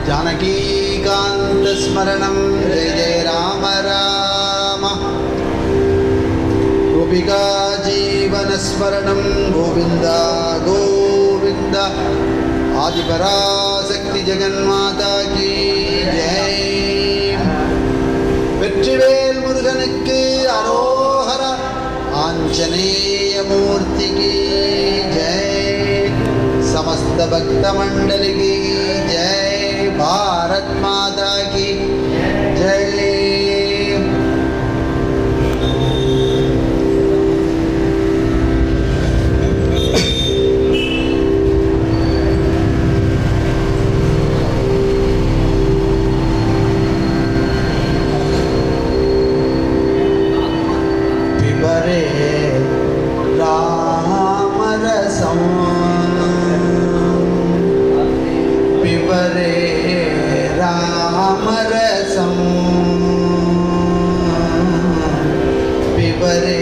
जानकीकान्तस्मरणं जय जय राम राम गोपिका जीवनस्मरणं गोविन्द गोविन्द ஆதிபராசக்தி ஜெகன்மாதா கி ஜெய் வெற்றிவேல் முருகனுக்கு அரோஹர ஆஞ்சநேய மூர்த்திக்கு ஜெய் समस्त भक्त मंडल की जय भारत माता की जय पिबरे रामरसं पिबरे रामरसं पिबरे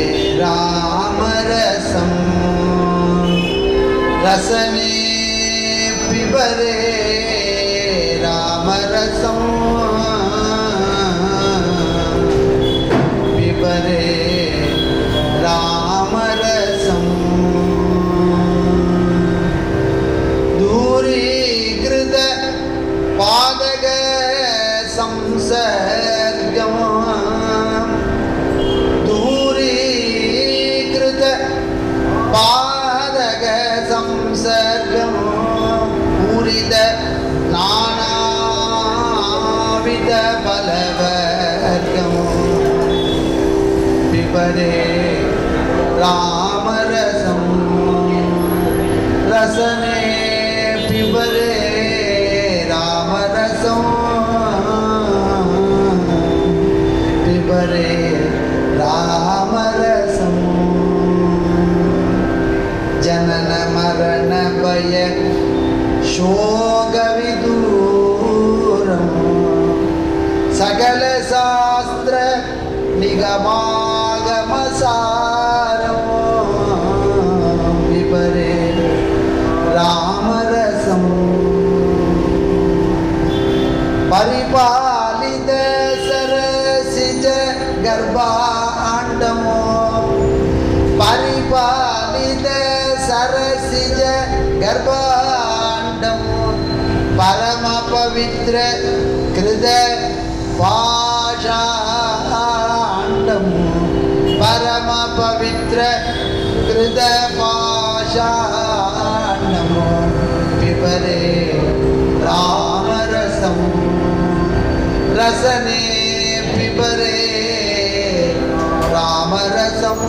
रामरसं रसने पिबरे रामरसं पिबरे रामरसं दूरीकृत पादक संसर्गम् दूरीकृत पादक संसर्गम् पूरित नानाविध बलवर्गम् पिबरे रामरसं रसने पिबरे रामरसं पिबरे रामरसं जनन मरण भय शोकविदूरम् सकल शास्त्र निगमागमसारं विपरे रामरसं परिपालित सरसिज गर्भाण्डमो परिपालित सरसिज गर्भाण्डमो परमपवित्र कृत पाषाण्डम् परमपवित्र कृत पाषाण्डम् पिबरे रामरसं रसने पिबरे रामरसं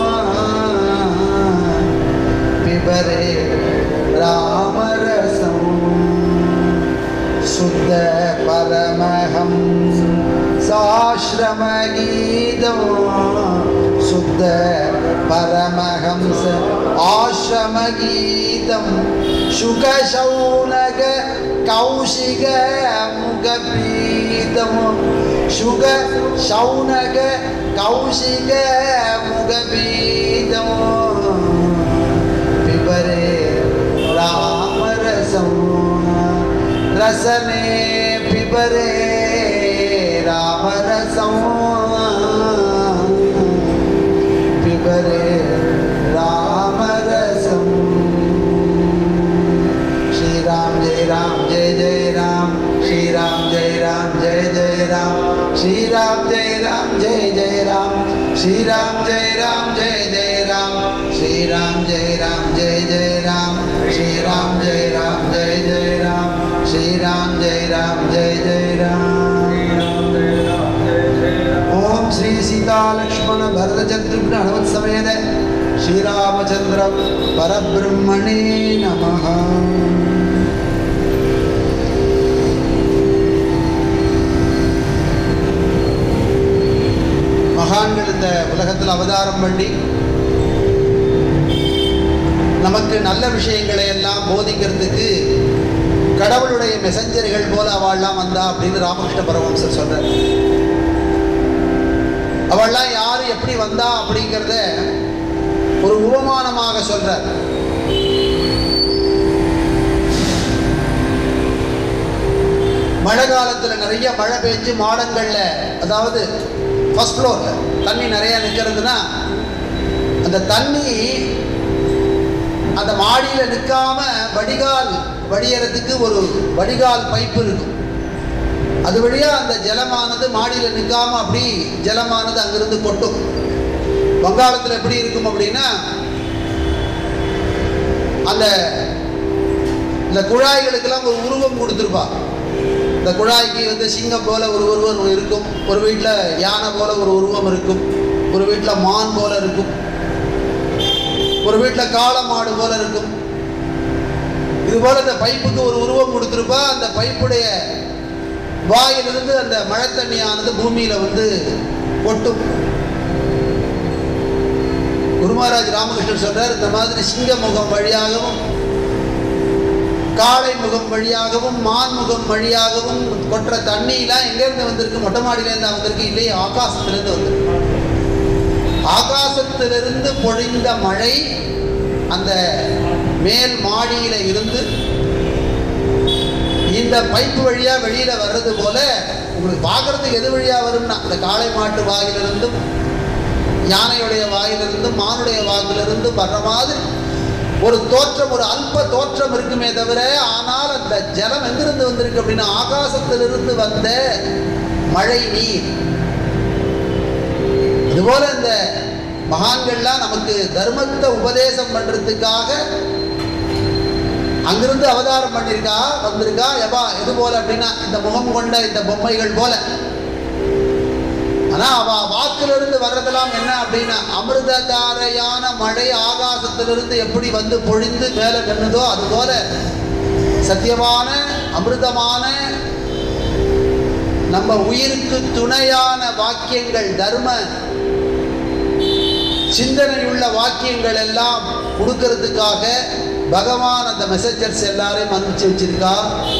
पिबरे रामरसम् शुद्ध परमहं साश्रमगीतं शुद्ध परमहंस आश्रमगीतं शुकशौनक कौशिक मुखपीतं शुक शौनक कौशिक मुखपीतं पिबरे रामरसं रसने पिबरे रामरसं पिबरे रामरसं श्रीराम जय राम जय जय राम श्रीराम जय राम जय जय राम श्रीराम जय राम जय जय राम श्रीराम जय राम जय जय राम श्रीराम जय राम जय जय राम श्रीराम जय राम जय जय राम श्रीराम जय राम जय जय राम ओम श्री सीता लक्ष्मण भरत शत्रुघ्न हनुमत समेत श्रीरामचंद्र परब्रह्मणे नमः மகான்கள் இந்த உலகத்தில் அவதாரம் பண்ணி நமக்கு நல்ல விஷயங்களை எல்லாம் போதிக்கிறதுக்கு கடவுளுடைய மெசஞ்சர்கள் போல அவள்லாம் வந்தா அப்படின்னு ராமகிருஷ்ண பரமஹம்சர் சொல்றார் அவள்லாம் யார் எப்படி வந்தா அப்படிங்கிறத ஒரு உபமானமாக சொல்றார் மழை காலத்தில் நிறைய மழை பெஞ்சு மாடங்களில் அதாவது ஃபர்ஸ்ட் ஃப்ளோரில் தண்ணி நிறைய நிற்கிறதுனா அந்த தண்ணி அந்த மாடியில் நிற்காம வடிகால் வடியறதுக்கு ஒரு வடிகால் பைப்பு இருக்கும் அது வழியா அந்த ஜலமானது மாடியில் நிற்காம அப்படி ஜலமானது அங்கிருந்து கொட்டும் வங்காளத்தில் எப்படி இருக்கும் அப்படின்னா அந்த இந்த குழாய்களுக்கெல்லாம் ஒரு உருவம் கொடுத்துருப்பா இந்த குழாய்க்கு வந்து சிங்கம் போல ஒரு உருவம் இருக்கும் ஒரு வீட்டில் யானை போல ஒரு உருவம் இருக்கும் ஒரு வீட்டில் மான் போல இருக்கும் ஒரு வீட்டில் காளை மாடு போல இருக்கும் இது போல இந்த பைப்புக்கு ஒரு உருவம் கொடுத்துருப்பா அந்த பைப்புடைய வாயிலிருந்து அந்த மழை தண்ணியானது பூமியில வந்து கொட்டும் குருமராஜ் ராமகிருஷ்ணன் சொல்றார் இந்த மாதிரி சிங்க முகம் வழியாகவும் காளை முகம் வழியாகவும் மான் முகம் வழியாகவும் கொட்டுற தண்ணியெல்லாம் எங்கேருந்து வந்திருக்கு மொட்டை மாடியிலேருந்து வந்திருக்கு இல்லையே ஆகாசத்திலிருந்து வந்திருக்கு ஆகாசத்திலிருந்து பொழிந்த மழை அந்த மேல் மாடியில இருந்து இந்த பைப்பு வழியா வெளியில வர்றது போல உங்களுக்கு பார்க்கறதுக்கு எது வழியா வரும்னா இந்த காளை மாட்டு வாயிலிருந்தும் யானையுடைய வாயிலிருந்தும் மானுடைய வாயிலிருந்தும் வர்ற மாதிரி ஒரு தோற்றம் ஒரு அல்ப தோற்றம் இருக்குமே தவிர ஆனால் அந்த ஜலம் எங்கிருந்து வந்திருக்கு அப்படின்னா ஆகாசத்திலிருந்து வந்த மழை நீர் அதுபோல இந்த மகான்கள்லாம் நமக்கு தர்மத்தை உபதேசம் பண்றதுக்காக அங்கிருந்து அவதாரம் பண்ணியிருக்கா வந்திருக்கா எபா எது போல அப்படின்னா இந்த முகம் கொண்ட இந்த பொம்மைகள் போல ஆனா அவ வாக்கிலிருந்து வர்றதெல்லாம் என்ன அப்படின்னா அமிர்ததாரையான மழை ஆகாசத்திலிருந்து எப்படி வந்து பொழிந்து மேலே நின்னுதோ அது போல சத்தியமான அமிர்தமான நம்ம உயிருக்கு துணையான வாக்கியங்கள் தர்ம சிந்தனையுள்ள வாக்கியங்கள் எல்லாம் கொடுக்கறதுக்காக பகவான் அந்த மெசேஜர்ஸ் எல்லாரையும் அனுப்பிச்சு வச்சிருக்கா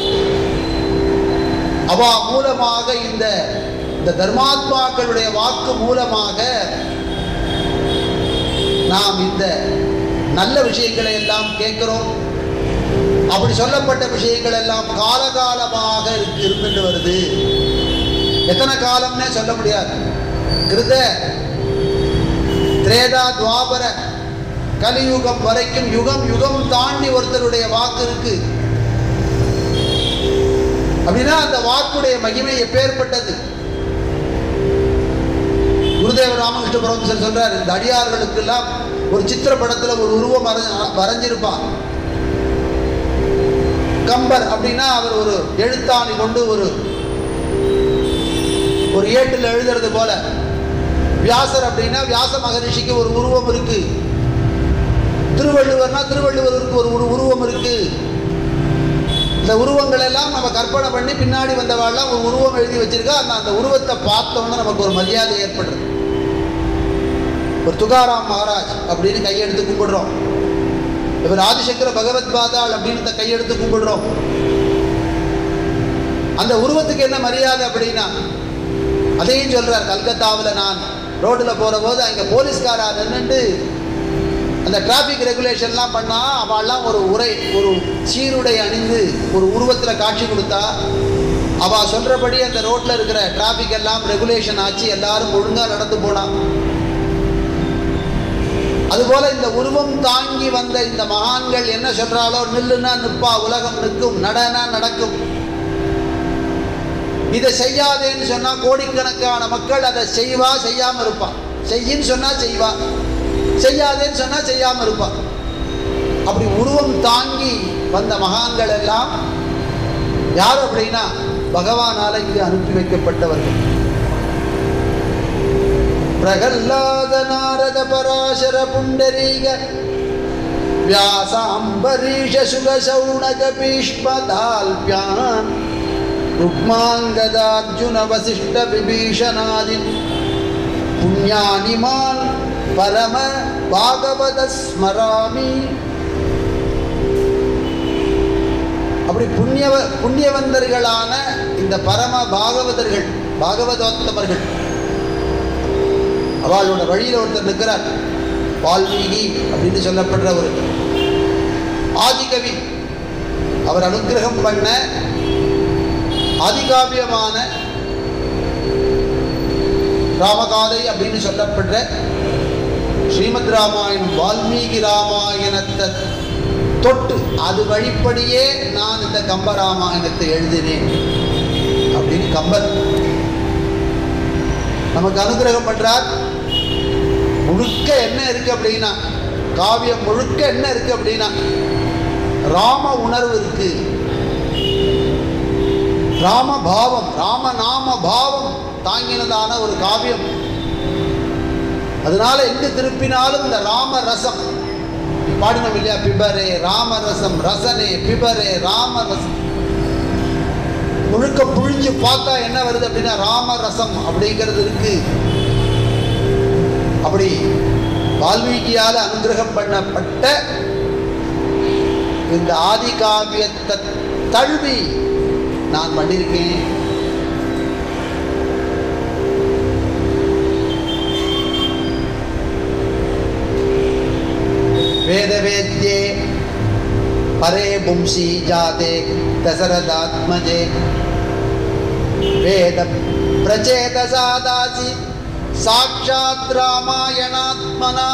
அவ மூலமாக இந்த இந்த தர்மாத்மாக்களுடைய வாக்கு மூலமாக நாம் இந்த நல்ல விஷயங்களை எல்லாம் கேட்கிறோம் அப்படி சொல்லப்பட்ட விஷயங்கள் எல்லாம் காலகாலமாக இருக்கு- இருந்துட்டு வருது எத்தனை காலம்னே சொல்ல முடியாது கிருத திரேதா துவாபர கலியுகம் வரைக்கும் யுகம் யுகம் தாண்டி ஒருத்தருடைய வாக்கு இருக்கு அப்படின்னா அந்த வாக்குடைய மகிமை எப்பேற்பட்டது குருதேவ ராமகிருஷ்ண பரமசர் சொல்றாரு இந்த அடியார்களுக்கெல்லாம் ஒரு சித்திர படத்துல ஒரு உருவம் வரைஞ்ச- வரைஞ்சிருப்பான் கம்பர் அப்படின்னா அவர் ஒரு எழுத்தாணி கொண்டு ஒரு ஒரு ஏட்டில் எழுதுறது போல வியாசர் அப்படின்னா வியாச மகரிஷிக்கு ஒரு உருவம் இருக்கு திருவள்ளுவர்னா திருவள்ளுவருக்கு ஒரு உரு- உருவம் இருக்கு இந்த உருவங்கள் எல்லாம் நம்ம கற்பனை பண்ணி பின்னாடி வந்தவாள்லாம் ஒரு உருவம் எழுதி வச்சிருக்கா அந்த அந்த உருவத்தை பார்த்தோம்னா நமக்கு ஒரு மரியாதை ஏற்படுது ஒரு துகாராம் மகாராஜ் அப்படின்னு கையெடுத்து கும்பிடுறோம் இவர் ஆதிசங்கர பகவத் பாதாள் அப்படின்னு இந்த கையெடுத்து கும்பிடுறோம் அந்த உருவத்துக்கு என்ன மரியாதை அப்படின்னா அதையும் சொல்றார் கல்கத்தாவில் நான் ரோட்டில் போகிற போது அங்கே போலீஸ்காரா நின்றுட்டு அந்த டிராஃபிக் ரெகுலேஷன்லாம் பண்ணா அவள்லாம் ஒரு உரை ஒரு சீருடை அணிந்து ஒரு உருவத்தில் காட்சி கொடுத்தா அவ சொல்றபடி அந்த ரோட்ல இருக்கிற டிராஃபிக் எல்லாம் ரெகுலேஷன் ஆச்சு எல்லாரும் ஒழுங்கா நடந்து போனா அதுபோல இந்த உருவம் தாங்கி வந்த இந்த மகான்கள் என்ன சொல்றாலோ நில்லுனா நிப்பா உலகம் நிற்கும் நடனா நடக்கும் இதை செய்யாதேன்னு சொன்னா கோடிக்கணக்கான மக்கள் அதை செய்வா செய்யாம இருப்பா செய்யின்னு சொன்னா செய்வா செய்யாதேன்னு சொன்னா செய்யாம இருப்பா அப்படி உருவம் தாங்கி வந்த மகான்கள் எல்லாம் யார் அப்படின்னா பகவானால இங்கு அனுப்பி வைக்கப்பட்டவர்கள் பிரகல்லாத நாரத பராசர புண்டரீக வியாச அம்பரீஷ சுக சௌனக பீஷ்மதால்பியான் ருக்மாங்கதார்ஜுன வசிஷ்ட விபீஷணாதின் புண்ணியானிமான் பரம பாகவத ஸ்மராமி அப்படி புண்ணியவ புண்ணியவந்தர்களான இந்த பரம பாகவதர்கள் பாகவதோத்தமர்கள் அவளோட வழியில் ஒருத்தர் நிற்கிறார் வால்மீகி அப்படின்னு சொல்லப்படுற ஒரு ஆதிகவி அவர் அனுக்கிரகம் பண்ண அதிகாவியமான ராமகாதை அப்படின்னு சொல்லப்படுற ஸ்ரீமத் ராமாயணம் வால்மீகி ராமாயணத்தை தொட்டு அது வழிப்படியே நான் இந்த கம்ப ராமாயணத்தை எழுதினேன் அப்படின்னு கம்பர் நமக்கு அனுகிரகம் பண்றார் முழுக்க என்ன இருக்கு அப்படின்னா காவியம் முழுக்க என்ன இருக்கு அப்படின்னா ராம உணர்வு இருக்கு ராம பாவம் ராம நாம பாவம் தாங்கினதான ஒரு காவியம் அதனால எங்கு திருப்பினாலும் இந்த ராம ரசம் பாடினோம் இல்லையா பிபரே ராம ரசம் ரசனே பிபரே ராம ரசம் முழுக்க புழிஞ்சு பார்த்தா என்ன வருது அப்படின்னா ராம ரசம் அப்படிங்கிறது இருக்கு அப்படி வால்மீகியால் அனுகிரகம் பண்ணப்பட்ட இந்த ஆதி காவியத்தை தழுவி நான் பண்ணியிருக்கேன் वेदवेद्ये परे पुंसि जाते दशरथात्मजे वेद प्रचेतसादासि साक्षात् ராமாயணாத்மனா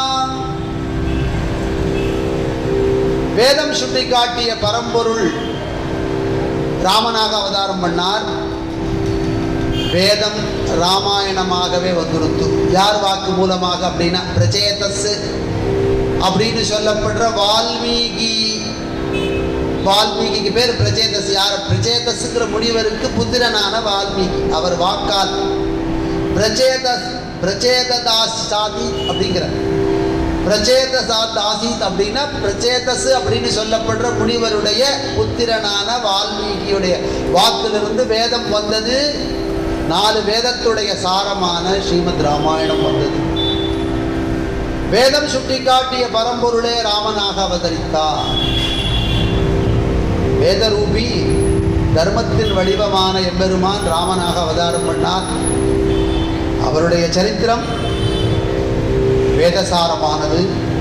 வேதம் சுட்டி காட்டிய பரம்பொருள் ராமனாக அவதாரம் பண்ணார் வேதம் ராமாயணமாகவே வந்துருத்து யார் வாக்கு மூலமாக அப்படின்னா பிரச்சேதஸ் அப்படின்னு சொல்லப்படுற வால்மீகி வால்மீகிக்கு பேர் பிரச்சேதஸ் யார் பிரச்சேதஸ்ங்கிற முனிவருக்கு புத்திரனான வால்மீகி அவர் வாக்கால் பிரச்சேதஸ் பிரச்சேததாஸ் சாதி அப்படிங்கிற பிரச்சேதசாத் ஆசீத் அப்படின்னா பிரச்சேதஸ் அப்படின்னு சொல்லப்படுற முனிவருடைய புத்திரனான வால்மீகியுடைய வாக்கிலிருந்து வேதம் வந்தது நாலு வேதத்துடைய சாரமான ஸ்ரீமத் ராமாயணம் வந்தது வேதம் சுட்டிக்காட்டிய பரம்பொருளே ராமனாக அவதரித்தார் வேதரூபி தர்மத்தின் வடிவமான எம்பெருமான் ராமனாக அவதாரம் பண்ணார் அவருடைய சரித்திரம் வேதசாரமானது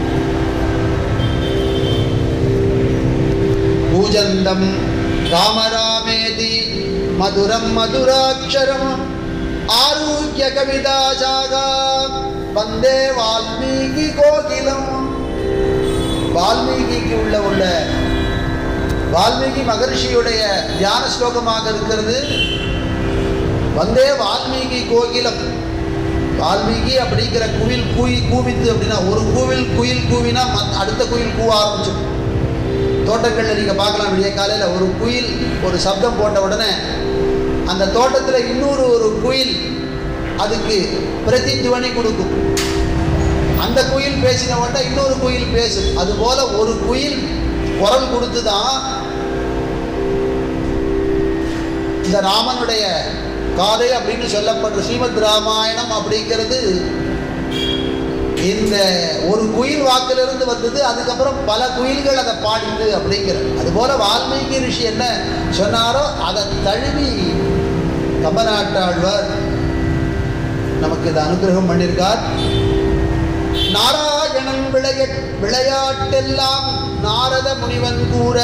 பூஜந்தம் ராமராமேதி மதுரம் மதுராட்சரம் ஆரோக்கிய கவிதாசாகா வந்தே வால்மீகி கோகிலம் வால்மீகிக்கு உள்ள உள்ள வால்மீகி மகர்ஷியுடைய தியான ஸ்லோகமாக இருக்கிறது வந்தே வால்மீகி கோகிலம் வால்மீகி அப்படிங்கிற குயில் கூய் கூவித்து அப்படின்னா ஒரு கூவில் குயில் கூவினா மத் அடுத்த குயில் கூவ ஆரம்பிச்சிடும் தோட்டங்களில் நீங்கள் பார்க்கலாம் விடிய காலையில் ஒரு குயில் ஒரு சப்தம் போட்ட உடனே அந்த தோட்டத்தில் இன்னொரு ஒரு குயில் அதுக்கு பிரதித்துவனி கொடுக்கும் அந்த குயில் பேசின உடனே இன்னொரு குயில் பேசும் அதுபோல ஒரு குயில் குரல் கொடுத்து தான் இந்த ராமனுடைய காதை அப்படின்னு சொல்லப்படுற ஸ்ரீமத் ராமாயணம் அப்படிங்கிறது இந்த ஒரு குயில் வாக்கிலிருந்து வந்தது அதுக்கப்புறம் பல குயில்கள் அதை பாடிது அப்படிங்கிற அதுபோல வால்மீகி ரிஷி என்ன சொன்னாரோ அதை தழுவி கம்பநாட்டாழ்வார் நமக்கு இதை அனுகிரகம் பண்ணியிருக்கார் நாராயணன் விளைய விளையாட்டெல்லாம் நாரத முனிவன் கூற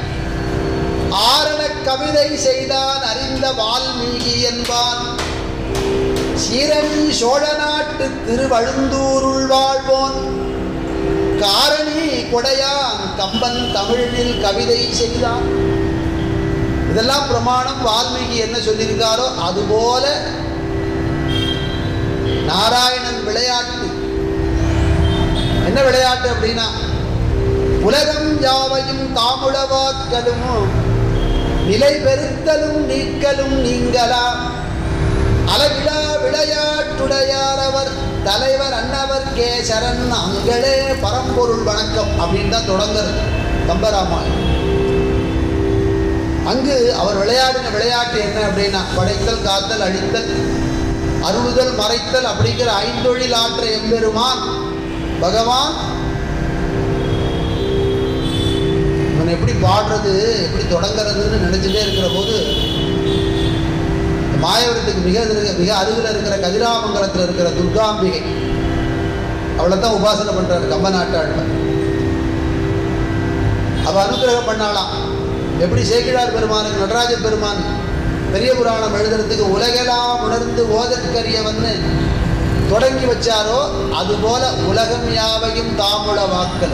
ஆரண கவிதை செய்தான் அறிந்த வால்மீகி என்பான் சீரணி சோழ நாட்டு திருவழுந்தூருள் வாழ்வோன் காரணி கொடையான் கம்பன் தமிழில் கவிதை செய்தான் இதெல்லாம் பிரமாணம் வால்மீகி என்ன சொல்லியிருக்காரோ அதுபோல நாராயணன் விளையாட்டு என்ன விளையாட்டு அப்படின்னா உலகம் யாவையும் தாமுளவாக்கலும் நிலை பெருத்தலும் நீக்கலும் நீங்கலாம் அளவிலா விளையாட்டுடையார் அவர் தலைவர் அன்னவர் கேசரன் அங்களே பரம்பொருள் வணக்கம் அப்படின்னு தான் தொடங்குறது கம்பராமாயணம் அங்கு அவர் விளையாடின விளையாட்டு என்ன அப்படின்னா படைத்தல் காத்தல் அழித்தல் அருளுதல் மறைத்தல் அப்படிங்கிற ஐந்தொழில் ஆற்ற எம்பெருமான் பகவான் இவன் எப்படி பாடுறது எப்படி தொடங்குறதுன்னு நினைச்சுட்டே இருக்கிற போது மாயவரத்துக்கு மிக இருக்க- மிக அருகில் இருக்கிற கதிராமங்கலத்தில் இருக்கிற துர்காம்பிகை அவளை தான் உபாசனை பண்றாரு கம்ப நாட்டாழ்வார் அவ அனுகிரகம் பண்ணாளாம் எப்படி சேக்கிழார் பெருமானுக்கு நடராஜ பெருமான் பெரிய புராணம் எழுதுறதுக்கு உலகெல்லாம் உணர்ந்து ஓதற்கரியவன்னு தொடங்கி வச்சாரோ அதுபோல உலகம் யாவையும் தாமுள வாக்கல்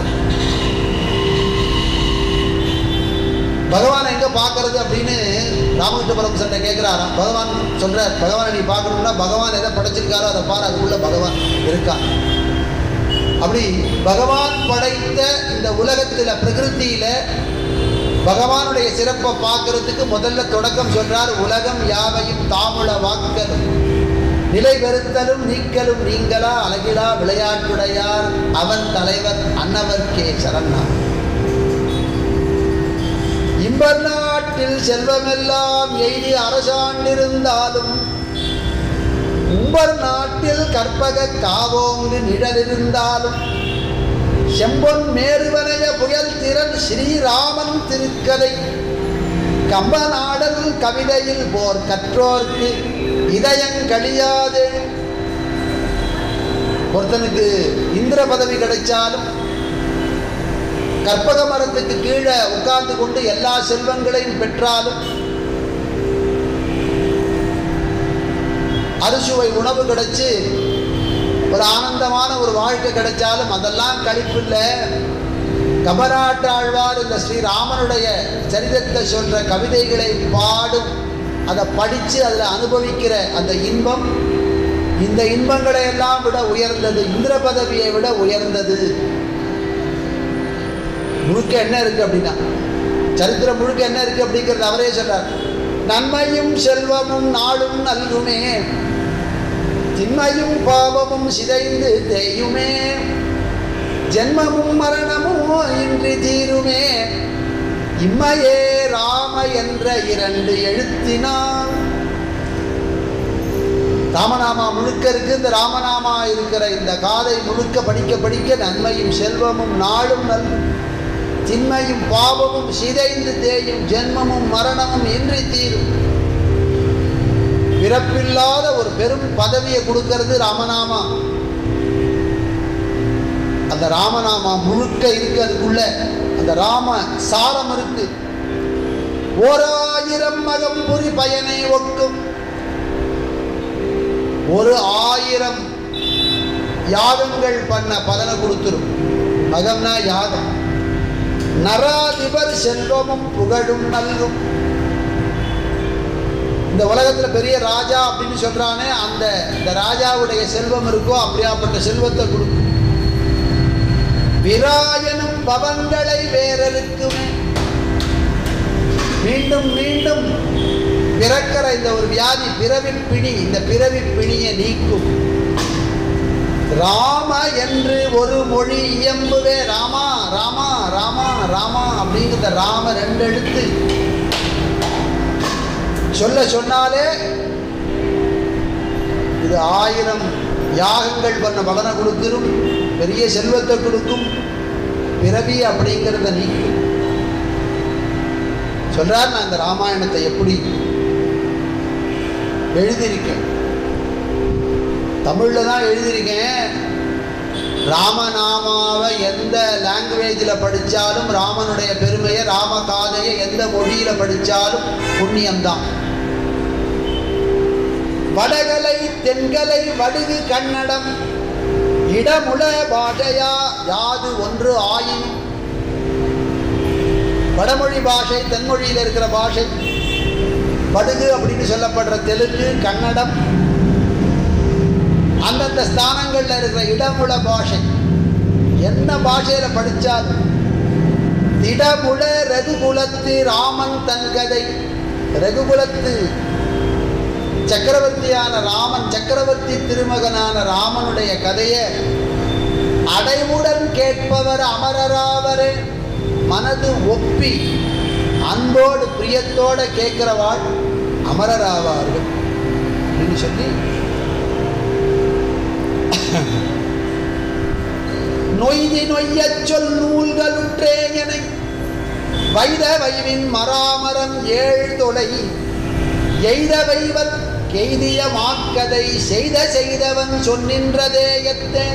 பகவானை எங்க பார்க்கறது அப்படின்னு ராமகிருஷ்ண பரமசன்ட்ட கேட்கிறாராம் பகவான் சொல்றார் பகவானை நீ பார்க்கணும்னா பகவான் எதை படைச்சிருக்காரோ அதை பாரு அதுக்குள்ள பகவான் இருக்கான் அப்படி பகவான் படைத்த இந்த உலகத்துல பிரகிருத்தியில பகவானுடைய சிறப்பை பார்க்கறதுக்கு முதல்ல தொடக்கம் சொல்றார் உலகம் யாவையும் தாமுள வாக்கலும் நிலை பெறுத்தலும் நீக்கலும் நீங்களா அழகிலா விளையாட்டுடையார் அவன் தலைவர் அன்னவர்க்கே சரணா இம்பர் நாட்டில் செல்வமெல்லாம் எய்தி அரசாண்டிருந்தாலும் உம்பர் நாட்டில் கற்பக காவோங்கு நிழலிருந்தாலும் செம்பொன் மேருவனைய புயல் திறன் ஸ்ரீராமன் திருக்கதை கம்பநாடல் கவிதையில் போர் கற்றோர்க்கு இதயங்கழியாது ஒருத்தனுக்கு இந்திர பதவி கிடைச்சாலும் கற்பக மரத்துக்கு கீழே உட்கார்ந்து கொண்டு எல்லா செல்வங்களையும் பெற்றாலும் அறுசுவை உணவு கிடைச்சு ஒரு ஆனந்தமான ஒரு வாழ்க்கை கிடைச்சாலும் அதெல்லாம் கழிப்பில்லை கபராட்டாழ்வார் இந்த ஸ்ரீராமனுடைய சரிதத்தை சொல்ற கவிதைகளை பாடும் அதை படித்து அதில் அனுபவிக்கிற அந்த இன்பம் இந்த இன்பங்களை எல்லாம் விட உயர்ந்தது இந்திர பதவியை விட உயர்ந்தது முழுக்க என்ன இருக்கு அப்படின்னா சரித்திரம் முழுக்க என்ன இருக்கு அப்படிங்கிறது அவரே சொல்றார் நன்மையும் செல்வமும் நாளும் நல்குமே திண்மையும் பாவமும் சிதைந்து தேயுமே ஜென்மமும் மரணமும் இன்றி தீருமே இம்மையே ராம என்ற இரண்டு எழுத்தினால் ராமநாமா முழுக்க இருக்கு இந்த ராமநாமா இருக்கிற இந்த காதை முழுக்க படிக்க படிக்க நன்மையும் செல்வமும் நாளும் நல்கும் திண்மையும் பாவமும் சிதைந்து தேயும் ஜென்மமும் மரணமும் இன்றி தீரும் பிறப்பில்லாத ஒரு பெரும் பதவியை கொடுக்கிறது ராமநாமா அந்த ராமநாமா முழுக்க இருக்கு அதுக்குள்ள அந்த ராம சாரம் இருக்கு ஓராயிரம் மகம் புரி பயனை ஒக்கும் ஒரு ஆயிரம் யாகங்கள் பண்ண பலனை கொடுத்துரும் மகம்னா யாகம் நராதிபர் செல்வமும் புகழும் நல்கும் இந்த உலகத்துல பெரிய ராஜா அப்படின்னு சொல்றானே அந்த இந்த ராஜாவுடைய செல்வம் இருக்கோ அப்படியாப்பட்ட செல்வத்தை கொடுக்கும் விராயனும் பவங்களை வேறருக்குமே மீண்டும் மீண்டும் பிறக்கிற இந்த ஒரு வியாதி பிறவி பிணி இந்த பிறவி பிணியை நீக்கும் ராம என்று ஒரு மொழி இயம்புவே ராமா ராமா ராமா ராமா அப்படிங்கிற ராம ரெண்டு எழுத்து சொல்ல சொன்னாலே இது ஆயிரம் யாகங்கள் பண்ண பலனை கொடுத்துரும் பெரிய செல்வத்தை கொடுக்கும் பிறவி அப்படிங்கிறத நீக்கும் சொல்றார் நான் இந்த ராமாயணத்தை எப்படி எழுதியிருக்கேன் தமிழில் தான் எழுதியிருக்கேன் ராமநாமாவை எந்த லாங்குவேஜில் படித்தாலும் ராமனுடைய பெருமையை ராமகாதையை எந்த மொழியில் படித்தாலும் புண்ணியம்தான் வடகலை தென்கலை வடுகு கன்னடம் இடமுள பாஷையா யாது ஒன்று ஆயினும் வடமொழி பாஷை தென்மொழியில் இருக்கிற பாஷை படுகு அப்படின்னு சொல்லப்படுற தெலுங்கு கன்னடம் அந்தந்த ஸ்தானங்களில் இருக்கிற இடமுள பாஷை என்ன பாஷையில படித்தாலும் திடமுள ரகுகுலத்து ராமன் தன் கதை ரகுகுலத்து சக்கரவர்த்தியான ராமன் சக்கரவர்த்தி திருமகனான ராமனுடைய கதையை அடைவுடன் கேட்பவர் அமரராவரே மனது ஒப்பி அன்போடு பிரியத்தோட கேட்கிறவாள் அமரராவார்கள் அப்படின்னு சொல்லி நொய்தி நொய்யச் சொல் நூல்களுற்றே என வைத வைவின் மராமரம் ஏழ் தொலை எய்த வைவர் கெய்திய மாக்கதை செய்த செய்தவன் சொன்னின்றதே எத்தே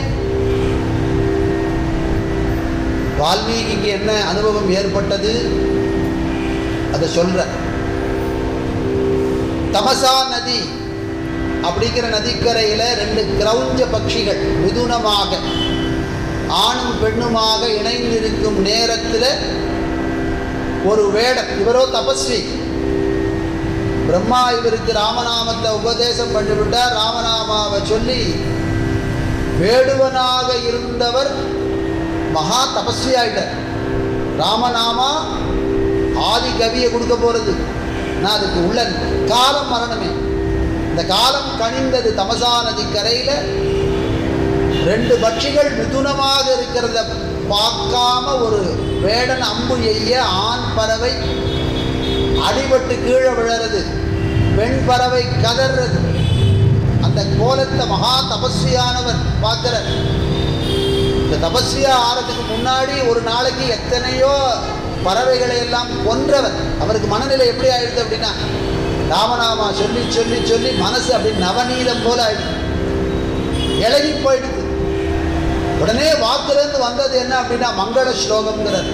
வால்மீகிக்கு என்ன அனுபவம் ஏற்பட்டது அதை சொல்ற தமசா நதி அப்படிங்கிற நதிக்கரையில் ரெண்டு கிரௌஞ்ச பட்சிகள் மிதுனமாக ஆணும் பெண்ணுமாக இணைந்திருக்கும் நேரத்தில் ஒரு வேடம் இவரோ தபஸ்வி பிரம்மா இவருக்கு ராமநாமத்தை உபதேசம் பண்ணிவிட்டார் ராமநாமாவை சொல்லி வேடுவனாக இருந்தவர் மகா தபஸ்வி ஆயிட்டார் ராமநாமா ஆதி கவியை கொடுக்க போகிறது நான் அதுக்கு உள்ள காலம் மரணமே இந்த காலம் கனிந்தது தமசா நதி கரையில் ரெண்டு பட்சிகள் மிதுனமாக இருக்கிறத பார்க்காம ஒரு வேடன் அம்பு எய்ய ஆண் பறவை அடிபட்டு கீழே விழறது பெண் பறவை கதறது அந்த கோலத்தை மகா தபஸ்வியானவர் பார்க்கிறார் இந்த தபஸ்வியா ஆறதுக்கு முன்னாடி ஒரு நாளைக்கு எத்தனையோ பறவைகளை எல்லாம் கொன்றவர் அவருக்கு மனநிலை எப்படி ஆயிடுது அப்படின்னா ராமநாமா சொல்லி சொல்லி சொல்லி மனசு அப்படி நவநீதம் போல ஆயிடுது இழகி போயிடுது உடனே வாக்குலேருந்து வந்தது என்ன அப்படின்னா மங்கள ஸ்லோகம்ங்கிறது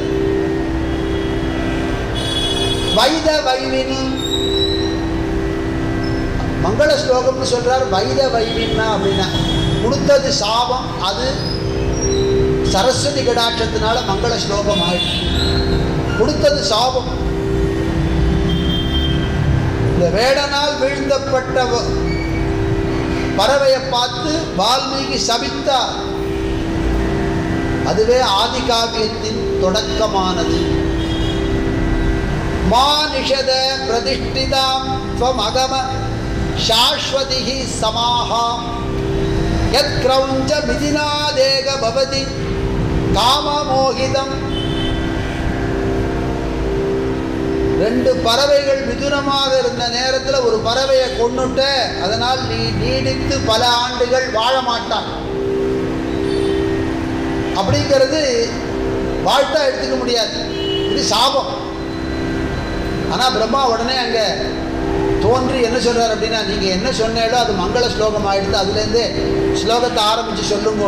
வைத வைவின் மங்கள ஸ்லோகம்னு சொல்றார் வைத வைவின்னா அப்படின்னா கொடுத்தது சாபம் அது சரஸ்வதி கடாட்சத்தினால மங்கள ஸ்லோகம் ஆயிடுச்சு கொடுத்தது சாபம் இந்த வேடனால் வீழ்ந்தப்பட்ட வ- பறவையை பார்த்து வால்மீகி சபித்தார் அதுவே ஆதிகாவியத்தின் தொடக்கமானது மா நிஷத பிரதிஷ்டிதாம் ஸ்வமகம சாஸ்வதிஹி சமாஹா யத் கிரௌஞ்ச மிதினாதேக பவதி காமமோகிதம் ரெண்டு பறவைகள் மிதுனமாக இருந்த நேரத்தில் ஒரு பறவையை கொன்னுட்ட அதனால் நீ நீடித்து பல ஆண்டுகள் வாழ மாட்டான் அப்படிங்கிறது வாழ்த்தா எடுத்துக்க முடியாது இது சாபம் ஆனால் பிரம்மா உடனே அங்கே தோன்றி என்ன சொல்றார் அப்படின்னா நீங்கள் என்ன சொன்னீங்களோ அது மங்கள ஸ்லோகம் ஆயிடுது அதுலேருந்தே ஸ்லோகத்தை ஆரம்பித்து சொல்லுங்க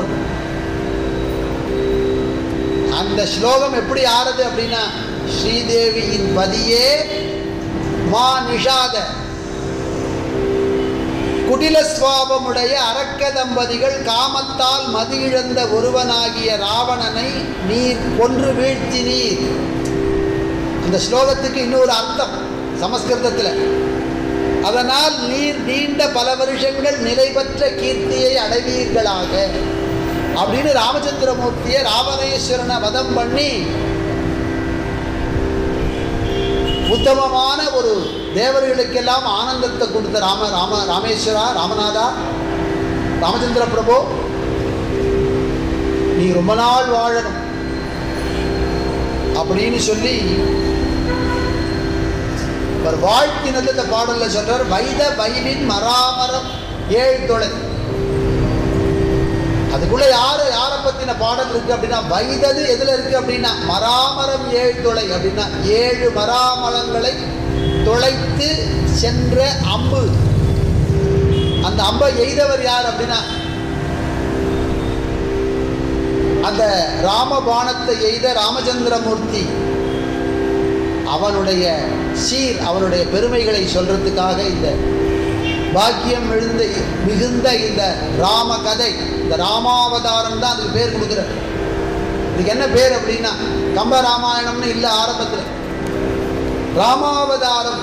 அந்த ஸ்லோகம் எப்படி ஆறுது அப்படின்னா ஸ்ரீதேவியின் பதியே மா நிஷாத குடில சுவாபமுடைய அரக்க தம்பதிகள் காமத்தால் மதியிழந்த ஒருவனாகிய ராவணனை நீர் கொன்று வீழ்த்தினீர் அந்த ஸ்லோகத்துக்கு இன்னொரு அர்த்தம் சமஸ்கிருதத்தில் அதனால் நீர் நீண்ட பல வருஷங்கள் நிலை பெற்ற கீர்த்தியை அடைவீர்களாக அப்படின்னு ராமச்சந்திரமூர்த்தியை ராவணேஸ்வரனை வதம் பண்ணி உத்தமமான ஒரு தேவர்களுக்கெல்லாம் ஆனந்தத்தை கொடுத்த ராம ராம ராமேஸ்வரா ராமநாதா ராமச்சந்திர பிரபு நீ ரொம்ப நாள் வாழணும் அப்படின்னு சொல்லி அவர் வாழ்த்தினது இந்த பாடல்ல சொல்றார் வைத வைவின் மராமரம் ஏழு தொலை அதுக்குள்ள யாரு யாரை பத்தின பாடல் இருக்கு அப்படின்னா வைதது எதுல இருக்கு அப்படின்னா மராமரம் ஏழு தொலை அப்படின்னா ஏழு மராமரங்களை தொலைத்து சென்ற அம்பு அந்த அம்பை எய்தவர் யார் அப்படின்னா அந்த ராமபாணத்தை எய்த ராமச்சந்திரமூர்த்தி அவனுடைய சீர் அவனுடைய பெருமைகளை சொல்றதுக்காக இந்த பாக்கியம் எழுந்த மிகுந்த இந்த ராம கதை இந்த ராமாவதாரம் தான் அதுக்கு பேர் கொடுக்குற இதுக்கு என்ன பேர் அப்படின்னா கம்ப ராமாயணம்னு இல்லை ஆரம்பத்தில் ராமாவதாரம்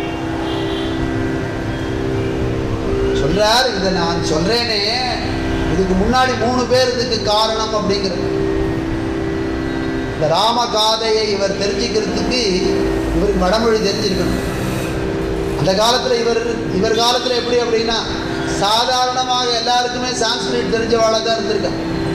சொல்றார் இதை நான் சொல்றேனே இதுக்கு முன்னாடி மூணு பேர் இதுக்கு காரணம் அப்படிங்கிறது இந்த ராமகாதையை இவர் தெரிஞ்சுக்கிறதுக்கு இவருக்கு வடமொழி தெரிஞ்சிருக்கணும் அந்த காலத்தில் இவர் இவர் காலத்தில் எப்படி அப்படின்னா சாதாரணமாக எல்லாருக்குமே சான்ஸ்கிரிட் தெரிஞ்சவாளாக தான் இருந்திருக்கா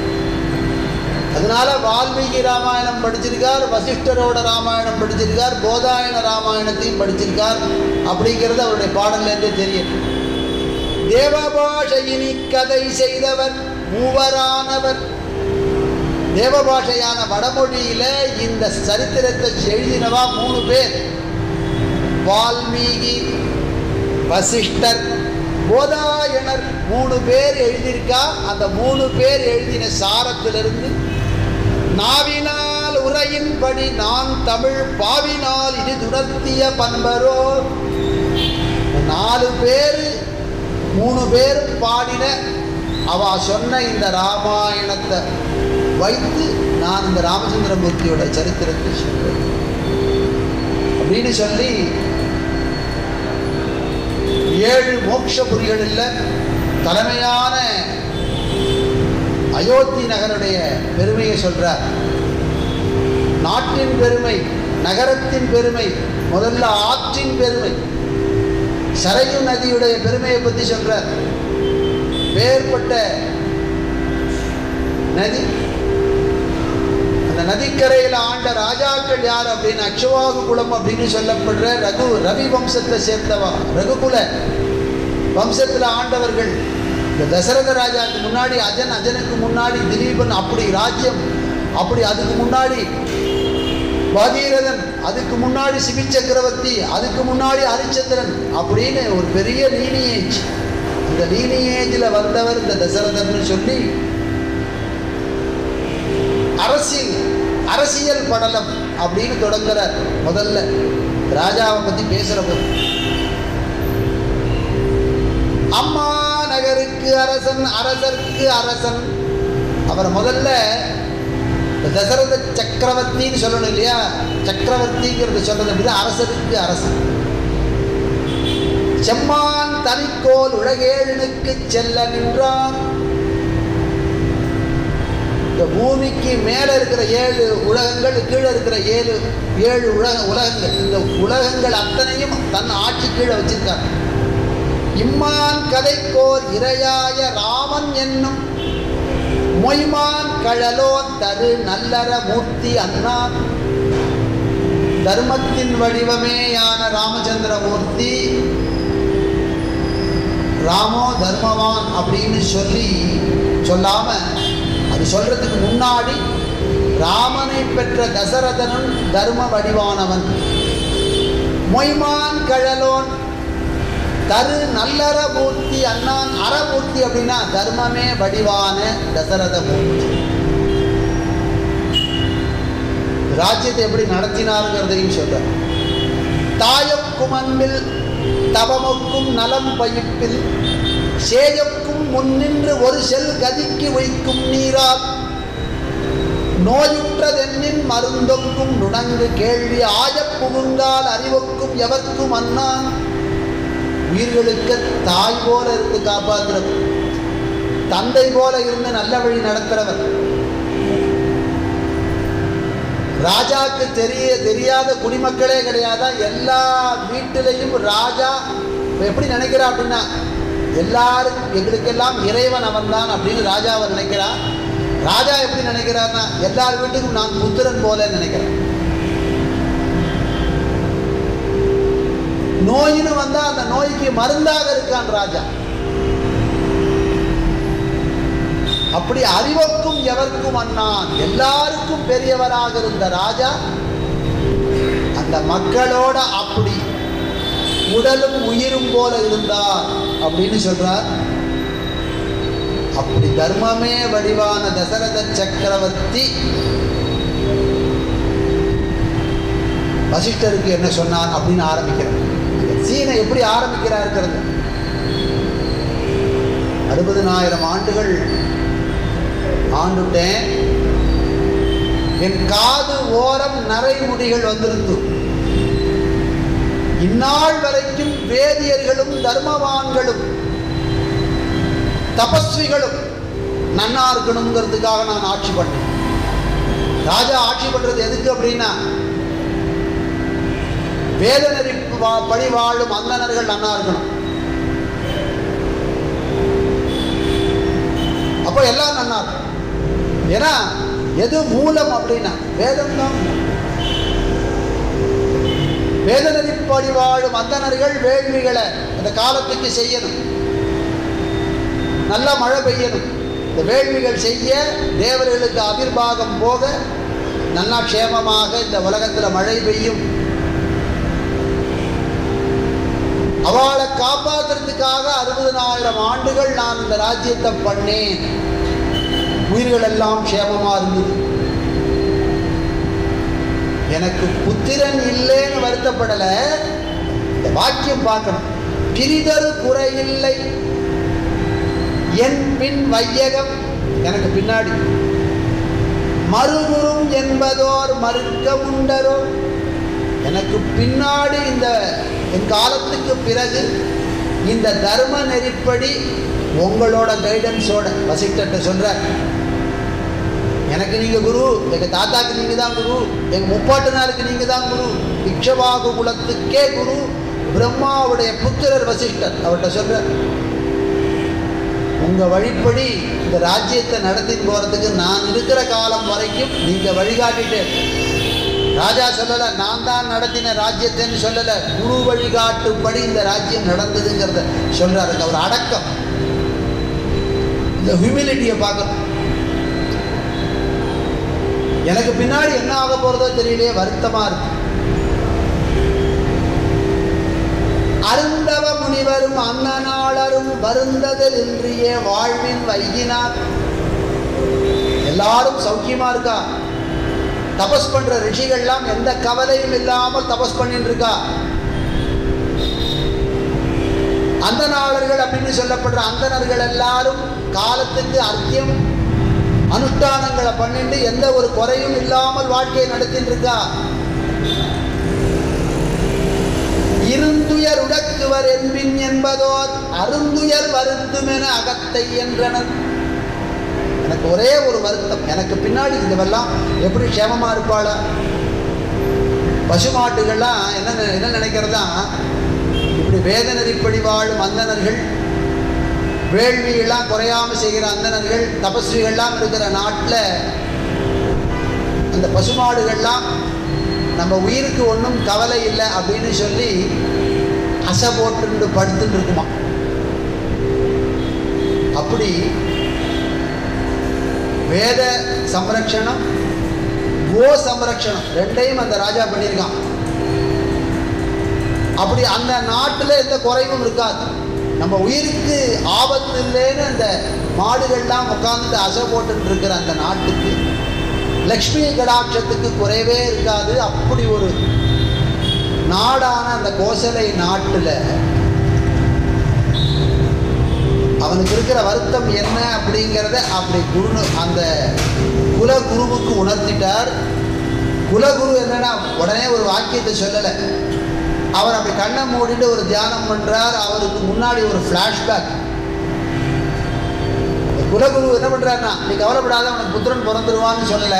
அதனால வால்மீகி ராமாயணம் படிச்சிருக்கார் வசிஷ்டரோட ராமாயணம் படிச்சிருக்கார் போதாயன ராமாயணத்தையும் படிச்சிருக்கார் அப்படிங்கிறது அவருடைய பாடல்லேருந்தே தெரியும் தேவபாஷையினி கதை செய்தவர் மூவரானவர் தேவபாஷையான வடமொழியில இந்த சரித்திரத்தை எழுதினவா மூணு பேர் வால்மீகி வசிஷ்டர் போதாயனர் மூணு பேர் எழுதியிருக்கா அந்த மூணு பேர் எழுதின சாரத்திலிருந்து நாவினால் உரையின்படி நான் தமிழ் பாவினால் இது துணர்த்திய பண்பரோ நாலு பேர் மூணு பேர் பாடின அவ சொன்ன இந்த ராமாயணத்தை வைத்து நான் இந்த ராமச்சந்திரமூர்த்தியோட சரித்திரத்தை சொல்றேன் அப்படின்னு சொல்லி ஏழு மோட்சபுரிகளில் தலைமையான அயோத்தி நகருடைய பெருமையை சொல்றார் நாட்டின் பெருமை நகரத்தின் பெருமை முதல்ல ஆற்றின் பெருமை சரையு நதியுடைய பெருமையை பற்றி சொல்றார் வேறுபட்ட நதி அந்த நதிக்கரையில் ஆண்ட ராஜாக்கள் யார் அப்படின்னு அக்ஷவாகு குலம் அப்படின்னு சொல்லப்படுற ரகு ரவி வம்சத்தை சேர்ந்தவா ரகுகுல வம்சத்தில் ஆண்டவர்கள் இந்த தசரத ராஜாவுக்கு முன்னாடி அஜன் அஜனுக்கு முன்னாடி திலீபன் அப்படி ராஜ்யம் அப்படி அதுக்கு முன்னாடி பகீரதன் அதுக்கு முன்னாடி சிபி சக்கரவர்த்தி அதுக்கு முன்னாடி ஹரிச்சந்திரன் அப்படின்னு ஒரு பெரிய லீனியேஜ் இந்த லீனியேஜில் வந்தவர் இந்த தசரதன் சொல்லி அரசியல் அரசியல் படலம் அப்படின்னு தொடங்குறார் முதல்ல ராஜாவை பத்தி பேசுற போது அம்மா நகருக்கு அரசன் அரசருக்கு அரசன் அவர் முதல்ல இந்த தசரத சக்கரவர்த்தின்னு சொல்லணும் இல்லையா சக்கரவர்த்திங்கிறது சொல்றது அப்படின்னா அரசருக்கு அரசன் செம்மான் தனிக்கோல் உலகேழனுக்கு செல்ல நின்றான் இந்த பூமிக்கு மேலே இருக்கிற ஏழு உலகங்கள் கீழே இருக்கிற ஏழு ஏழு உலக உலகங்கள் இந்த உலகங்கள் அத்தனையும் தன் ஆட்சி கீழே வச்சிருக்காங்க இம்மான் கதைக்கோர் இரையாய ராமன் என்னும் மொய்மான் கழலோ தரு நல்லற மூர்த்தி அண்ணான் தர்மத்தின் வடிவமேயான ராமச்சந்திரமூர்த்தி ராமோ தர்மவான் அப்படின்னு சொல்லி சொல்லாம அது சொல்றதுக்கு முன்னாடி ராமனை பெற்ற தசரதனும் தர்ம வடிவானவன் மொய்மான் கழலோன் தரு நல்லற மூர்த்தி அண்ணான் அறமூர்த்தி அப்படின்னா தர்மமே வடிவான தசரத மூர்த்தி ராஜ்யத்தை எப்படி நடத்தினாருங்கிறதையும் சொல்றார் தாயக்கும் அன்பில் தவமுக்கும் நலம் பயிப்பில் சேயக்கும் முன்னின்று ஒரு செல் கதிக்கு வைக்கும் நீரால் நோயுற்றதென்னின் மருந்தொக்கும் நுணங்கு கேள்வி ஆயப் புகுங்கால் அறிவுக்கும் எவர்க்கும் அண்ணான் உயிர்களுக்கு தாய் போல இருந்து காப்பாற்றுறவர் தந்தை போல இருந்து நல்ல வழி நடத்துறவர் ராஜாக்கு தெரிய தெரியாத குடிமக்களே கிடையாதா எல்லா வீட்டிலையும் ராஜா இப்ப எப்படி நினைக்கிறா அப்படின்னா எல்லாரும் எங்களுக்கெல்லாம் இறைவன் அவன்தான் அப்படின்னு ராஜா அவர் நினைக்கிறார் ராஜா எப்படி நினைக்கிறார்னா எல்லார் வீட்டுக்கும் நான் புத்திரன் போல நினைக்கிறேன் நோயின்னு வந்தா அந்த நோய்க்கு மருந்தாக இருக்கான் ராஜா அப்படி அறிவுக்கும் எவருக்கும் அண்ணான் எல்லாருக்கும் பெரியவராக இருந்த ராஜா அந்த மக்களோட அப்படி உடலும் உயிரும் போல இருந்தார் அப்படின்னு சொல்றார் அப்படி தர்மமே வடிவான தசரத சக்கரவர்த்தி வசிஷ்டருக்கு என்ன சொன்னான் அப்படின்னு ஆரம்பிக்கிறார் சீனை எப்படி ஆரம்பிக்கிறாருங்கிறது அறுபதனாயிரம் ஆண்டுகள் ஆண்டுட்டேன் என் காது ஓரம் நரைமுடிகள் வந்திருந்து இந்நாள் வரைக்கும் வேதியர்களும் தர்மவான்களும் தபஸ்விகளும் நன்னா இருக்கணுங்கிறதுக்காக நான் ஆட்சி பண்ணேன் ராஜா ஆட்சி பண்றது எதுக்கு அப்படின்னா வேத நெறி வா- படி வாழும் அந்தணர்கள் நன்னா இருக்கணும் அப்போ எல்லாம் நன்னா இருக்கும் ஏன்னா எது மூலம் அப்படின்னா வேதம் தான் வேத நெறிப்படி வாழும் அந்தணர்கள் வேள்விகளை அந்த காலத்துக்கு செய்யணும் நல்லா மழை பெய்யணும் இந்த வேள்விகள் செய்ய தேவர்களுக்கு அபிர்வாகம் போக நல்லா க்ஷேமமாக இந்த உலகத்தில் மழை பெய்யும் அவளை காப்பாத்துறதுக்காக அறுபதனாயிரம் ஆண்டுகள் நான் இந்த ராஜ்யத்தை பண்ணேன் உயிர்கள் எல்லாம் க்ஷேமமா இருந்தது எனக்கு புத்திரன் இல்லைன்னு வருத்தப்படலை இந்த வாக்கியம் பார்க்கணும் பிரிதொரு குறையில்லை என் பின் வையகம் எனக்கு பின்னாடி மறுகுறும் என்பதோர் மறுக்க உண்டரோ எனக்கு பின்னாடி இந்த என் காலத்துக்கு பிறகு இந்த தர்ம நெறிப்படி உங்களோட கைடன்ஸோட வசிஷ்டர்கிட்ட சொல்கிறார் எனக்கு நீங்கள் குரு எங்கள் தாத்தாக்கு நீங்கள் தான் குரு எங்கள் முப்பாட்டு நாளுக்கு நீங்கள் தான் குரு இக்ஷவாகு குலத்துக்கே குரு பிரம்மாவுடைய புத்திரர் வசிஷ்டர் அவர்கிட்ட சொல்கிறார் உங்கள் வழிப்படி இந்த ராஜ்யத்தை நடத்திட்டு போகிறதுக்கு நான் இருக்கிற காலம் வரைக்கும் நீங்கள் வழிகாட்டிட்டு ராஜா சொல்லலை நான் தான் நடத்தின ராஜ்யத்தைன்னு சொல்லலை குரு வழிகாட்டுப்படி இந்த ராஜ்யம் நடந்ததுங்கிறத சொல்கிறாரு அவர் அடக்கம் இந்த ஹியூமிலிட்டியை பார்க்கணும் எனக்கு பின்னாடி என்ன ஆக போகிறதோ தெரியலையே வருத்தமாக இருக்கு அருந்தவ முனிவரும் அன்னநாளரும் வருந்ததில் இன்றிய வாழ்வின் வைகினார் எல்லாரும் சௌக்கியமா இருக்கா தபஸ் பண்ற ரிஷிகள்லாம் எந்த கவலையும் இல்லாமல் தபஸ் பண்ணிட்டு இருக்கா அந்தனாளர்கள் அப்படின்னு சொல்லப்படுற அந்தணர்கள் எல்லாரும் காலத்துக்கு அர்த்தியம் அனுஷ்டானங்களை பண்ணிட்டு எந்த ஒரு குறையும் இல்லாமல் வாழ்க்கையை நடத்திட்டு இருக்கா இருந்துயர் உடக்குவர் என்பின் என்பதோர் அருந்துயர் வருந்துமென அகத்தை என்றனர் எனக்கு ஒரே ஒரு வருத்தம் எனக்கு பின்னாடி இதுவெல்லாம் எப்படி க்ஷேமமா இருப்பாளா பசுமாட்டுகள்லாம் என்ன நெ- என்ன நினைக்கிறதா இப்படி வேதனரிப்படி வாழும் அந்தணர்கள் வேள்வியெல்லாம் குறையாம செய்கிற அந்தணர்கள் தபஸ்விகள்லாம் இருக்கிற நாட்டில் அந்த பசுமாடுகள்லாம் நம்ம உயிருக்கு ஒன்றும் கவலை இல்லை அப்படின்னு சொல்லி அசை போட்டு படுத்துட்டு இருக்குமா அப்படி வேத சம்ரக்ஷணம் கோ சம்ரக்ஷணம் ரெண்டையும் அந்த ராஜா பண்ணியிருக்கான் அப்படி அந்த நாட்டில் எந்த குறைவும் இருக்காது நம்ம உயிருக்கு ஆபத்து இல்லைன்னு அந்த மாடுகள்லாம் உட்காந்துட்டு அசை போட்டுட்டு இருக்கிற அந்த நாட்டுக்கு லக்ஷ்மி கடாட்சத்துக்கு குறைவே இருக்காது அப்படி ஒரு நாடான அந்த கோசலை நாட்டில் அவனுக்கு இருக்கிற வருத்தம் என்ன அப்படிங்கிறத அப்படி குரு அந்த குலகுருவுக்கு உணர்த்திட்டார் குலகுரு என்னன்னா உடனே ஒரு வாக்கியத்தை சொல்லலை அவர் அப்படி கண்ணை மூடிட்டு ஒரு தியானம் பண்றார் அவருக்கு முன்னாடி ஒரு ஃப்ளாஷ்பேக் குலகுரு என்ன பண்றாருன்னா நீ கவலைப்படாத அவனுக்கு புத்திரன் பிறந்துருவான்னு சொல்லல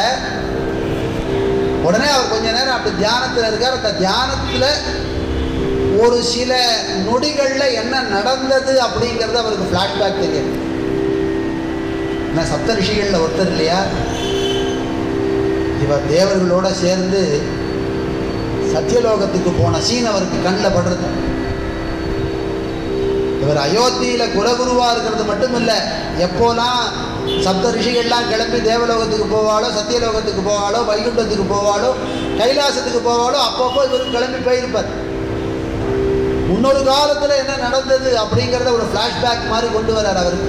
உடனே அவர் கொஞ்ச நேரம் அப்படி தியானத்தில் இருக்கார் அந்த தியானத்தில் ஒரு சில நொடிகளில் என்ன நடந்தது அப்படிங்கிறது அவருக்கு ஃப்ளாஷ்பேக் தெரியும் என்ன சப்த ரிஷிகளில் ஒருத்தர் இல்லையா இவர் தேவர்களோட சேர்ந்து சத்தியலோகத்துக்கு போன சீன் அவருக்கு கண்ணில் படுறது இவர் அயோத்தியில் குலகுருவாக இருக்கிறது மட்டும் இல்லை எப்போலாம் சப்த ரிஷிகள்லாம் கிளம்பி தேவலோகத்துக்கு போவாளோ சத்தியலோகத்துக்கு போவாளோ வைகுண்டத்துக்கு போவாளோ கைலாசத்துக்கு போவாளோ அப்பப்போ இவர் கிளம்பி போயிருப்பார் முன்னொரு காலத்தில் என்ன நடந்தது அப்படிங்கிறத ஒரு ஃப்ளாஷ்பேக் மாதிரி கொண்டு வரார் அவருக்கு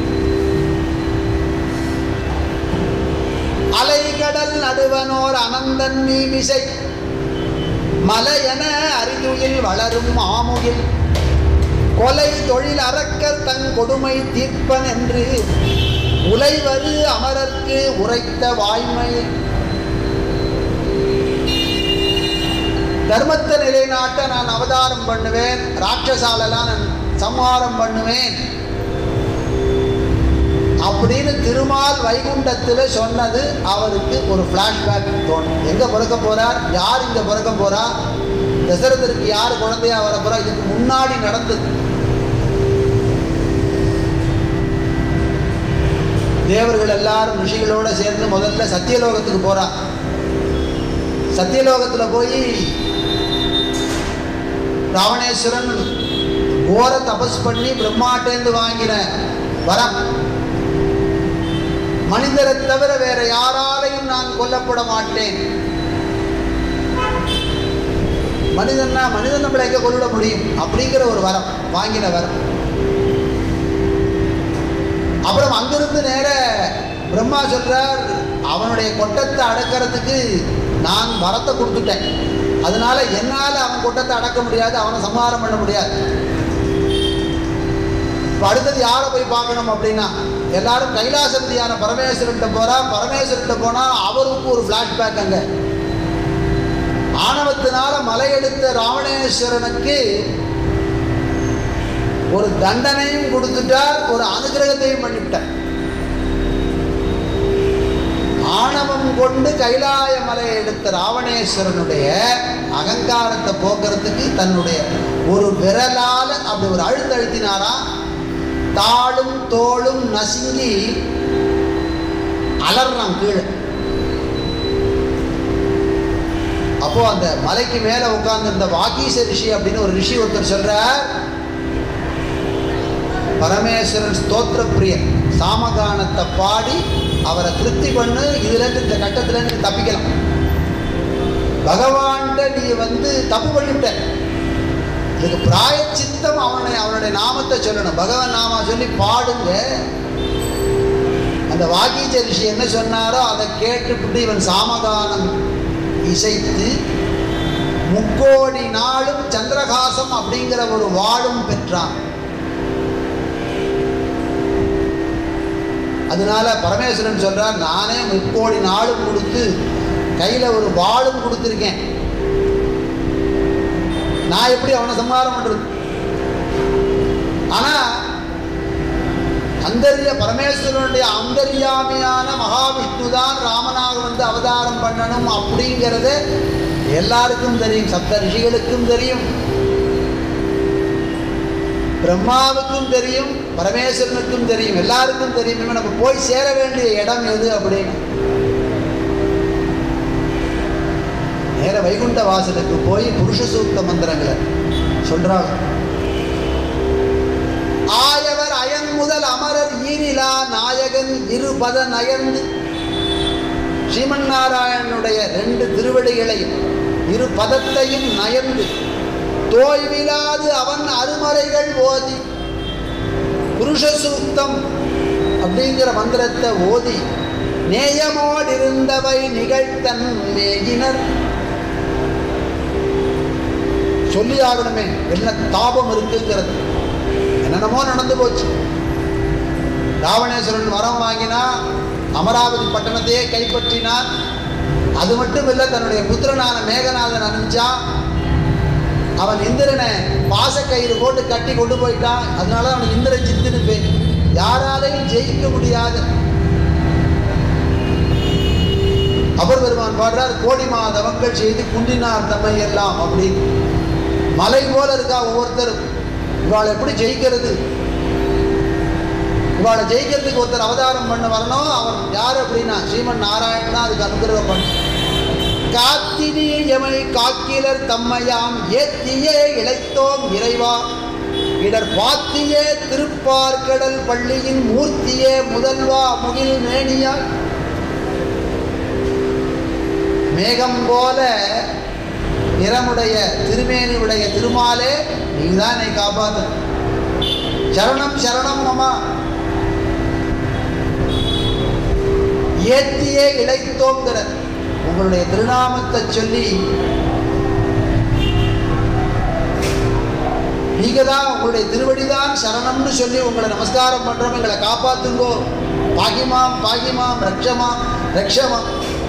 அலைகடல் நடுவனோர் அனந்தன் மீமிசை மலையென அறிதுயில் வளரும் மாமுகில் கொலை தொழில் அறக்கர் தன் கொடுமை தீர்ப்பன் என்று உலைவது அமரர்க்கு உரைத்த வாய்மை தர்மத்தை நிலைநாட்ட நான் அவதாரம் பண்ணுவேன் ராட்சசாலெல்லாம் நான் சம்ஹாரம் பண்ணுவேன் அப்படின்னு திருமால் வைகுண்டத்தில் சொன்னது அவருக்கு ஒரு ஃப்ளாஷ்பேக் தோணும் எங்கே பிறக்க போறார் யார் இங்கே பிறக்க போறா தசரதருக்கு யார் குழந்தையா வர போறா இதுக்கு முன்னாடி நடந்தது தேவர்கள் எல்லாரும் ரிஷிகளோட சேர்ந்து முதல்ல சத்தியலோகத்துக்கு போறா சத்தியலோகத்தில் போய் ராவணேஸ்வரன் கோர தபஸ் பண்ணி பிரம்மாட்டேந்து வாங்கின வரம் மனிதரை தவிர வேற யாராலையும் நான் கொல்லப்பட மாட்டேன் மனிதன்னா மனிதன் நம்மளை எங்க கொல்ல முடியும் அப்படிங்கிற ஒரு வரம் வாங்கின வரம் அப்புறம் அங்கிருந்து நேர பிரம்மா சொல்றார் அவனுடைய கொட்டத்தை அடக்கிறதுக்கு நான் வரத்தை கொடுத்துட்டேன் அதனால என்னால் அவன் கொட்டத்தை அடக்க முடியாது அவனை சம்ஹாரம் பண்ண முடியாது இப்போ அடுத்தது யாரை போய் பார்க்கணும் அப்படின்னா எல்லாரும் கைலாசபதியான பரமேஸ்வரன்ட்ட போறா பரமேஸ்வரன்ட்ட போனா அவருக்கு ஒரு ஃப்ளாஷ்பேக் அங்க ஆணவத்தினால மலையெடுத்த ராவணேஸ்வரனுக்கு ஒரு தண்டனையும் கொடுத்துட்டார் ஒரு அனுகிரகத்தையும் பண்ணிவிட்டார் ஆணவம் கொண்டு கைலாய மலையை எடுத்த ராவணேஸ்வரனுடைய அகங்காரத்தை போக்குறதுக்கு தன்னுடைய ஒரு விரலால அப்படி ஒரு அழுத்த அழுத்தினாரா தாளும் தோளும் நசுங்கி அலறான் கீழே அப்போ அந்த மலைக்கு மேல உட்கார்ந்து இந்த வாகீச ரிஷி அப்படின்னு ஒரு ரிஷி ஒருத்தர் சொல்றார் பரமேஸ்வரன் ஸ்தோத்திர பிரியன் சாமகானத்தை பாடி அவரை திருப்தி பண்ணு இதுல இருந்து இந்த கட்டத்துல இருந்து நீ தப்பிக்கலாம் பகவான்கிட்ட நீ வந்து தப்பு பண்ணிவிட்ட இதுக்கு பிராயச்சித்தம் அவனை அவனுடைய நாமத்தை சொல்லணும் பகவான் நாமா சொல்லி பாடுங்க அந்த வாகீஜ ரிஷி என்ன சொன்னாரோ அதை கேட்டுவிட்டு இவன் சாமகானம் இசைத்து முக்கோடி நாளும் சந்திரகாசம் அப்படிங்கிற ஒரு வாழும் பெற்றான் அதனால பரமேஸ்வரன் சொல்றார் நானே முக்கோடி நாளும் கொடுத்து கையில ஒரு வாளும் கொடுத்துருக்கேன் நான் எப்படி அவனை சம்ஹாரம் பண்றது ஆனா அந்தரிய பரமேஸ்வரனுடைய அந்தர்யாமியான மகாவிஷ்ணு தான் ராமனாக வந்து அவதாரம் பண்ணணும் அப்படிங்கிறது எல்லாருக்கும் தெரியும் சப்த ரிஷிகளுக்கும் தெரியும் பிரம்மாவுக்கும் தெரியும் பரமேஸ்வரனுக்கும் தெரியும் எல்லாருக்கும் தெரியும் இனிமே நம்ம போய் சேர வேண்டிய இடம் எது அப்படின்னு நேர வைகுண்ட வாசலுக்கு போய் புருஷ சூக்த மந்திரங்களை சொல்றாங்க ஆயவர் அயன் முதல் அமரர் ஈரிலா நாயகன் இருபத நயந்து ஸ்ரீமன் நாராயணனுடைய ரெண்டு திருவடிகளையும் இரு பதத்தையும் நயந்து தோய்விலாது அவன் அருமறைகள் ஓதி புருஷ சூக்தம் அப்படிங்கிற மந்திரத்தை ஓதி நேயமோடிருந்தவை நிகழ்த்தன் மேயினர் சொல்லி ஆகணுமே என்ன தாபம் இருக்குங்கிறது என்னென்னமோ நடந்து போச்சு ராவணேஸ்வரன் வரம் வாங்கினா அமராவதி பட்டணத்தையே கைப்பற்றினார் அது மட்டும் இல்லை தன்னுடைய புத்திரனான மேகநாதன் அனுப்பிச்சான் அவன் இந்திரனை பாசக்கயிறு போட்டு கட்டி கொண்டு போயிட்டான் அதனால அவனுக்கு இந்திர சித்துன்னு பேர் யாராலையும் ஜெயிக்க முடியாது அவர் பெருமான் பாடுறார் கோடி மாதவங்கள் செய்து குண்டினார் தம்மை எல்லாம் அப்படின்னு மலை போல இருக்கா ஒவ்வொருத்தரும் இவாளை எப்படி ஜெயிக்கிறது இவாளை ஜெயிக்கிறதுக்கு ஒருத்தர் அவதாரம் பண்ண வரணும் அவர் யார் அப்படின்னா ஸ்ரீமன் நாராயணன் தான் அதுக்கு அனுகிரகம் பண்ண காத்தினி எமை காக்கிலர் தம்மையாம் ஏத்தியே இழைத்தோம் இறைவா இடர் பாத்தியே திருப்பார்கடல் பள்ளியின் மூர்த்தியே முதல்வா முகில் மேனியாய் மேகம் போல நிறமுடைய திருமேனியுடைய திருமாலே நீதான் என்னை காப்பாத்து சரணம் சரணம் அம்மா ஏத்தியே இழைத்தோங்கிற உங்களுடைய திருநாமத்தை சொல்லி நீங்க தான் உங்களுடைய திருவடிதான் சரணம்னு சொல்லி உங்களை நமஸ்காரம் பண்றோம் எங்களை காப்பாத்துங்கோ பாகிமாம் பாகிமாம் ரக்ஷமாம் ரக்ஷமாம்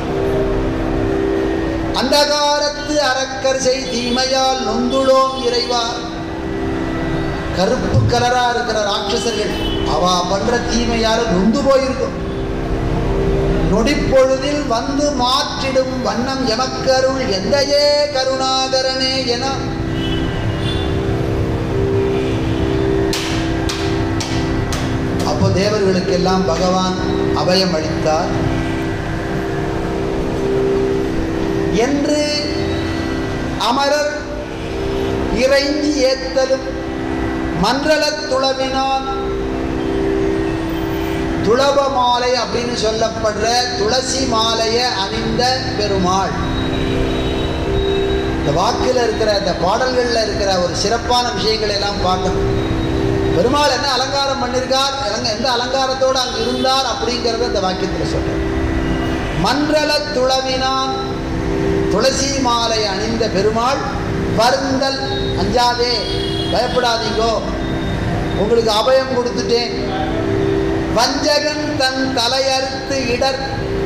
அந்தகாரத்து அரக்கர் செய் தீமையால் நொந்துளோம் இறைவா கருப்பு கலரா இருக்கிற ராட்சசர்கள் அவ பண்ற தீமையால நொந்து போயிருக்கும் நொடிப்பொழுதில் வந்து மாற்றிடும் வண்ணம் எமக்கருள் எந்தையே கருணாகரனே என அப்போ தேவர்களுக்கெல்லாம் பகவான் அபயம் அளித்தார் என்று அமரர் இறைஞ்சி ஏத்தலும் மன்றலத் துளவினான் துளப மாலை அப்படின்னு சொல்லப்படுற துளசி மாலையை அணிந்த பெருமாள் இந்த வாக்கில் இருக்கிற இந்த பாடல்களில் இருக்கிற ஒரு சிறப்பான விஷயங்களை எல்லாம் பார்க்கணும் பெருமாள் என்ன அலங்காரம் பண்ணியிருக்கார் எலங்க எந்த அலங்காரத்தோடு அங்கே இருந்தார் அப்படிங்கிறத இந்த வாக்கியத்தில் சொல்றார் மன்றல துளவினான் துளசி மாலை அணிந்த பெருமாள் வருந்தல் அஞ்சாதே பயப்படாதீங்கோ உங்களுக்கு அபயம் கொடுத்துட்டேன் வஞ்சகன் தன் தலையறுத்து இடர்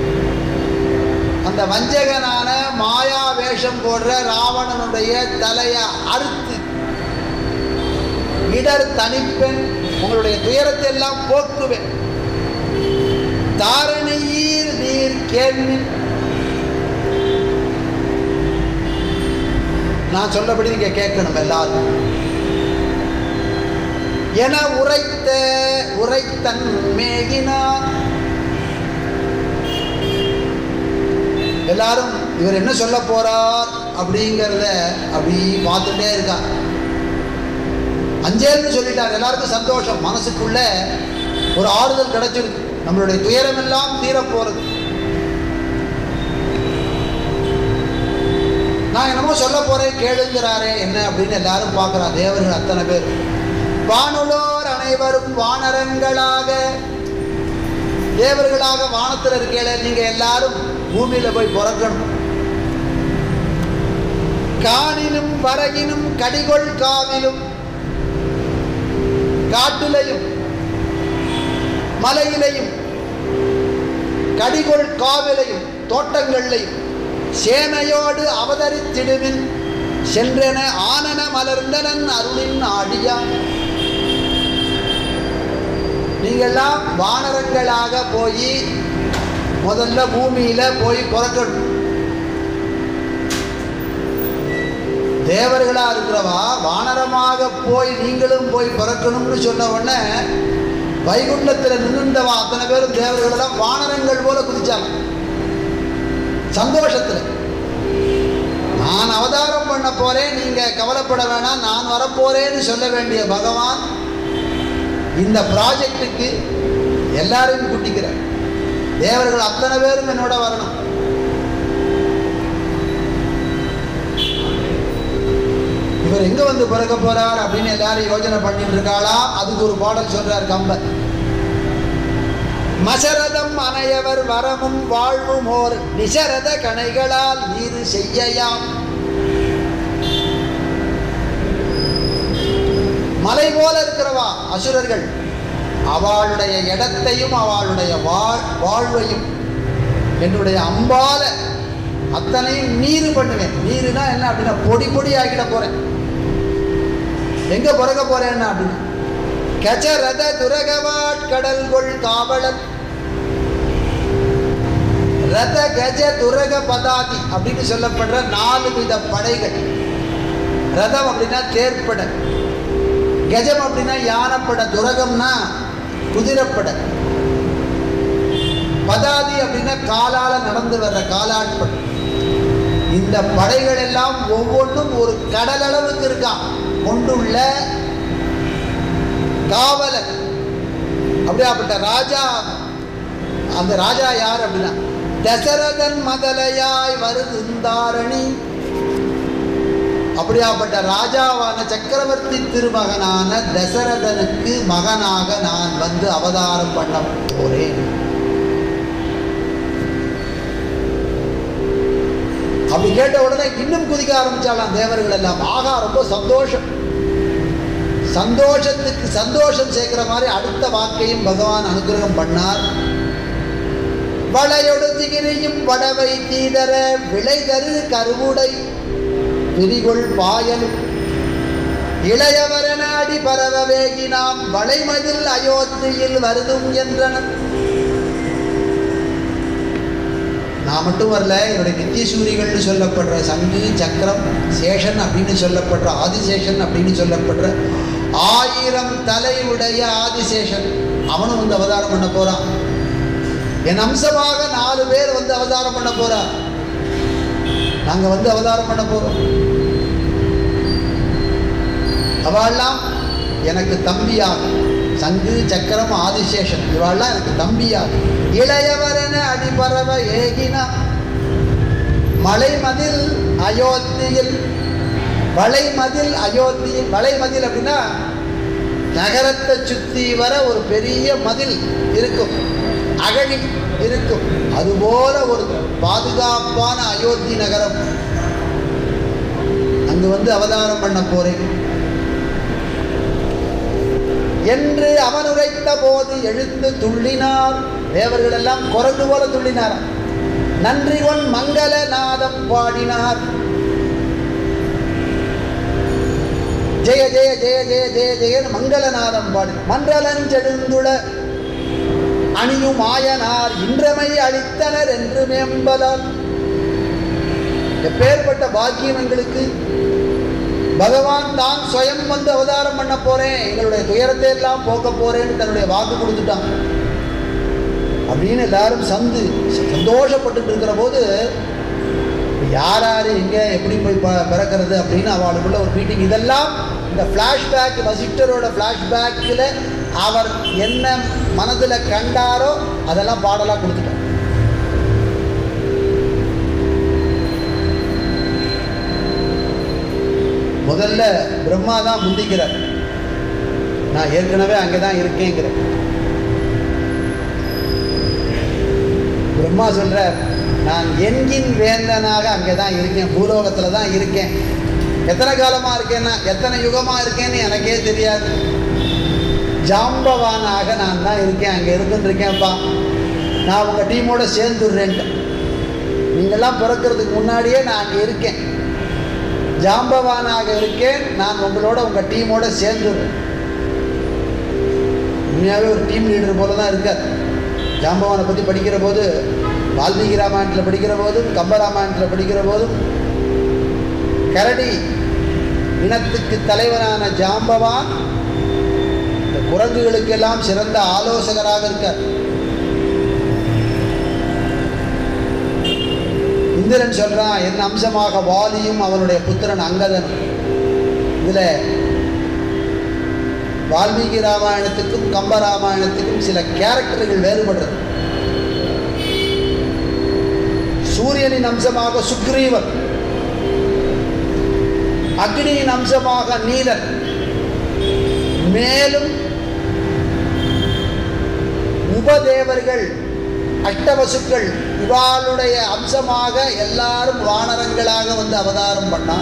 அந்த வஞ்சகனான மாயா வேஷம் போடுற ராவணனுடைய தலையை அறுத்து இடர் தணிப்பெண் உங்களுடைய துயரத்தை எல்லாம் போக்குவேன் தாரணியீர் நீர் கேள்வி நான் சொல்லபடி நீங்க கேட்கணும் எல்லாரும் என உரைத்த உரைத்தன் மேகினான் எல்லாரும் இவர் என்ன சொல்ல போறார் அப்படிங்கிறத அப்படி பார்த்துட்டே இருக்கா அஞ்சேல்னு சொல்லிட்டார் எல்லாருக்கும் சந்தோஷம் மனசுக்குள்ள ஒரு ஆறுதல் கிடைச்சிருக்கு நம்மளுடைய துயரம் எல்லாம் தீரப் போறது நான் என்னமோ சொல்ல போறேன் கேளுங்கிறாரே என்ன அப்படின்னு எல்லாரும் பார்க்கிறா தேவர்கள் அத்தனை பேர் வானுலோர் அனைவரும் வானரங்களாக தேவர்களாக வானத்தில் இருக்கல நீங்க எல்லாரும் பூமியில போய் பிறக்கணும் காணினும் வரகினும் கடிகொள் காவிலும் காட்டிலையும் மலையிலையும் கடிகொள் காவிலையும் தோட்டங்கள்லையும் சேனையோடு அவதரித்திடுவின் சென்றென ஆனன மலர்ந்தனன் அருளின் ஆடியான் நீங்கள்லாம் வானரங்களாக போய் முதல்ல பூமியில போய் பிறக்கணும் தேவர்களா இருக்கிறவா வானரமாக போய் நீங்களும் போய் பிறக்கணும்னு சொன்ன உடனே வைகுண்டத்தில் நின்றுண்டவா அத்தனை பேரும் தேவர்கள் எல்லாம் வானரங்கள் போல குதிச்சாங்க சந்தோஷத்தில் நான் அவதாரம் பண்ண போறேன் நீங்க கவலைப்பட வேணாம் நான் வரப்போறேன்னு சொல்ல வேண்டிய பகவான் இந்த ப்ராஜெக்டுக்கு எல்லாரையும் கூட்டிக்கிறார் தேவர்கள் அத்தனை பேரும் என்னோட வரணும் இவர் எங்க வந்து பிறக்க போறார் அப்படின்னு எல்லாரும் யோசனை பண்ணிட்டு இருக்காளா அதுக்கு ஒரு பாடல் சொல்றார் கம்பர் மசரதம் அனையவர் வரமும் வாழ்வும் ஓர் நிசரத கணைகளால் நீரு செய்யயாம் மலை போல இருக்கிறவா அசுரர்கள் அவளுடைய இடத்தையும் அவளுடைய வாழ் வாழ்வையும் என்னுடைய அம்பால அத்தனையும் நீர் பண்ணுவேன் நீருனா என்ன அப்படின்னா பொடி பொடி ஆக்கிட போறேன் எங்க பிறக்க போறேன்னா அப்படின்னா கஜ ரத துரகவாட் கடல் கொள் காவலன் ரத கஜ துரக பதாதி அப்படின்னு சொல்லப்படுற நாலு வித படைகள் ரதம் அப்படின்னா தேர்ப்படை கஜம் அப்படின்னா யானைப்படை துரகம்னா குதிரைப்படை பதாதி அப்படின்னா காலால நடந்து வர்ற காலாட்படை இந்த படைகள் எல்லாம் ஒவ்வொன்றும் ஒரு கடல் அளவுக்கு இருக்கான் கொண்டுள்ள காவலன் அப்படியாப்பட்ட ராஜா அந்த ராஜா யார் அப்படின்னா தசரதன் மதலையாய் வருதுந்தாரணி அப்படியாப்பட்ட ராஜாவான சக்கரவர்த்தி திருமகனான தசரதனுக்கு மகனாக நான் வந்து அவதாரம் பண்ண போறேன் அப்படி கேட்ட உடனே இன்னும் குதிக்க ஆரம்பிச்சாலாம் தேவர்கள் எல்லாம் ஆகா ரொம்ப சந்தோஷம் சந்தோஷத்துக்கு சந்தோஷம் சேர்க்கிற மாதிரி அடுத்த வாக்கையும் பகவான் அனுகிரகம் பண்ணார் வளையொடு திகிரியும் வடவை தீதர விளைதரு கருவுடை பிரிகொள் பாயலும் இளையவரன அடி பரவ வேகினாம் வளைமதில் அயோத்தியில் வருதும் என்றனர் நான் மட்டும் வரல என்னுடைய நித்தியசூரிகள்னு சொல்லப்படுற சங்கு சக்கரம் சேஷன் அப்படின்னு சொல்லப்படுற ஆதிசேஷன் அப்படின்னு சொல்லப்படுற ஆயிரம் தலை உடைய ஆதிசேஷன் அவனும் வந்து அவதாரம் பண்ண போறான் என் அம்சமாக நாலு பேர் வந்து அவதாரம் பண்ண போறா நாங்க வந்து அவதாரம் பண்ண போறோம் அவள்லாம் எனக்கு தம்பியாக சங்கு சக்கரம் ஆதிசேஷன் இவாள்லாம் எனக்கு தம்பியாக இளையவரென அடிபரவ ஏகினா மலைமதில் அயோத்தியில் வளைமதில் அயோத்தியில் வளைமதில் அப்படின்னா நகரத்தை சுற்றி வர ஒரு பெரிய மதில் இருக்கும் அகழி இருக்கும் அதுபோல ஒரு பாதுகாப்பான அயோத்தி நகரம் அங்கு வந்து அவதாரம் பண்ண போறேன் என்று அவன் உரைத்த போது எழுந்து துள்ளினார் தேவர்கள் எல்லாம் குரங்கு போல துள்ளினார் நன்றி கொண் மங்கள நாதம் பாடினார் ஜெய ஜெய ஜெய ஜெய ஜெய ஜெயன் மங்களநாதம் பாடி மன்றலஞ்செழுந்துள அணியும் ஆயனார் இன்றமை அளித்தனர் என்று மேம்பலர் எப்பேற்பட்ட பாக்கியம் எங்களுக்கு பகவான் தான் சுயம் வந்து அவதாரம் பண்ண போறேன் எங்களுடைய துயரத்தை எல்லாம் போக்க போறேன்னு தன்னுடைய வாக்கு கொடுத்துட்டான் அப்படின்னு எல்லாரும் சந்து சந்தோஷப்பட்டுட்டு இருக்கிற போது யார் யார் எங்கே எப்படி போய் ப பிறக்கிறது அப்படின்னு அவளுக்குள்ள ஒரு மீட்டிங் இதெல்லாம் இந்த ஃப்ளாஷ்பேக் வசிஷ்டரோட ஃப்ளாஷ்பேக்கில் அவர் என்ன மனதில் கண்டாரோ அதெல்லாம் பாடலாக கொடுத்துட்டார் முதல்ல பிரம்மா தான் முந்திக்கிறார் நான் ஏற்கனவே அங்கே தான் இருக்கேங்கிற பிரம்மா சொல்றார் நான் என்கின் வேந்தனாக அங்கே தான் இருக்கேன் பூலோகத்தில் தான் இருக்கேன் எத்தனை காலமாக இருக்கேன்னா எத்தனை யுகமாக இருக்கேன்னு எனக்கே தெரியாது ஜாம்பவானாக நான் தான் இருக்கேன் அங்கே இருந்துட்டு இருக்கேன்ப்பா நான் உங்கள் டீமோட சேர்ந்துடுறேன்ட்டு நீங்கள்லாம் பிறக்கிறதுக்கு முன்னாடியே நான் அங்கே இருக்கேன் ஜாம்பவானாக இருக்கேன் நான் உங்களோட உங்கள் டீமோட சேர்ந்துடுறேன் உண்மையாகவே ஒரு டீம் லீடர் போல தான் இருக்கார் ஜாம்பவானை பற்றி படிக்கிற போது வால்மீகி ராமாயணத்தில் படிக்கிற போதும் கம்பராமாயணத்தில் படிக்கிற போதும் கரடி இனத்துக்கு தலைவனான ஜாம்பவான் இந்த குரங்குகளுக்கெல்லாம் சிறந்த ஆலோசகராக இருக்கார் இந்திரன் சொல்றான் என் அம்சமாக வாலியும் அவனுடைய புத்திரன் அங்கதனும் இதுல வால்மீகி ராமாயணத்துக்கும் கம்ப ராமாயணத்துக்கும் சில கேரக்டர்கள் வேறுபடுறது சூரியனின் அம்சமாக சுக்ரீவன் அக்னியின் அம்சமாக நீலன் மேலும் உபதேவர்கள் அஷ்டவசுக்கள் இவாளுடைய அம்சமாக எல்லாரும் வானரங்களாக வந்து அவதாரம் பண்ணா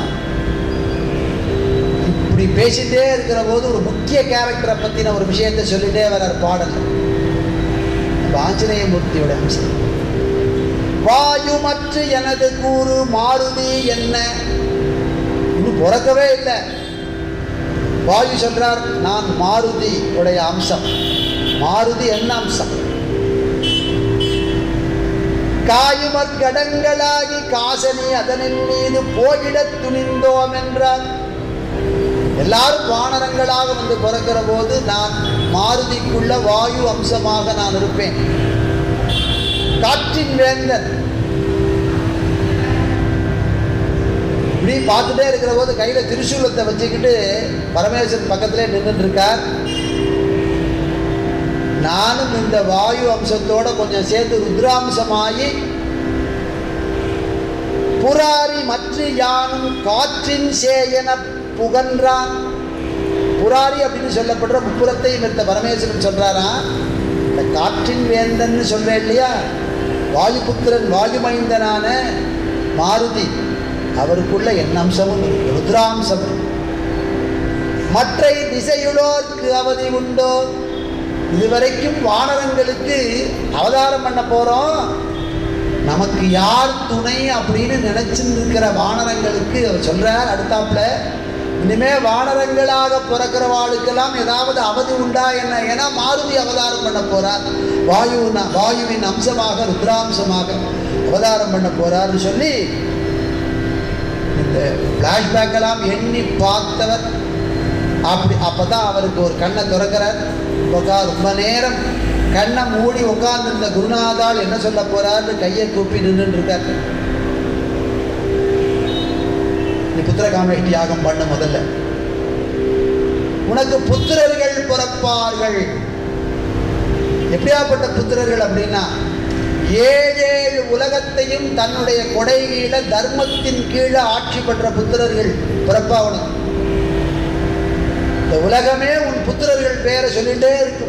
இப்படி பேசிட்டே இருக்கிற போது ஒரு முக்கிய கேரக்டரை பற்றின ஒரு விஷயத்தை சொல்லிட்டே வர்றார் பாடல் நம்ம ஆஞ்சநேயமூர்த்தியோட அம்சம் வாயுமற்று எனது கூறு மாருதி என்ன இன்னும் பிறக்கவே இல்லை வாயு சொல்றார் நான் மாருதி உடைய அம்சம் மாருதி என்ன அம்சம் காயுமற் கடங்களாகி காசனி அதனின் மீது போயிடத் துணிந்தோம் என்றார் எல்லாரும் வானரங்களாக வந்து பிறக்கிற போது நான் மாருதிக்குள்ள வாயு அம்சமாக நான் இருப்பேன் காற்றின் வேந்தன் இப்படி பார்த்துட்டே இருக்கிற போது கையில் திரிசூலத்தை வச்சுக்கிட்டு பரமேஸ்வரன் பக்கத்திலே நின்றுட்டு இருக்கார் நானும் இந்த வாயு அம்சத்தோட கொஞ்சம் சேர்த்து ருத்ராம்சமாகி புராரி மற்ற யானும் காற்றின் சேயன புகன்றான் புராரி அப்படின்னு சொல்லப்படுற முப்புறத்தையும் இருந்த பரமேஸ்வரன் சொல்றாரா இந்த காற்றின் வேந்தன்னு சொல்றேன் இல்லையா வாயுபுத்திரன் வாயுமைந்தனான மாருதி அவருக்குள்ள என் அம்சமும் இருக்கு, ருத்ராம்சம் மற்றை திசையுளோர்க்கு அவதி உண்டோ இதுவரைக்கும் வானரங்களுக்கு அவதாரம் பண்ண போறோம் நமக்கு யார் துணை அப்படின்னு நினைச்சுட்டு இருக்கிற வானரங்களுக்கு அவர் சொல்றார் அடுத்தாப்புல இனிமே வானரங்களாக பிறக்கிறவாளுக்கெல்லாம் ஏதாவது அவதி உண்டா என்ன ஏன்னா மாருதி அவதாரம் பண்ண போறார் வாயு வாயுவின் அம்சமாக ருத்ராம்சமாக அவதாரம் பண்ண போறார்னு சொல்லி இந்த ஃப்ளாஷ்பேக் எல்லாம் எண்ணி பார்த்தவர் அப்படி அப்போ தான் அவருக்கு ஒரு கண்ணை திறக்கிறார் உட்கா ரொம்ப நேரம் கண்ணை மூடி உட்கார்ந்திருந்த குருநாதால் என்ன சொல்ல போறாருன்னு கையை கூப்பி நின்றுட்டு இருக்கார் நீ புத்திர காமேஷ்டி யாகம் பண்ண முதல்ல உனக்கு புத்திரர்கள் பிறப்பார்கள் எப்படியாப்பட்ட புத்திரர்கள் அப்படின்னா ஏழு ஏழு உலகத்தையும் தன்னுடைய கொடை கீழே தர்மத்தின் கீழே ஆட்சி பெற்ற புத்திரர்கள் பிறப்பா உனக்கு இந்த உலகமே உன் புத்திரர்கள் பேரை சொல்லிட்டே இருக்கும்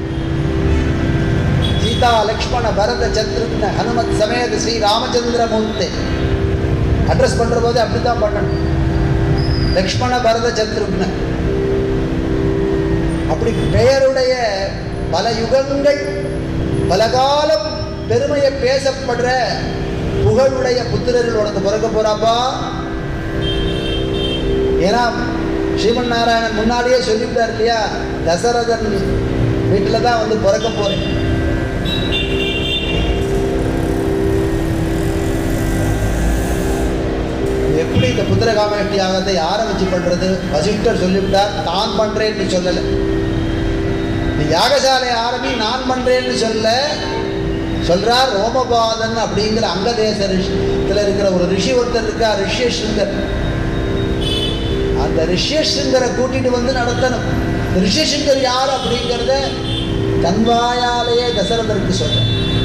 சீதா லக்ஷ்மண பரத சத்ருக்ன ஹனுமத் சமேத ஸ்ரீ ராமச்சந்திர மூர்த்தி அட்ரஸ் பண்ற போது அப்படித்தான் பண்ணணும் லக்ஷ்மண பரத சத்ருக்ன அப்படி பெயருடைய பல யுகங்கள் பல காலம் பெருமையை பேசப்படுற புகழுடைய புத்திரர்கள் உனக்கு பிறக்க போறாப்பா ஏன்னா ஸ்ரீமன் நாராயணன் முன்னாடியே சொல்லிவிட்டார் இல்லையா தசரதன் வீட்டில் தான் வந்து பிறக்க போறேன் எப்படி இந்த புத்திரகாமேஷ்டி யாகத்தை யாரை வச்சு பண்றது வசிஷ்டர் சொல்லிவிட்டார் தான் பண்றேன்னு சொல்லலை நீ யாகசாலை ஆரம்பி நான் பண்றேன்னு சொல்ல சொல்றார் ரோமபாதன் அப்படிங்கிற அங்கதேச ரிஷித்தில் இருக்கிற ஒரு ரிஷி ஒருத்தர் இருக்கா ரிஷ்யசுங்கர் அந்த ரிஷ்யசுங்கரை கூட்டிட்டு வந்து நடத்தணும் இந்த ரிஷ்யசுங்கர் யார் அப்படிங்கிறத தன்வாயாலேயே தசரதருக்கு சொல்ற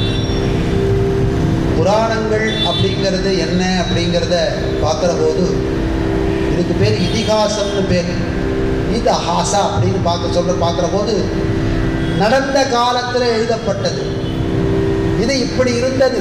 புராணங்கள் அப்படிங்கிறது என்ன அப்படிங்கிறத பார்க்குற போது இதுக்கு பேர் இதிகாசம்னு பேர் இதஹாசா அப்படின்னு பார்க்க சொல்ற பார்க்குற போது நடந்த காலத்தில் எழுதப்பட்டது இது இப்படி இருந்தது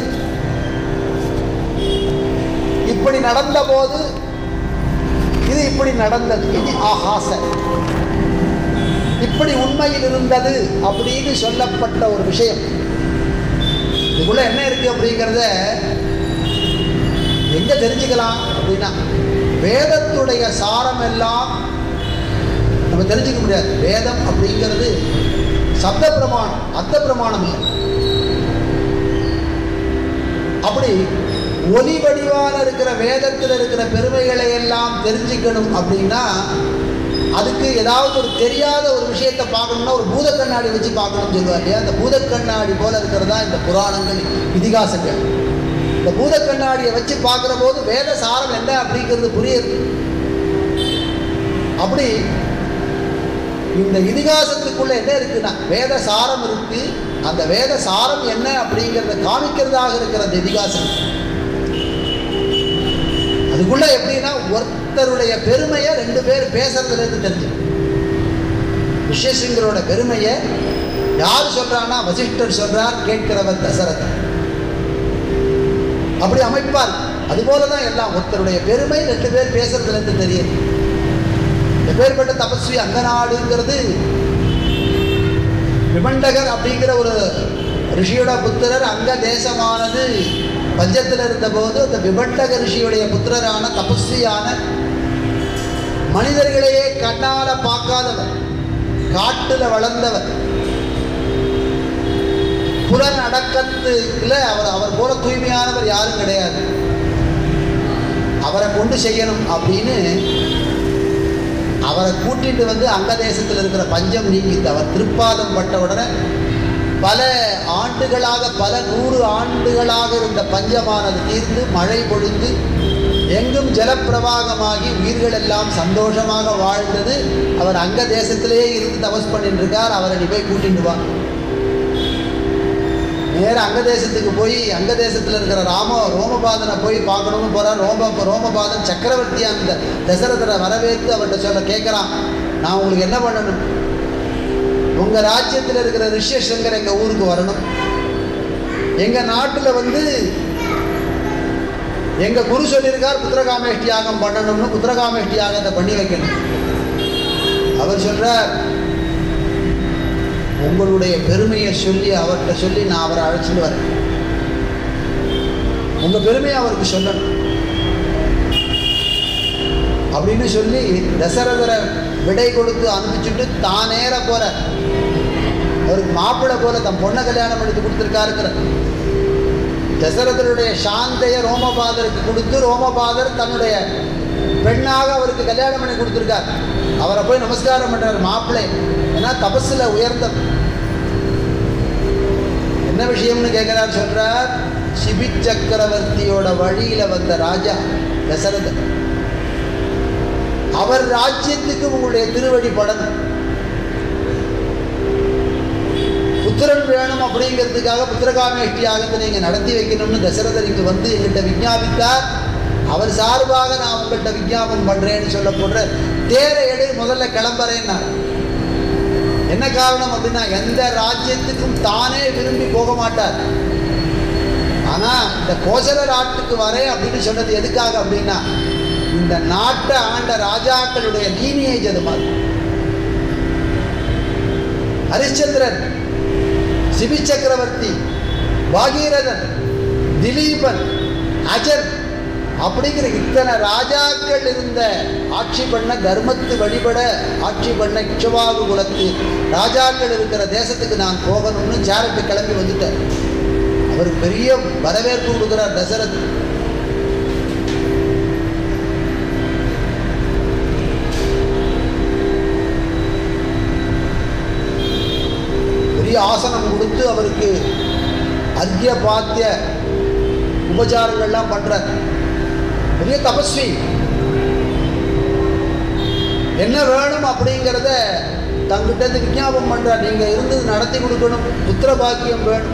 இப்படி நடந்த போது இது இப்படி நடந்தது இது ஆஹாச இப்படி உண்மையில் இருந்தது அப்படின்னு சொல்லப்பட்ட ஒரு விஷயம் இதுக்குள்ள என்ன இருக்கு அப்படிங்கிறத எங்க தெரிஞ்சுக்கலாம் அப்படின்னா வேதத்துடைய சாரம் எல்லாம் நம்ம தெரிஞ்சுக்க முடியாது வேதம் அப்படிங்கிறது சப்த பிரமாணம் அர்த்த பிரமாணம் இல்லை அப்படி ஒலி வடிவான இருக்கிற வேதத்தில் இருக்கிற பெருமைகளை எல்லாம் தெரிஞ்சுக்கணும் அப்படின்னா அதுக்கு ஏதாவது ஒரு தெரியாத ஒரு விஷயத்தை பார்க்கணும்னா ஒரு பூத கண்ணாடி வச்சு பார்க்கணும்னு சொல்லுவார் இல்லையா அந்த பூத கண்ணாடி போல இருக்கிறதா இந்த புராணங்கள் இதிகாசங்கள் இந்த பூத கண்ணாடியை வச்சு பார்க்குற போது வேத சாரம் என்ன அப்படிங்கிறது புரியுது அப்படி இந்த இதிகாசத்துக்குள்ள என்ன இருக்குன்னா வேத சாரம் இருக்கு அந்த வேத சாரம் என்ன அப்படிங்கிறத காமிக்கிறதாக இருக்கிற அந்த இதிகாசம் அதுக்குள்ள எப்படின்னா ஒருத்தருடைய பெருமையை ரெண்டு பேர் பேசுறதுல இருந்து தெரிஞ்சு ரிஷிசிங்கரோட பெருமையை யார் சொல்றான்னா வசிஷ்டர் சொல்றார் கேட்கிறவர் தசரதன் அப்படி அமைப்பார் அதுபோல தான் எல்லாம் ஒருத்தருடைய பெருமை ரெண்டு பேர் பேசுறதுல இருந்து தெரியுது எப்பேற்பட்ட தபஸ்வி அங்கநாடுங்கிறது விமண்டகர் அப்படிங்கிற ஒரு ரிஷியோட புத்திரர் அங்க தேசமானது பஞ்சத்தில் இருந்தபோது அந்த விபண்டக ரிஷியுடைய புத்திரரான தபஸ்வியான மனிதர்களையே கண்ணால பார்க்காதவர் காட்டுல வளர்ந்தவர் புலன் அடக்கத்துல அவர் அவர் போல தூய்மையானவர் யாரும் கிடையாது அவரை கொண்டு செய்யணும் அப்படின்னு அவரை கூட்டிட்டு வந்து அங்க தேசத்தில் இருக்கிற பஞ்சம் நீங்கித்து அவர் திருப்பாதம் பட்ட உடனே பல ஆண்டுகளாக பல நூறு ஆண்டுகளாக இருந்த பஞ்சமானது தீர்ந்து மழை பொழிந்து எங்கும் ஜலப்பிரவாகமாகி உயிர்கள் எல்லாம் சந்தோஷமாக வாழ்ந்தது அவர் அங்க தேசத்திலேயே இருந்து தபஸ் பண்ணிட்டு இருக்கார் அவரை நீ போய் கூட்டிட்டு வா நேரா அங்க தேசத்துக்கு போய் அங்க தேசத்தில் இருக்கிற ராம ரோமபாதனை போய் பார்க்கணும்னு போறார் ரோம ரோமபாதன் சக்கரவர்த்தி அந்த தசரதரை வரவேற்று அவர்கிட்ட சொல்ல கேட்குறான் நான் உங்களுக்கு என்ன பண்ணணும் உங்க ராஜ்யத்தில் இருக்கிற ரிஷ்யசங்கர் எங்க ஊருக்கு வரணும் எங்க நாட்டுல வந்து எங்க குரு சொல்லியிருக்கார் புத்திரகாமேஷ்டி யாகம் பண்ணணும்னு புத்திரகாமேஷ்டி யாகத்தை பண்ணி வைக்கணும் அவர் சொல்றார் உங்களுடைய பெருமையை சொல்லி அவர்கிட்ட சொல்லி நான் அவரை அழைச்சிட்டு வரேன் உங்க பெருமையை அவருக்கு சொல்லணும் அப்படின்னு சொல்லி தசரதரை விடை கொடுத்து அனுப்பிச்சுட்டு தான் நேர போற அவருக்கு மாப்பிள்ளை போல தன் பொண்ணை கல்யாணம் பண்ணி கொடுத்துருக்காருங்கிற தசரதருடைய சாந்தைய ரோமபாதருக்கு கொடுத்து ரோமபாதர் தன்னுடைய பெண்ணாக அவருக்கு கல்யாணம் பண்ணி கொடுத்துருக்கார் அவரை போய் நமஸ்காரம் பண்றார் மாப்பிள்ளை ஏன்னா தபஸில் உயர்ந்த என்ன விஷயம்னு கேட்கிறார் சொல்றார் சிபி சக்கரவர்த்தியோட வழியில வந்த ராஜா தசரதன் அவர் ராஜ்யத்துக்கு உங்களுடைய திருவடி படணும் புத்திரன் வேணும் அப்படிங்கிறதுக்காக புத்திரகாமேஷ்டி யாகத்தை நீங்கள் நடத்தி வைக்கணும்னு தசரதர் இங்கே வந்து எங்கிட்ட விஞ்ஞாபித்தார் அவர் சார்பாக நான் உங்கள்கிட்ட விஞ்ஞாபனம் பண்ணுறேன்னு சொல்லப்படுற தேரை எடு முதல்ல கிளம்புறேன்னா என்ன காரணம் அப்படின்னா எந்த ராஜ்யத்துக்கும் தானே விரும்பி போக மாட்டார் ஆனால் இந்த கோசல நாட்டுக்கு வரேன் அப்படின்னு சொன்னது எதுக்காக அப்படின்னா இந்த நாட்டை ஆண்ட ராஜாக்களுடைய லீனியேஜ் அது மாதிரி ஹரிச்சந்திரன் சிபி சக்கரவர்த்தி பாகீரதன் திலீபன் அஜன் அப்படிங்கிற இத்தனை ராஜாக்கள் இருந்த ஆட்சி பண்ண தர்மத்து வழிபட ஆட்சி பண்ண இக்ஷவாகு குலத்து ராஜாக்கள் இருக்கிற தேசத்துக்கு நான் போகணும்னு சேரட்டு கிளம்பி வந்துட்டார் அவர் பெரிய வரவேற்பு கொடுக்குறார் தசரத் பெரிய ஆசனம் கொடுத்து அவருக்கு அர்க்கிய பாத்திய உபச்சாரங்கள்லாம் பண்றார் பெரிய தபஸ்வி என்ன வேணும் அப்படிங்கிறத தங்கிட்ட இருந்து விஞ்ஞாபம் பண்றார் நீங்க இருந்தது நடத்தி கொடுக்கணும் புத்திர பாக்கியம் வேணும்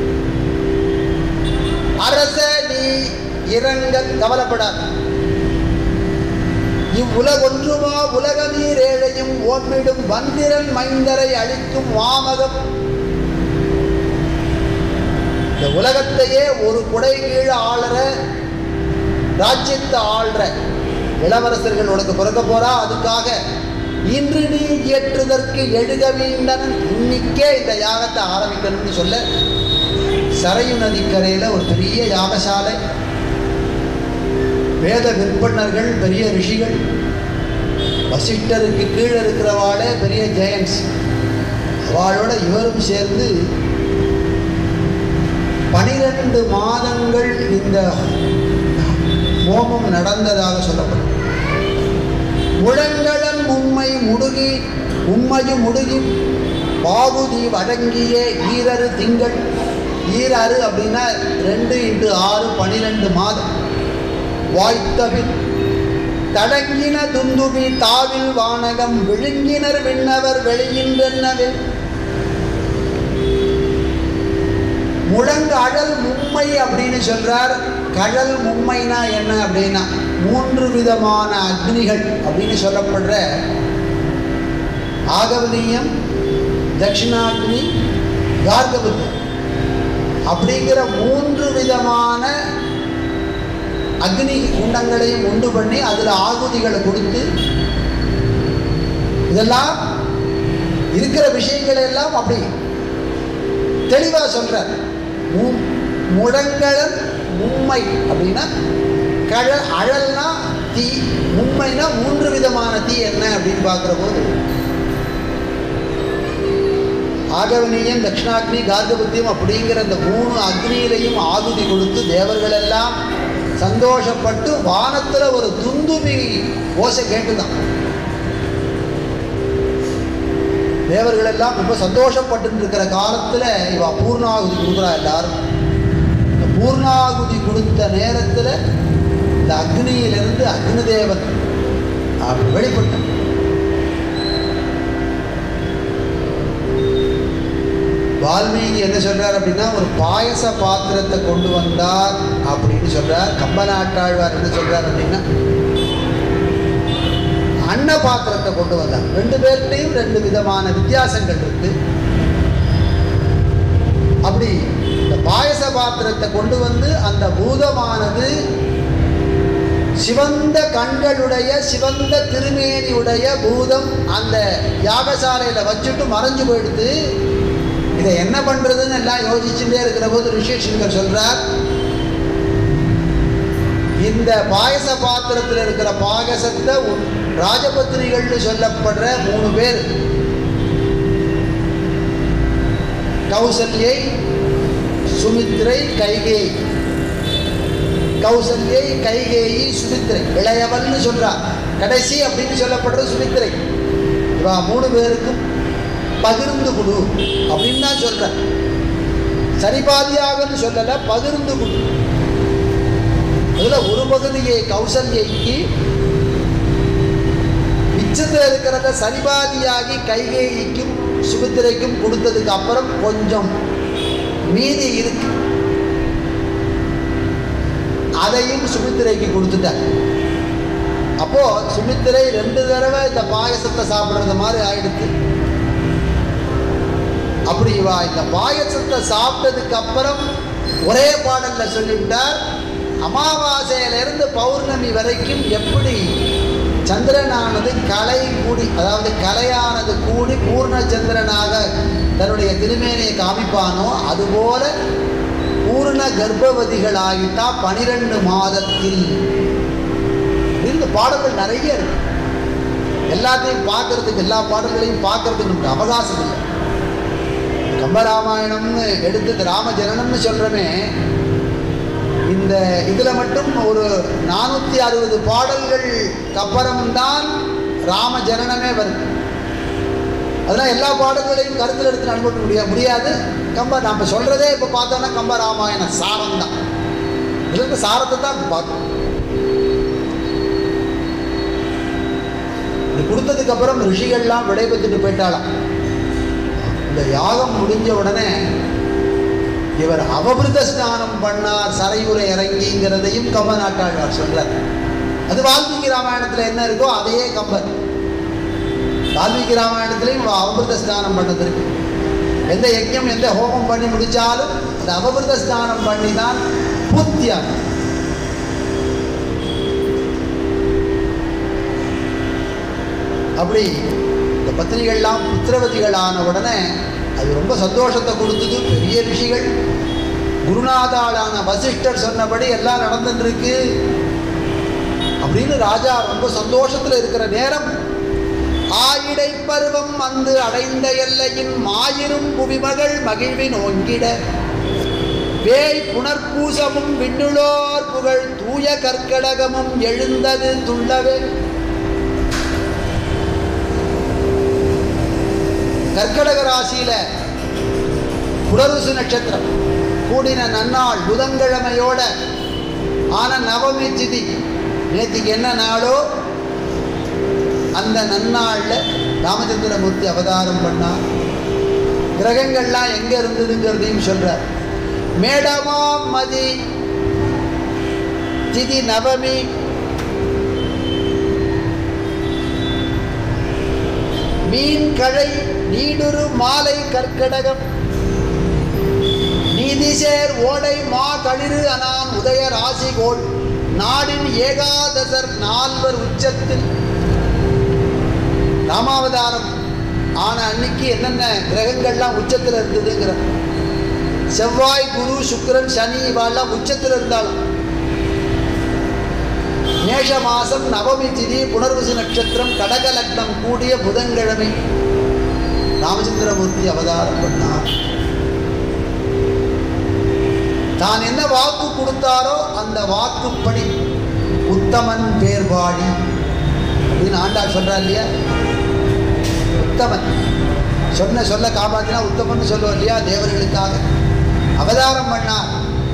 அரச நீ இறங்க கவலைப்படாத இவ்வுலகொன்றுமா உலக நீரேழையும் ஓம்பிடும் வந்திரன் மைந்தரை அழிக்கும் வாமகம் இந்த உலகத்தையே ஒரு குடை கீழே ஆளுற ராஜ்யத்தை ஆள்ற இளவரசர்கள் உனக்கு பிறக்க போறா அதுக்காக இன்று நீ இயற்றுதற்கு எழுக வீண்டன் இன்னிக்கே இந்த யாகத்தை ஆரம்பிக்கணும்னு சொல்ல சரையு நதிக்கரையில் ஒரு பெரிய யாகசாலை வேத விற்பனர்கள் பெரிய ரிஷிகள் வசிஷ்டருக்கு கீழே இருக்கிறவாளே பெரிய ஜெயன்ஸ் அவளோட இவரும் சேர்ந்து பனிரெண்டு மாதங்கள் இந்த ஹோமம் நடந்ததாக சொல்லப்படும் முழங்கலன் உண்மை முடுகி உண்மையும் முடுகி பாகுதி வழங்கிய ஈரரு திங்கள் ஈரரு அப்படின்னா ரெண்டு இன்ட்டு ஆறு பனிரெண்டு மாதம் வாய்த்தபின் தடங்கின துந்துபி தாவில் வானகம் விழுங்கினர் விண்ணவர் வெளியின்றனவில் முழங்கு அழல் மும்மை அப்படின்னு சொல்றார் கழல் மும்மைனா என்ன அப்படின்னா மூன்று விதமான அக்னிகள் அப்படின்னு சொல்லப்படுற ஆகவனியம் தட்சிணாக்னி கார்கவதி அப்படிங்கிற மூன்று விதமான அக்னி குண்டங்களையும் உண்டு பண்ணி அதில் ஆகுதிகளை கொடுத்து இதெல்லாம் இருக்கிற விஷயங்களை எல்லாம் அப்படி தெளிவாக சொல்கிறார் மு முழங்கலன் மும்மை அப்படின்னா கழ அழல்னா தீ மும்மைனா மூன்று விதமான தீ என்ன அப்படின்னு பார்க்குற போது ஆகவனியம் தட்சிணாக்னி கார்கபத்தியம் அப்படிங்கிற அந்த மூணு அக்னியிலையும் ஆகுதி கொடுத்து தேவர்கள் எல்லாம் சந்தோஷப்பட்டு வானத்தில் ஒரு துந்துபி ஓசை கேட்டுதான் தேவர்கள் எல்லாம் ரொம்ப சந்தோஷப்பட்டு இருக்கிற காலத்தில் இவ பூர்ணாகுதி கொடுக்குறா எல்லாரும் இந்த பூர்ணாகுதி கொடுத்த நேரத்தில் இந்த அக்னியிலிருந்து அக்னி தேவன் அப்படி வெளிப்பட்டான் வால்மீகி என்ன சொல்றார் அப்படின்னா ஒரு பாயச பாத்திரத்தை கொண்டு வந்தார் அப்படின்னு சொல்றார் கம்பநாட்டாழ்வார் என்ன சொல்றார் அப்படின்னா அன்ன பாத்திரத்தை கொண்டு வந்தார் ரெண்டு பேர்கிட்டையும் ரெண்டு விதமான வித்தியாசங்கள் இருக்கு அப்படி இந்த பாயச பாத்திரத்தை கொண்டு வந்து அந்த பூதமானது சிவந்த கண்களுடைய சிவந்த திருமேனியுடைய பூதம் அந்த யாகசாலையில் வச்சுட்டு மறைஞ்சு போயிடுது இதை என்ன பண்றதுன்னு எல்லாம் யோசிச்சுட்டே இருக்கிற போது ரிஷிஷங்கர் சொல்றார் இந்த பாயச பாத்திரத்தில் இருக்கிற பாயசத்தை உன் ராஜபத்திரிகள்னு சொல்லப்படுற மூணு பேர் கௌசல்யை சுமித்ரை கைகேயி கௌசல்யை கைகேயி சுமித்ரை இளையவள்னு சொல்றா கடைசி அப்படின்னு சொல்லப்படுற சுமித்ரை இவா மூணு பேருக்கும் பகிர்ந்து கொடு அப்படின்னு தான் சொல்றேன் சரிபாதியாகன்னு சொல்லலை பகிர்ந்து கொடு அதுல ஒரு பகுதியை கௌசல்யைக்கு மிச்சத்தில் இருக்கிறத சரிபாதியாகி கைகேயிக்கும் சுமித்திரைக்கும் கொடுத்ததுக்கு அப்புறம் கொஞ்சம் மீதி இருக்கு அதையும் சுமித்திரைக்கு கொடுத்துட்டார் அப்போ சுமித்திரை ரெண்டு தடவை இந்த பாயசத்தை சாப்பிட்றது மாதிரி ஆயிடுச்சு அப்படி இவா இந்த பாயசத்தை சாப்பிட்டதுக்கு அப்புறம் ஒரே பாடல்ல சொல்லிவிட்டார் அமாவாசையிலிருந்து பௌர்ணமி வரைக்கும் எப்படி சந்திரனானது கலை கூடி அதாவது கலையானது கூடி பூர்ண சந்திரனாக தன்னுடைய திருமேனியை காமிப்பானோ அதுபோல பூர்ண கர்ப்பவதிகளாகிட்டா பனிரெண்டு மாதத்தில் இந்த பாடல்கள் நிறைய இருக்கு எல்லாத்தையும் பார்க்கறதுக்கு எல்லா பாடல்களையும் பார்க்கறதுக்கு நமக்கு அவகாசம் இல்லை கம்பராமாயணம்னு எடுத்து இந்த ராம ஜனனம்னு சொல்கிறோமே இந்த இதில் மட்டும் ஒரு நானூற்றி அறுபது பாடல்களுக்கு அப்புறம்தான் ராம ஜனனமே வருது அதனால் எல்லா பாடல்களையும் கருத்தில் எடுத்து அனுபவிக்க முடிய முடியாது கம்ப நம்ம சொல்கிறதே இப்போ பார்த்தோன்னா கம்ப ராமாயண சாரம் தான் இதுக்கு சாரத்தை தான் இப்போ பார்த்தோம் இது கொடுத்ததுக்கு அப்புறம் ரிஷிகள்லாம் விடைபெற்றுட்டு போயிட்டாளாம் இந்த யாகம் முடிஞ்ச உடனே இவர் அவபிருத ஸ்நானம் பண்ணார் சரையுரை இறங்கிங்கிறதையும் கம்ப நாட்டாழ்வார் சொல்றார் அது வால்மீகி ராமாயணத்தில் என்ன இருக்கோ அதையே கம்பர் வால்மீகி ராமாயணத்திலையும் அவபிருத ஸ்நானம் பண்ணது இருக்கு எந்த யஜ்யம் எந்த ஹோமம் பண்ணி முடிச்சாலும் அந்த அவபிருத ஸ்நானம் பண்ணி தான் பூர்த்தியாகும் அப்படி இந்த பத்திரிகைகள்லாம் புத்திரவதிகளான உடனே அது ரொம்ப சந்தோஷத்தை கொடுத்தது பெரிய ரிஷிகள் குருநாதாளான வசிஷ்டர் சொன்னபடி எல்லாம் நடந்துருக்கு அப்படின்னு ராஜா ரொம்ப சந்தோஷத்தில் இருக்கிற நேரம் ஆயிடை பருவம் வந்து அடைந்த எல்லையின் மாயிரும் புவிமகள் மகிழ்வின் ஓங்கிட வேய் புனர்பூசமும் விண்ணுளோர் புகழ் தூய கற்கடகமும் எழுந்தது துள்ளவே கர்க்கடக ராசியில புனருசு நட்சத்திரம் கூடின நன்னாள் புதன்கிழமையோட ஆன நவமி திதி நேற்றுக்கு என்ன நாளோ அந்த நன்னாளில் ராமச்சந்திரமூர்த்தி அவதாரம் பண்ணார் கிரகங்கள்லாம் எங்கே இருந்ததுங்கிறதையும் சொல்கிறார் மேடமாம் மதி திதி நவமி மீன் கழை நீடுரு மாலை கற்கடகம் நீதிசேர் ஓடை மா களிறு அனான் உதய ராசிகோள் நாடின் ஏகாதசர் நால்வர் உச்சத்தில் ராமாவதாரம் ஆன அன்னைக்கு என்னென்ன கிரகங்கள்லாம் உச்சத்தில் இருந்ததுங்கிற செவ்வாய் குரு சுக்கிரன் சனி இவாள்லாம் உச்சத்தில் இருந்தாலும் மேஷ மாசம் நவமி திதி புனர்வசு நட்சத்திரம் கடக லக்னம் கூடிய புதன்கிழமை ராமச்சந்திரமூர்த்தி அவதாரம் பண்ணார் தான் என்ன வாக்கு கொடுத்தாரோ அந்த வாக்குப்படி உத்தமன் பேர்பாடி அப்படின்னு ஆண்டாள் சொல்றா இல்லையா உத்தமன் சொன்ன சொல்ல காப்பாத்தினா உத்தமன் சொல்லுவோம் இல்லையா தேவர்களுக்காக அவதாரம் பண்ணார்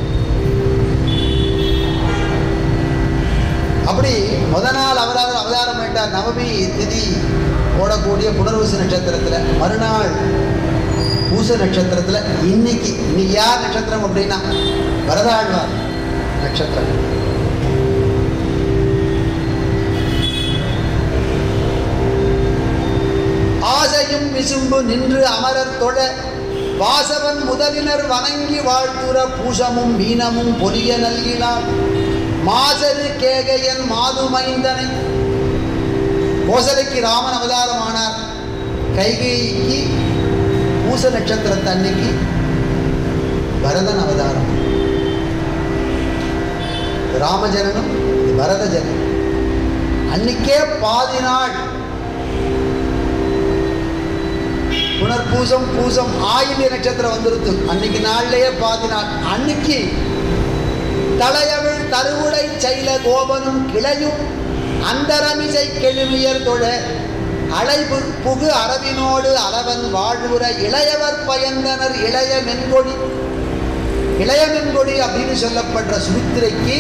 அப்படி முத நாள் அவதாரம் அவதாரம் பண்ணிட்டார் நவமி திதி ஓடக்கூடிய புனர்வசு நட்சத்திரத்தில் மறுநாள் பூச நட்சத்திரத்தில் இன்னைக்கு இன்னைக்கு யார் நட்சத்திரம் அப்படின்னா வரதாழ்வார் நட்சத்திரம் ஆசையும் விசும்பு நின்று அமரர் தொழ வாசவன் முதலினர் வணங்கி வாழ்த்துற பூசமும் மீனமும் பொலிய நல்கினார் மாசரு கேகையன் மாதுமைந்தனை கோசலைக்கு ராமன் அவதாரமானார் கைகேயிக்கு பூச நட்சத்திரத்து அன்னைக்கு பரதன் அவதாரம் ராமஜனனம் பரத ஜனனம் அன்னைக்கே பாதி நாள் புனர்பூசம் பூசம் ஆயில்ய நட்சத்திரம் வந்துருது அன்னைக்கு நாள்லயே பாதி நாள் அன்னைக்கு தலையவிழ் தருவுடை செயல கோபனும் கிளையும் அந்தரமிசை கெழுமியர் தொழ அலைபு புகு அரவினோடு அளவன் வாழ்வுற இளையவர் பயந்தனர் இளைய மென்கொடி இளைய மென்கொடி அப்படின்னு சொல்லப்படுற சுமித்திரைக்கு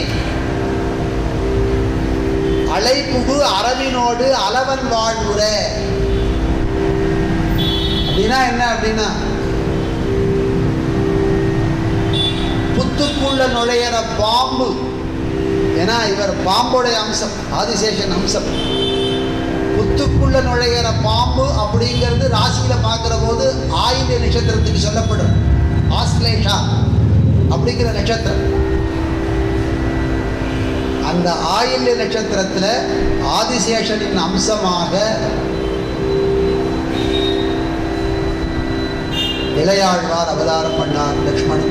அலைபுகு அரவினோடு அளவன் வாழ்வுற அப்படின்னா என்ன அப்படின்னா புத்துக்குள்ள நுழையிற பாம்பு ஏன்னா இவர் பாம்போடைய அம்சம் ஆதிசேஷன் அம்சம் புத்துக்குள்ள நுழையிற பாம்பு அப்படிங்கிறது ராசியில பார்க்கிற போது ஆயுத நட்சத்திரத்துக்கு சொல்லப்படும் ஆஸ்லேஷா அப்படிங்கிற நட்சத்திரம் அந்த ஆயில்ய நட்சத்திரத்தில் ஆதிசேஷனின் அம்சமாக இளையாழ்வார் அவதாரம் பண்ணார் லக்ஷ்மணன்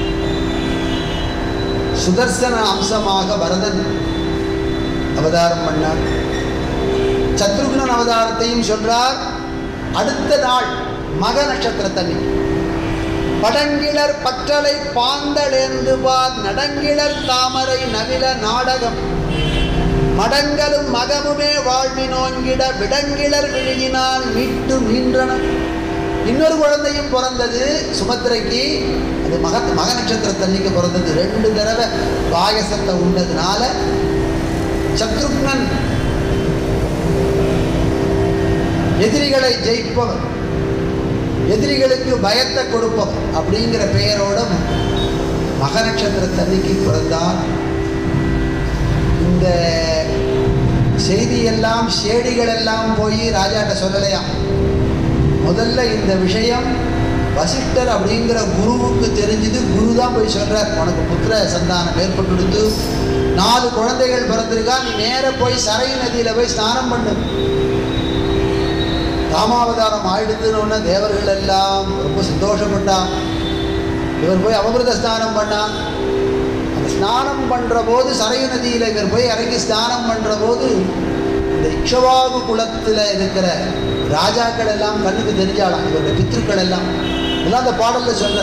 சுதர்சன அம்சமாக பரதன் அவதாரம் பண்ணார் சத்ருகுணன் அவதாரத்தையும் சொல்றார் அடுத்த நாள் மக நட்சத்திரத்தன்னி படங்கிளர் பற்றலை பாந்தளேந்து பார் நடங்கிளர் தாமரை நவில நாடகம் மடங்களும் மகமுமே வாழ்வி நோங்கிட விடங்கிளர் விழுகினால் மீட்டு மீன்றன இன்னொரு குழந்தையும் பிறந்தது சுமத்திரைக்கு அது மக மக நட்சத்திரத்தன்னைக்கு பிறந்தது ரெண்டு தடவை பாயசத்தை உண்டதுனால சத்ருக்னன் எதிரிகளை ஜெயிப்பவர் எதிரிகளுக்கு பயத்தை கொடுப்பவர் அப்படிங்கிற பெயரோட மக நட்சத்திரத்தன்னைக்கு பிறந்தார் இந்த செய்தியெல்லாம் சேடிகள் எல்லாம் போய் ராஜாட்ட சொல்லலையாம் முதல்ல இந்த விஷயம் வசிஷ்டர் அப்படிங்கிற குருவுக்கு தெரிஞ்சது குரு தான் போய் சொல்றார் உனக்கு புத்திர சந்தானம் ஏற்பட்டுடுத்து நாலு குழந்தைகள் பிறந்திருக்கா நீ நேர போய் சரை நதியில போய் ஸ்நானம் பண்ணு ராமாவதாரம் ஆயிடுத்துன்னு தேவர்கள் எல்லாம் ரொம்ப சந்தோஷப்பட்டான் இவர் போய் அவமிருத ஸ்நானம் பண்ணான் அந்த ஸ்நானம் பண்ற போது சரையு நதியில இவர் போய் இறங்கி ஸ்நானம் பண்ற போது இந்த இக்ஷவாகு குலத்துல இருக்கிற ராஜாக்கள் எல்லாம் கண்ணுக்கு தெரிஞ்சாலாம் இவருடைய பித்ருக்கள் எல்லாம் இதெல்லாம் அந்த பாடல்ல சொல்ற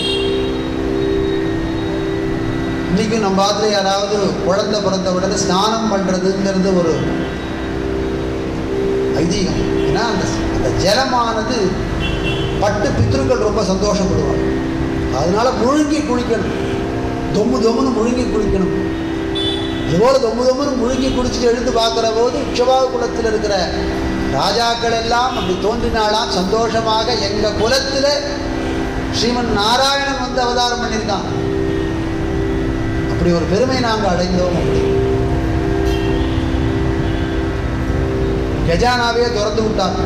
இன்னைக்கும் நம்ம பாத்துல யாராவது குழந்தை பிறந்த உடனே ஸ்நானம் பண்றதுங்கிறது ஒரு ஐதீகம் ஏன்னா அந்த அந்த ஜலமானது பட்டு பித்ருக்கள் ரொம்ப சந்தோஷப்படுவாங்க அதனால முழுங்கி குளிக்கணும் தொம்மு தொம்முன்னு முழுங்கி குளிக்கணும் அதுபோல் தொம்மு தொம்முன்னு முழுங்கி குளிச்சுட்டு எழுந்து பார்க்குற போது உற்சவாக குலத்தில் இருக்கிற ராஜாக்கள் எல்லாம் அப்படி தோன்றினாலாம் சந்தோஷமாக எங்கள் குலத்தில் ஸ்ரீமன் நாராயணன் வந்து அவதாரம் பண்ணியிருக்கான் அப்படி ஒரு பெருமை நாங்கள் அடைந்தோம் அப்படி கஜானாவே திறந்து விட்டாங்க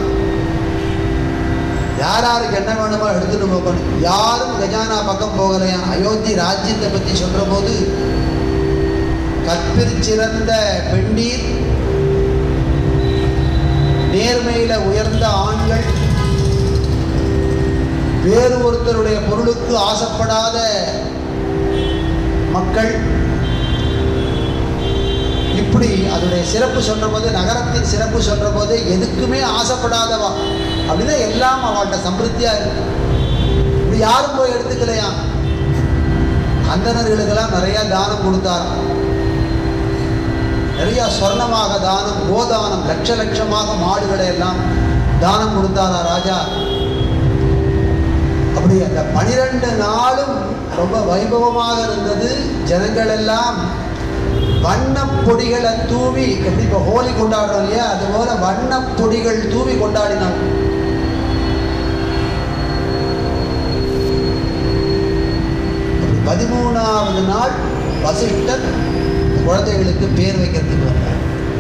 யார் யாருக்கு என்ன வேணுமோ எடுத்துட்டு போகணும் யாரும் கஜானா பக்கம் போகலையா அயோத்தி ராஜ்யத்தை பற்றி சொல்ற போது கற்பிற் சிறந்த பெண்டீர் நேர்மையில உயர்ந்த ஆண்கள் வேறு ஒருத்தருடைய பொருளுக்கு ஆசைப்படாத மக்கள் இப்படி அதோடைய சிறப்பு சொல்ற போது நகரத்தின் சிறப்பு சொல்ற போது எதுக்குமே ஆசைப்படாதவா அப்படின்னா எல்லாம் அவள்கிட்ட சம்பிருத்தியா இருக்கு இப்படி யாரும் போய் எடுத்துக்கலையா அந்தணர்களுக்கெல்லாம் நிறைய தானம் கொடுத்தாராம் நிறைய சொர்ணமாக தானம் கோதானம் லட்ச லட்சமாக மாடுகளை எல்லாம் தானம் கொடுத்தாரா ராஜா அப்படி அந்த பனிரெண்டு நாளும் ரொம்ப வைபவமாக இருந்தது ஜனங்கள் எல்லாம் வண்ணப் பொடிகளை தூவி எப்படி இப்போ ஹோலி கொண்டாடுறோம் இல்லையா அதுபோல வண்ணப் பொடிகள் தூவி கொண்டாடினாங்க அப்படி பதிமூணாவது நாள் வசிஷ்டர் குழந்தைகளுக்கு பேர் வைக்கிறதுக்கு வந்தார்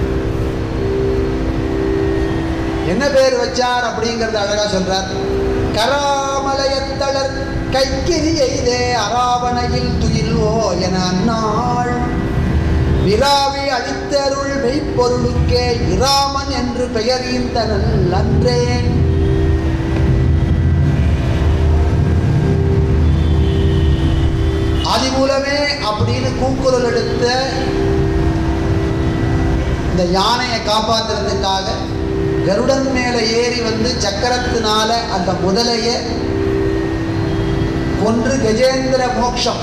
என்ன பேர் வச்சார் அப்படிங்கறத அழகா சொல்றார் கராமலயத்தளர் கைக்கிரி எய்தே அராவணையில் துயில்வோ என அந்நாள் விராவி அளித்தருள் மெய்ப்பொருளுக்கே இராமன் என்று பெயர் ஈந்தனன் அன்றேன் ஆதிமூலமே அப்படின்னு கூக்குரல் எடுத்த இந்த யானையை காப்பாத்துறதுக்காக கருடன் மேல ஏறி வந்து சக்கரத்தினால அந்த முதலைய கொன்று கஜேந்திர மோட்சம்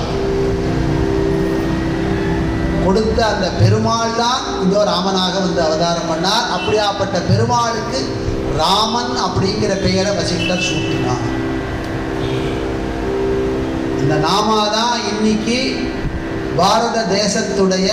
கொடுத்த அந்த பெருமாள் தான் இதோ ராமனாக வந்து அவதாரம் பண்ணார் அப்படியாப்பட்ட பெருமாளுக்கு ராமன் அப்படிங்கிற பெயரை வசிஷ்டர் சூட்டினார் இந்த நாமா தான் இன்னைக்கு பாரத தேசத்துடைய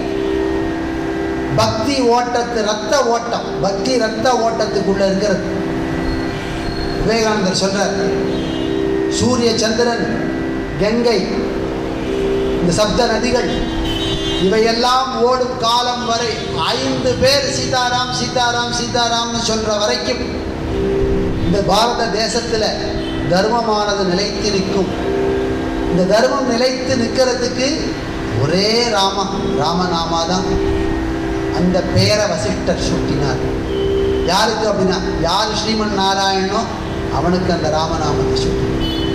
பக்தி ஓட்டத்து ரத்த ஓட்டம் பக்தி ரத்த ஓட்டத்துக்குள்ள இருக்கிறது விவேகானந்தர் சொல்றார் சூரிய சந்திரன் கங்கை இந்த சப்த நதிகள் இவையெல்லாம் ஓடும் காலம் வரை ஐந்து பேர் சீதாராம் சீதாராம் சீதாராம்னு சொல்ற வரைக்கும் இந்த பாரத தேசத்துல தர்மமானது நிலைத்து நிற்கும் இந்த தர்மம் நிலைத்து நிற்கிறதுக்கு ஒரே ராம ராமநாமா தான் அந்த பெயரை வசிஷ்டர் சூட்டினார் யாருக்கு அப்படின்னா யார் ஸ்ரீமன் நாராயணனோ அவனுக்கு அந்த ராமநாமத்தை சூட்டினார்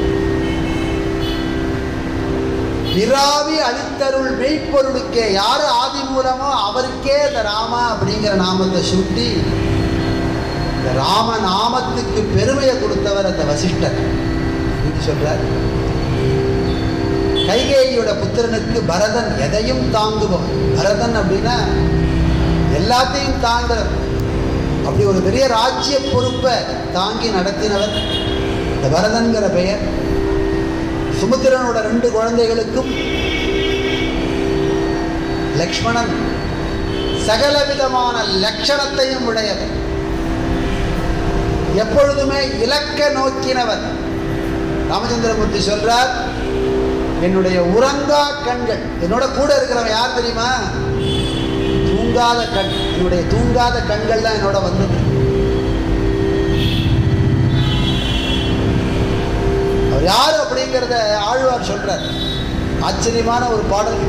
விராவி அளித்தருள் மெய்ப்பொருளுக்கே யார் ஆதி மூலமோ அவருக்கே இந்த ராமா அப்படிங்கிற நாமத்தை சூட்டி இந்த ராம நாமத்துக்கு பெருமையை கொடுத்தவர் அந்த வசிஷ்டர் இது சொல்றார் கைகேயியோட புத்திரனுக்கு பரதன் எதையும் தாங்குபவன் பரதன் அப்படின்னா எல்லாத்தையும் தாங்குற அப்படி ஒரு பெரிய ராஜ்ய பொறுப்பை தாங்கி நடத்தினவர் இந்த பரதன்கிற பெயர் சுமுத்திரனோட ரெண்டு குழந்தைகளுக்கும் லக்ஷ்மணன் சகலவிதமான லட்சணத்தையும் உடையவர் எப்பொழுதுமே இலக்க நோக்கினவர் ராமச்சந்திரமூர்த்தி சொல்றார் என்னுடைய உறங்கா கண்கள் என்னோட கூட இருக்கிறவன் யார் தெரியுமா தூங்காத கண் என்னுடைய தூங்காத கண்கள் தான் என்னோட வந்தது அவர் யார் அப்படிங்கிறத ஆழ்வார் சொல்றார் ஆச்சரியமான ஒரு பாடல்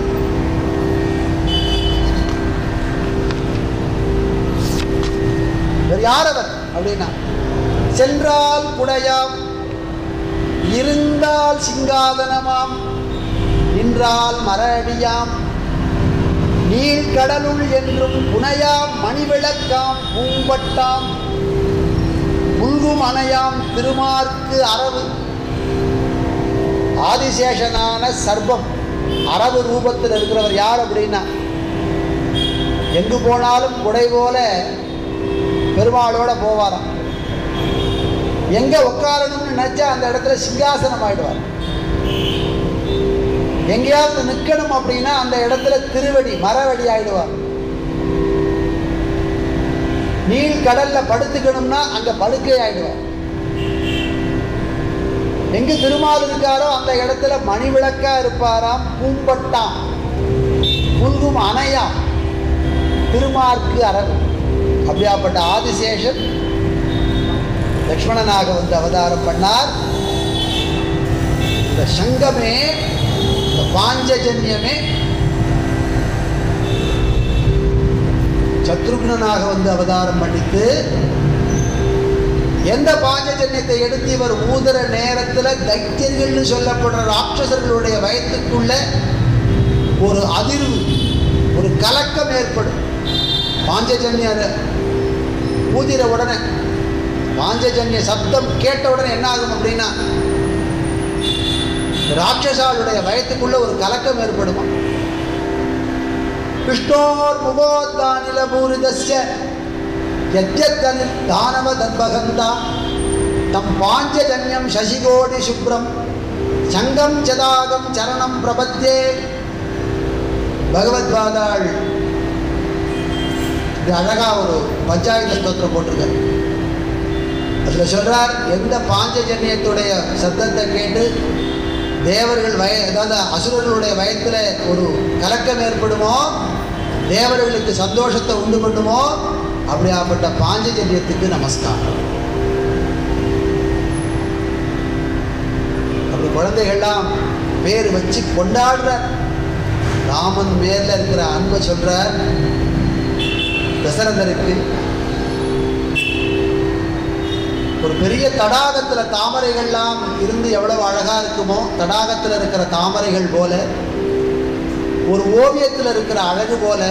இவர் யார் அவர் அப்படின்னா சென்றால் குடையாம் இருந்தால் சிங்காதனமாம் நின்றால் மரடியாம் நீழ்கடலுள் என்றும் புனையாம் மணிவிளக்காம் பூம்பட்டாம் புல்கும் அணையாம் திருமார்க்கு அரவு ஆதிசேஷனான சர்பம் அரபு ரூபத்தில் இருக்கிறவர் யார் அப்படின்னா எங்கு போனாலும் குடை போல பெருமாளோட போவாராம் எங்க உட்காரணும்னு நினைச்சா அந்த இடத்துல சிங்காசனம் ஆயிடுவார் எங்கேயாவது நிற்கணும் அப்படின்னா அந்த இடத்துல திருவடி மரவடி ஆயிடுவார் நீள் கடல்ல படுத்துக்கணும்னா அங்க படுக்கை ஆயிடுவார் எங்கு திருமால் இருக்காரோ அந்த இடத்துல மணி விளக்கா இருப்பாராம் பூம்பட்டாம் புல்கும் அணையாம் திருமார்க்கு அரவு அப்படியாப்பட்ட ஆதிசேஷன் லக்ஷ்மணனாக வந்து அவதாரம் பண்ணார் இந்த சங்கமே இந்த பாஞ்சஜன்யமே சத்ருக்னனாக வந்து அவதாரம் பண்ணித்து எந்த பாஞ்சஜன்யத்தை எடுத்து இவர் ஊதுற நேரத்தில் தைத்தியர்கள்னு சொல்லப்படுற ராட்சசர்களுடைய வயத்துக்குள்ள ஒரு அதிர்வு ஒரு கலக்கம் ஏற்படும் பாஞ்சஜன்யர் ஊதிர உடனே பாஞ்சஜன்ய சப்தம் கேட்ட உடனே என்ன ஆகும் அப்படின்னா ராட்சசாளுடைய வயத்துக்குள்ள ஒரு கலக்கம் ஏற்படுமா விஷ்ணோர் முகோத்தானில பூரிதஸ்ய யத்யத்தனில் தானவ தத்பகந்தா தம் பாஞ்சஜன்யம் சசிகோடி சுப்ரம் சங்கம் சதாகம் சரணம் பிரபத்தே பகவத்பாதாள் இது அழகா ஒரு பஞ்சாயத்து ஸ்தோத்திரம் போட்டிருக்காரு அதில் சொல்றார் எந்த பாஞ்சஜன்யத்துடைய சத்தத்தை கேட்டு தேவர்கள் வய அதாவது அசுரர்களுடைய வயத்தில் ஒரு கலக்கம் ஏற்படுமோ தேவர்களுக்கு சந்தோஷத்தை உண்டு பண்ணுமோ அப்படியாப்பட்ட பாஞ்சஜன்யத்துக்கு நமஸ்காரம் அப்படி குழந்தைகள்லாம் பேர் வச்சு கொண்டாடுறார் ராமன் மேல இருக்கிற அன்பை சொல்றார் தசரதருக்கு ஒரு பெரிய தடாகத்தில் தாமரைகள்லாம் இருந்து எவ்வளவு அழகா இருக்குமோ தடாகத்தில் இருக்கிற தாமரைகள் போல ஒரு ஓவியத்தில் இருக்கிற அழகு போல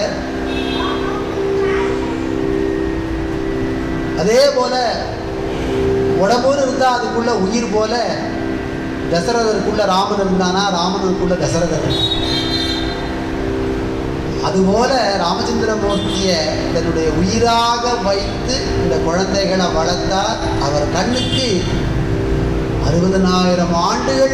அதே போல உடம்புன்னு இருந்தால் அதுக்குள்ள உயிர் போல தசரதருக்குள்ள ராமன் இருந்தானா ராமனுக்குள்ள தசரதர் இருந்தான். அதுபோல ராமச்சந்திரமூர்த்தியை தன்னுடைய உயிராக வைத்து இந்த குழந்தைகளை வளர்த்தார் அவர் கண்ணுக்கு அறுபதனாயிரம் ஆண்டுகள்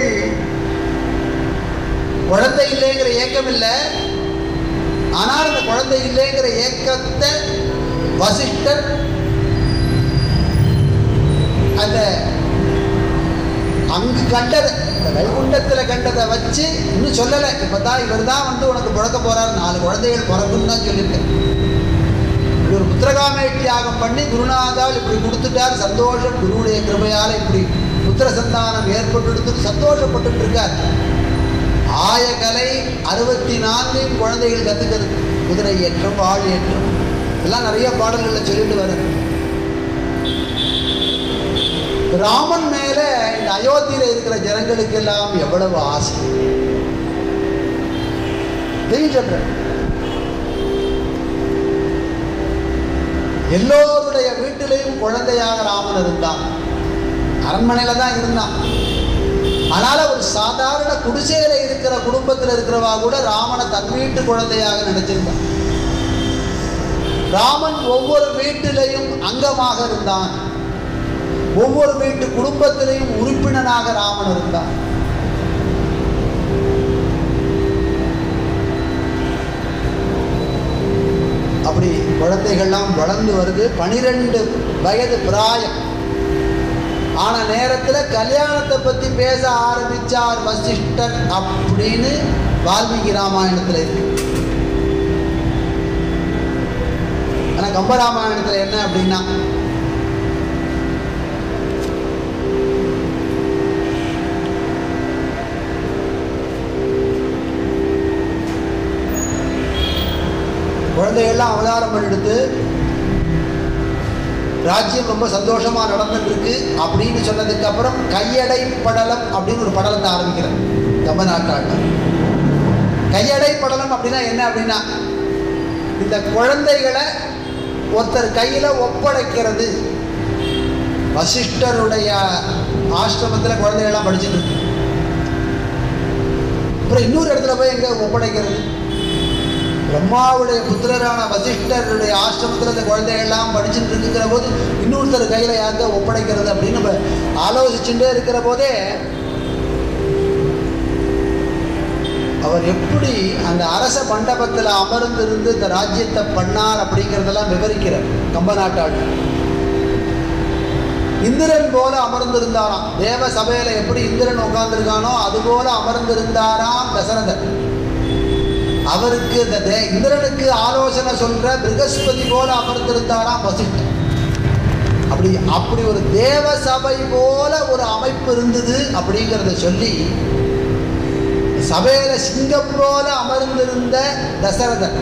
குழந்தை இல்லைங்கிற ஏக்கம் இல்லை ஆனால் அந்த குழந்தை இல்லைங்கிற ஏக்கத்தை வசிஷ்டர் அந்த அங்கு கண்டதை இந்த வைகுண்டத்தில் கண்டதை வச்சு இன்னும் சொல்லலை இப்போ தான் இவர் தான் வந்து உனக்கு பிறக்க போறார் நாலு குழந்தைகள் பிறக்குன்னு தான் சொல்லியிருக்கேன் இப்படி ஒரு புத்திரகாமேட்டி யாகம் பண்ணி குருநாதால் இப்படி கொடுத்துட்டார் சந்தோஷம் குருவுடைய கிருபையால் இப்படி புத்திர சந்தானம் ஏற்பட்டு சந்தோஷப்பட்டு இருக்கார் ஆயகலை அறுபத்தி நான்கையும் குழந்தைகள் கற்றுக்கிறது குதிரை ஏற்றம் வாழ் ஏற்றம் எல்லாம் நிறைய பாடல்களில் சொல்லிட்டு வரும் ராமன் மேல இந்த அயோத்தியில இருக்கிற ஜனங்களுக்கு எல்லாம் எவ்வளவு ஆசை தெரியும் சொல்றேன் எல்லோருடைய வீட்டிலையும் குழந்தையாக ராமன் இருந்தான் அரண்மனையில தான் இருந்தான் ஆனால் ஒரு சாதாரண குடிசையில இருக்கிற குடும்பத்தில் இருக்கிறவா கூட ராமனை தன் வீட்டு குழந்தையாக நினைச்சிருந்தான் ராமன் ஒவ்வொரு வீட்டிலையும் அங்கமாக இருந்தான் ஒவ்வொரு வீட்டு குடும்பத்திலையும் உறுப்பினனாக ராமன் இருந்தான் அப்படி குழந்தைகள்லாம் வளர்ந்து வருது பனிரெண்டு வயது பிராயம் ஆன நேரத்தில் கல்யாணத்தை பற்றி பேச ஆரம்பிச்சார் வசிஷ்டர் அப்படின்னு வால்மீகி ராமாயணத்தில் இருக்கு ஆனால் கம்பராமாயணத்தில் என்ன அப்படின்னா குழந்தைகள்லாம் அவதாரம் பண்ணிடுத்து ராஜ்யம் ரொம்ப சந்தோஷமா நடந்துட்டு இருக்கு அப்படின்னு சொன்னதுக்கு அப்புறம் கையடை படலம் அப்படின்னு ஒரு படலத்தை ஆரம்பிக்கிறேன் தமிழ்நாட்டாட்டம் கையடை படலம் அப்படின்னா என்ன அப்படின்னா இந்த குழந்தைகளை ஒருத்தர் கையில ஒப்படைக்கிறது வசிஷ்டருடைய ஆசிரமத்தில் குழந்தைகள்லாம் படிச்சுட்டு இருக்கு அப்புறம் இன்னொரு இடத்துல போய் எங்க ஒப்படைக்கிறது பிரம்மாவுடைய புத்திரரான வசிஷ்டருடைய ஆசிரமத்தில் இந்த குழந்தைகள்லாம் படிச்சுட்டு இருக்குங்கிற போது இன்னொருத்தர் கையில் யாருக்க ஒப்படைக்கிறது அப்படின்னு நம்ம ஆலோசிச்சுட்டே இருக்கிற போதே அவர் எப்படி அந்த அரச மண்டபத்தில் அமர்ந்திருந்து இந்த ராஜ்யத்தை பண்ணார் அப்படிங்கிறதெல்லாம் விவரிக்கிறார் கம்பநாட்டாள் இந்திரன் போல அமர்ந்திருந்தாராம் தேவ சபையில எப்படி இந்திரன் உட்கார்ந்திருக்கானோ அது போல அமர்ந்திருந்தாராம் தசரதர் அவருக்கு இந்த தே- இந்திரனுக்கு ஆலோசனை சொல்ற பிருகஸ்பதி போல அமர்ந்திருந்தாராம் வசிஷ்டர் அப்படி அப்படி ஒரு தேவ சபை போல ஒரு அமைப்பு இருந்தது அப்படிங்கிறத சொல்லி சபையில சிங்கம் போல அமர்ந்திருந்த தசரதன்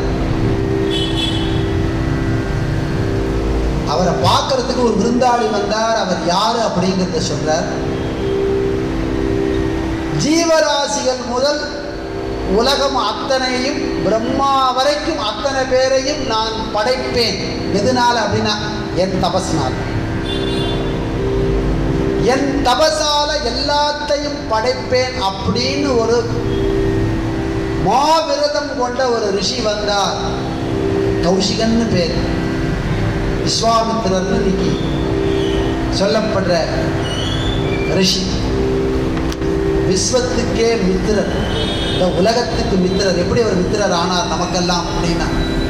அவரை பார்க்கறதுக்கு ஒரு விருந்தாளி வந்தார் அவர் யாரு அப்படிங்கிறத சொல்றார் ஜீவராசிகள் முதல் உலகம் அத்தனையும் பிரம்மா வரைக்கும் அத்தனை பேரையும் நான் படைப்பேன் எதனால அப்படின்னா என் தபஸ்னால் என் தபசால எல்லாத்தையும் படைப்பேன் அப்படின்னு ஒரு மாவிரதம் கொண்ட ஒரு ரிஷி வந்தார் கௌஷிகன்னு பேர் விஸ்வாமித்திரர்னு இன்னைக்கு சொல்லப்படுற ரிஷி விஸ்வத்துக்கே மித்திரர் இந்த உலகத்துக்கு மித்திரர் எப்படி ஒரு மித்திரர் ஆனார் நமக்கெல்லாம் அப்படின்னா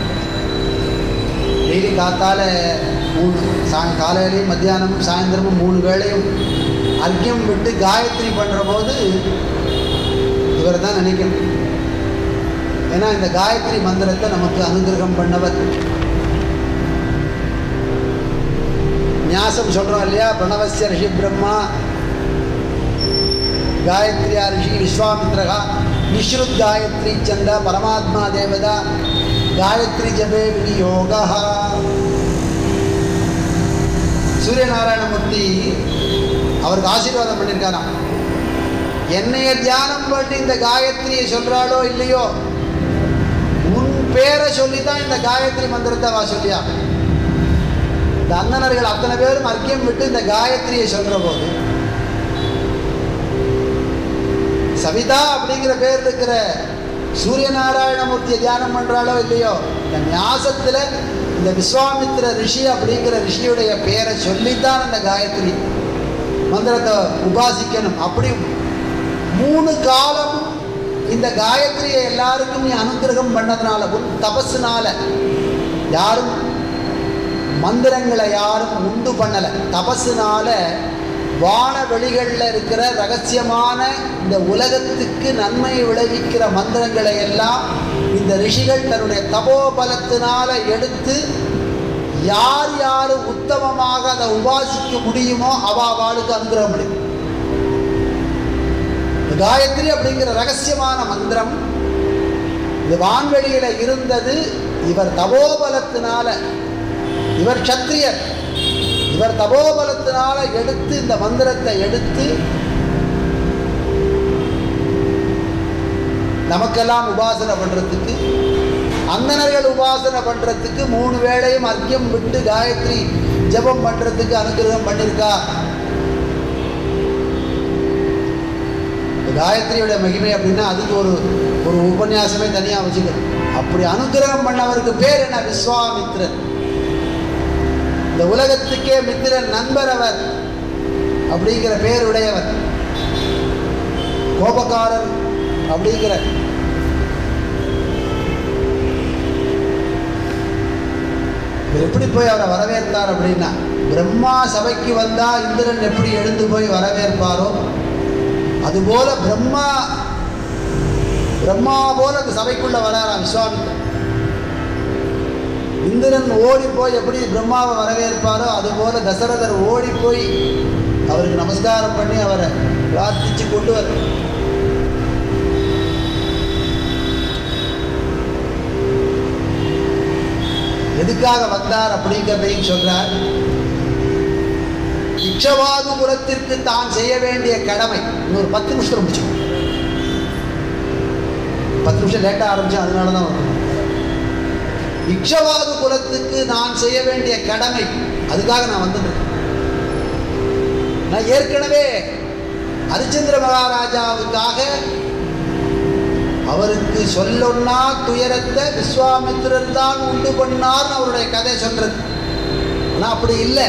டெய்லி காத்தால மூணு சாய் காலையிலையும் மத்தியானமும் சாயந்தரமும் மூணு வேளையும் அர்க்கியம் விட்டு காயத்ரி பண்ணுற போது இவரை தான் நினைக்கணும் ஏன்னா இந்த காயத்ரி மந்திரத்தை நமக்கு அனுகிரகம் பண்ணவர் ஞாசம் சொல்கிறோம் இல்லையா பிரணவசிய ரிஷி பிரம்மா காயத்ரியா ரிஷி விஸ்வாமித்ரகா நிஸ்ருத் காயத்ரி சந்த பரமாத்மா தேவதா காயத்ரி ஜபே விநியோகா சூரியநாராயணமூர்த்தி அவருக்கு ஆசீர்வாதம் பண்ணியிருக்காராம் என்னைய தியானம் பண்ணி இந்த காயத்ரியை சொல்றாளோ இல்லையோ உன் பேரை சொல்லி தான் இந்த காயத்ரி மந்திரத்தை வா சொல்லியா இந்த அந்தணர்கள் அத்தனை பேரும் அர்க்கியம் விட்டு இந்த காயத்ரியை சொல்ற போது சவிதா அப்படிங்கிற பேர் இருக்கிற சூரியநாராயணமூர்த்தியை தியானம் பண்றாளோ இல்லையோ இந்த ஞாசத்துல இந்த விஸ்வாமித்திர ரிஷி அப்படிங்கிற ரிஷியுடைய பேரை சொல்லித்தான் அந்த காயத்ரி மந்திரத்தை உபாசிக்கணும் அப்படி மூணு காலம் இந்த காயத்ரியை எல்லாருக்கும் நீ அனுகிரகம் பண்ணதுனால உன் தபஸுனால யாரும் மந்திரங்களை யாரும் உண்டு பண்ணலை தபஸுனால வானவெளிகளில் இருக்கிற ரகசியமான இந்த உலகத்துக்கு நன்மை விளைவிக்கிற மந்திரங்களை எல்லாம் இந்த ரிஷிகள் தன்னுடைய தபோபலத்தினால எடுத்து யார் யார் உத்தமமாக அதை உபாசிக்க முடியுமோ அவ அவளுக்கு அனுகிரகம் முடியும் இந்த காயத்ரி அப்படிங்கிற ரகசியமான மந்திரம் இது வான்வெளியில இருந்தது இவர் தபோபலத்தினால இவர் சத்திரியர் இவர் தபோபலத்தினால எடுத்து இந்த மந்திரத்தை எடுத்து நமக்கெல்லாம் உபாசனை பண்றதுக்கு அந்தணர்கள் உபாசனை பண்றதுக்கு மூணு வேளையும் அர்க்கியம் விட்டு காயத்ரி ஜெபம் பண்றதுக்கு அனுகிரகம் பண்ணியிருக்கா இந்த காயத்ரியோட மகிமை அப்படின்னா அதுக்கு ஒரு ஒரு உபன்யாசமே தனியாக வச்சுக்கணும் அப்படி அனுகிரகம் பண்ணவருக்கு பேர் என்ன விஸ்வாமித்ரன் இந்த உலகத்துக்கே மித்திரன் நண்பர் அவர் அப்படிங்கிற பேருடையவர் கோபக்காரர் அப்படிங்கிற இவர் எப்படி போய் அவரை வரவேற்றார் அப்படின்னா பிரம்மா சபைக்கு வந்தா இந்திரன் எப்படி எழுந்து போய் வரவேற்பாரோ அதுபோல பிரம்மா பிரம்மா போல அந்த சபைக்குள்ள வராராம் விஸ்வாமித்திரன் இந்திரன் ஓடி போய் எப்படி பிரம்மாவை வரவேற்பாரோ அதுபோல தசரதர் ஓடி போய் அவருக்கு நமஸ்காரம் பண்ணி அவரை பிரார்த்திச்சு கொண்டு வர எதுக்காக வந்தார் அப்படிங்கிறதையும் சொல்றார் இக்ஷவாது குலத்திற்கு தான் செய்ய வேண்டிய கடமை இன்னொரு பத்து நிமிஷம் முடிச்சு பத்து நிமிஷம் லேட்டாக ஆரம்பிச்சேன் அதனால தான் வரும் இக்ஷவாது குலத்துக்கு நான் செய்ய வேண்டிய கடமை அதுக்காக நான் வந்துட்டேன் நான் ஏற்கனவே ஹரிச்சந்திர மகாராஜாவுக்காக அவருக்கு சொல்லொன்னா துயரத்தை விஸ்வாமித்திரர் தான் உண்டு பண்ணார்னு அவருடைய கதை சொல்றது ஆனால் அப்படி இல்லை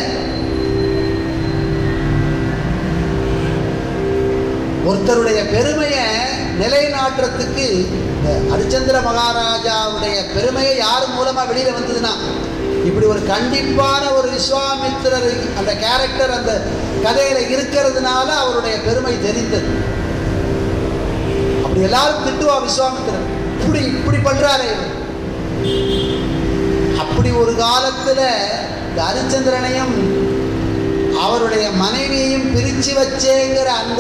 ஒருத்தருடைய பெருமையை நிலைநாட்டுறதுக்கு இந்த ஹரிச்சந்திர மகாராஜாவுடைய பெருமையை யார் மூலமாக வெளியில் வந்ததுன்னா இப்படி ஒரு கண்டிப்பான ஒரு விஸ்வாமித்திரர் அந்த கேரக்டர் அந்த கதையில் இருக்கிறதுனால அவருடைய பெருமை தெரிந்தது அப்படி எல்லாரும் திட்டுவா விஸ்வாமித்திரர் இப்படி இப்படி பண்றாரே இவர் அப்படி ஒரு காலத்துல இந்த ஹரிச்சந்திரனையும் அவருடைய மனைவியையும் பிரிச்சு வச்சேங்கிற அந்த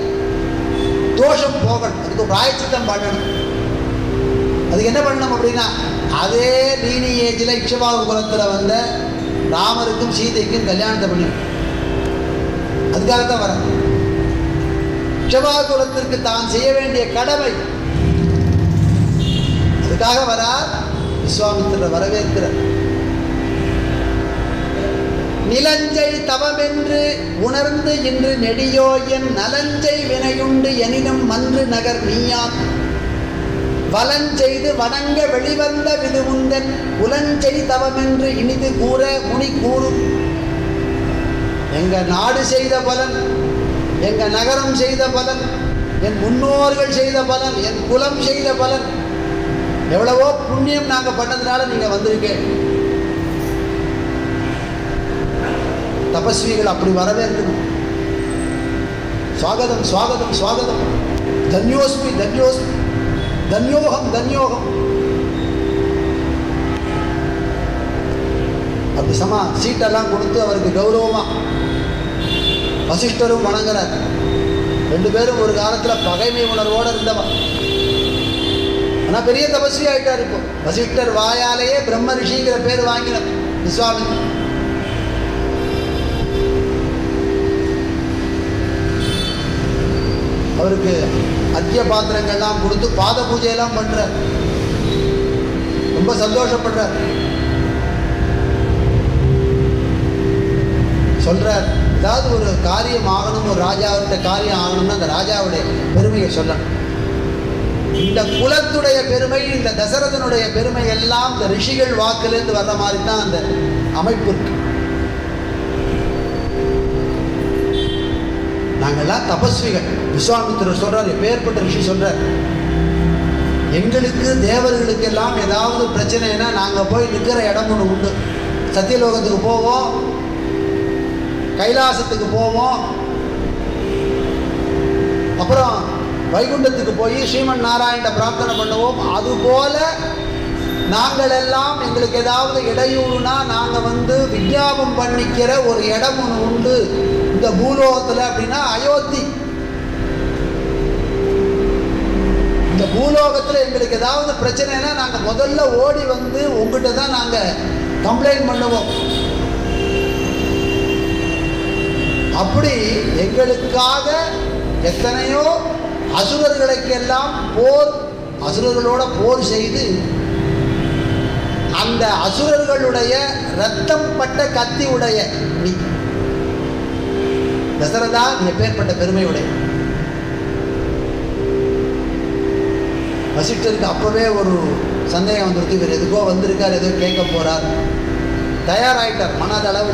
தோஷம் போகணும் அதுக்கு பிராயச்சித்தம் பண்ணணும் அதுக்கு என்ன பண்ணணும் அப்படின்னா அதே லீனி ஏஜில் இக்ஷபாகு குலத்தில் வந்த ராமருக்கும் சீதைக்கும் கல்யாணத்தை பண்ணணும் அதுக்காகத்தான் வரேன் குலத்திற்கு தான் செய்ய வேண்டிய கடமை அதுக்காக வரார் விஸ்வாமித்திர வரவேற்கிறார் நிலஞ்சை தவமென்று உணர்ந்து இன்று நெடியோ என் நலஞ்சை வினையுண்டு எனினும் மன்று நகர் நீயான் வலஞ்செய்து வணங்க வெளிவந்த விதுமுந்தன் புலஞ்சை தவமென்று இனிது கூற முனி கூறும் எங்க நாடு செய்த பலன் எங்க நகரம் செய்த பலன் என் முன்னோர்கள் செய்த பலன் என் குலம் செய்த பலன் எவ்வளவோ புண்ணியம் நாங்க பண்ணதுனால நீங்க வந்திருக்கேன் தபஸ்விகள் அப்படி வரவேற்கணும் சுவாகதம் சுவாகதம் சுவாகதம் தன்யோஸ்மி தன்யோஸ்மி தன்யோகம் தன்யோகம் அப்படி சமா சீட்டெல்லாம் கொடுத்து அவருக்கு கௌரவமா வசிஷ்டரும் வணங்குறார் ரெண்டு பேரும் ஒரு காலத்துல பகைமை உணர்வோடு இருந்தவன் ஆனா பெரிய தபஸ்வி ஆயிட்டார் இப்போ வசிஷ்டர் வாயாலேயே பிரம்ம ரிஷிங்கிற பேர் வாங்கின விஸ்வாமித்திரன் அவருக்கு அத்திய பாத்திரங்கள்லாம் கொடுத்து பாத பூஜையெல்லாம் பண்றார் ரொம்ப சந்தோஷப்படுறார் சொல்றார் ஏதாவது ஒரு காரியம் ஆகணும் ஒரு ராஜாவிட்ட காரியம் ஆகணும்னா அந்த ராஜாவுடைய பெருமையை சொல்லணும் இந்த குலத்துடைய பெருமை இந்த தசரதனுடைய பெருமை எல்லாம் இந்த ரிஷிகள் வாக்கிலிருந்து வர்ற மாதிரி தான் அந்த அமைப்பு இருக்கு நாங்கள்லாம் தபஸ்விகள் விஸ்வாமித்திரர் சொல்றார் எப்பேற்பட்ட ரிஷி சொல்றார் எங்களுக்கு தேவர்களுக்கு எல்லாம் ஏதாவது பிரச்சனைனா நாங்கள் போய் நிற்கிற இடம் ஒன்று உண்டு சத்தியலோகத்துக்கு போவோம் கைலாசத்துக்கு போவோம் அப்புறம் வைகுண்டத்துக்கு போய் ஸ்ரீமன் நாராயண பிரார்த்தனை பண்ணுவோம் அதுபோல நாங்கள் எல்லாம் எங்களுக்கு ஏதாவது இடையூறுனா நாங்கள் வந்து விஞ்ஞாபம் பண்ணிக்கிற ஒரு இடம் ஒன்று உண்டு இந்த பூலோகத்தில் அப்படின்னா அயோத்தி இந்த பூலோகத்தில் எங்களுக்கு ஏதாவது பிரச்சனைனா நாங்கள் முதல்ல ஓடி வந்து உங்ககிட்ட தான் நாங்கள் கம்ப்ளைண்ட் பண்ணுவோம் அப்படி எங்களுக்காக எத்தனையோ அசுரர்களுக்கெல்லாம் போர் அசுரர்களோட போர் செய்து அந்த அசுரர்களுடைய ரத்தம் பட்ட கத்தி உடைய நீ தசரதா நீ எப்பேற்பட்ட பெருமையுடைய வசிஷ்டருக்கு அப்பவே ஒரு சந்தேகம் வந்துருக்கு இவர் எதுக்கோ வந்திருக்கார் ஏதோ கேட்க போறார் தயாராயிட்டார் மனதளவு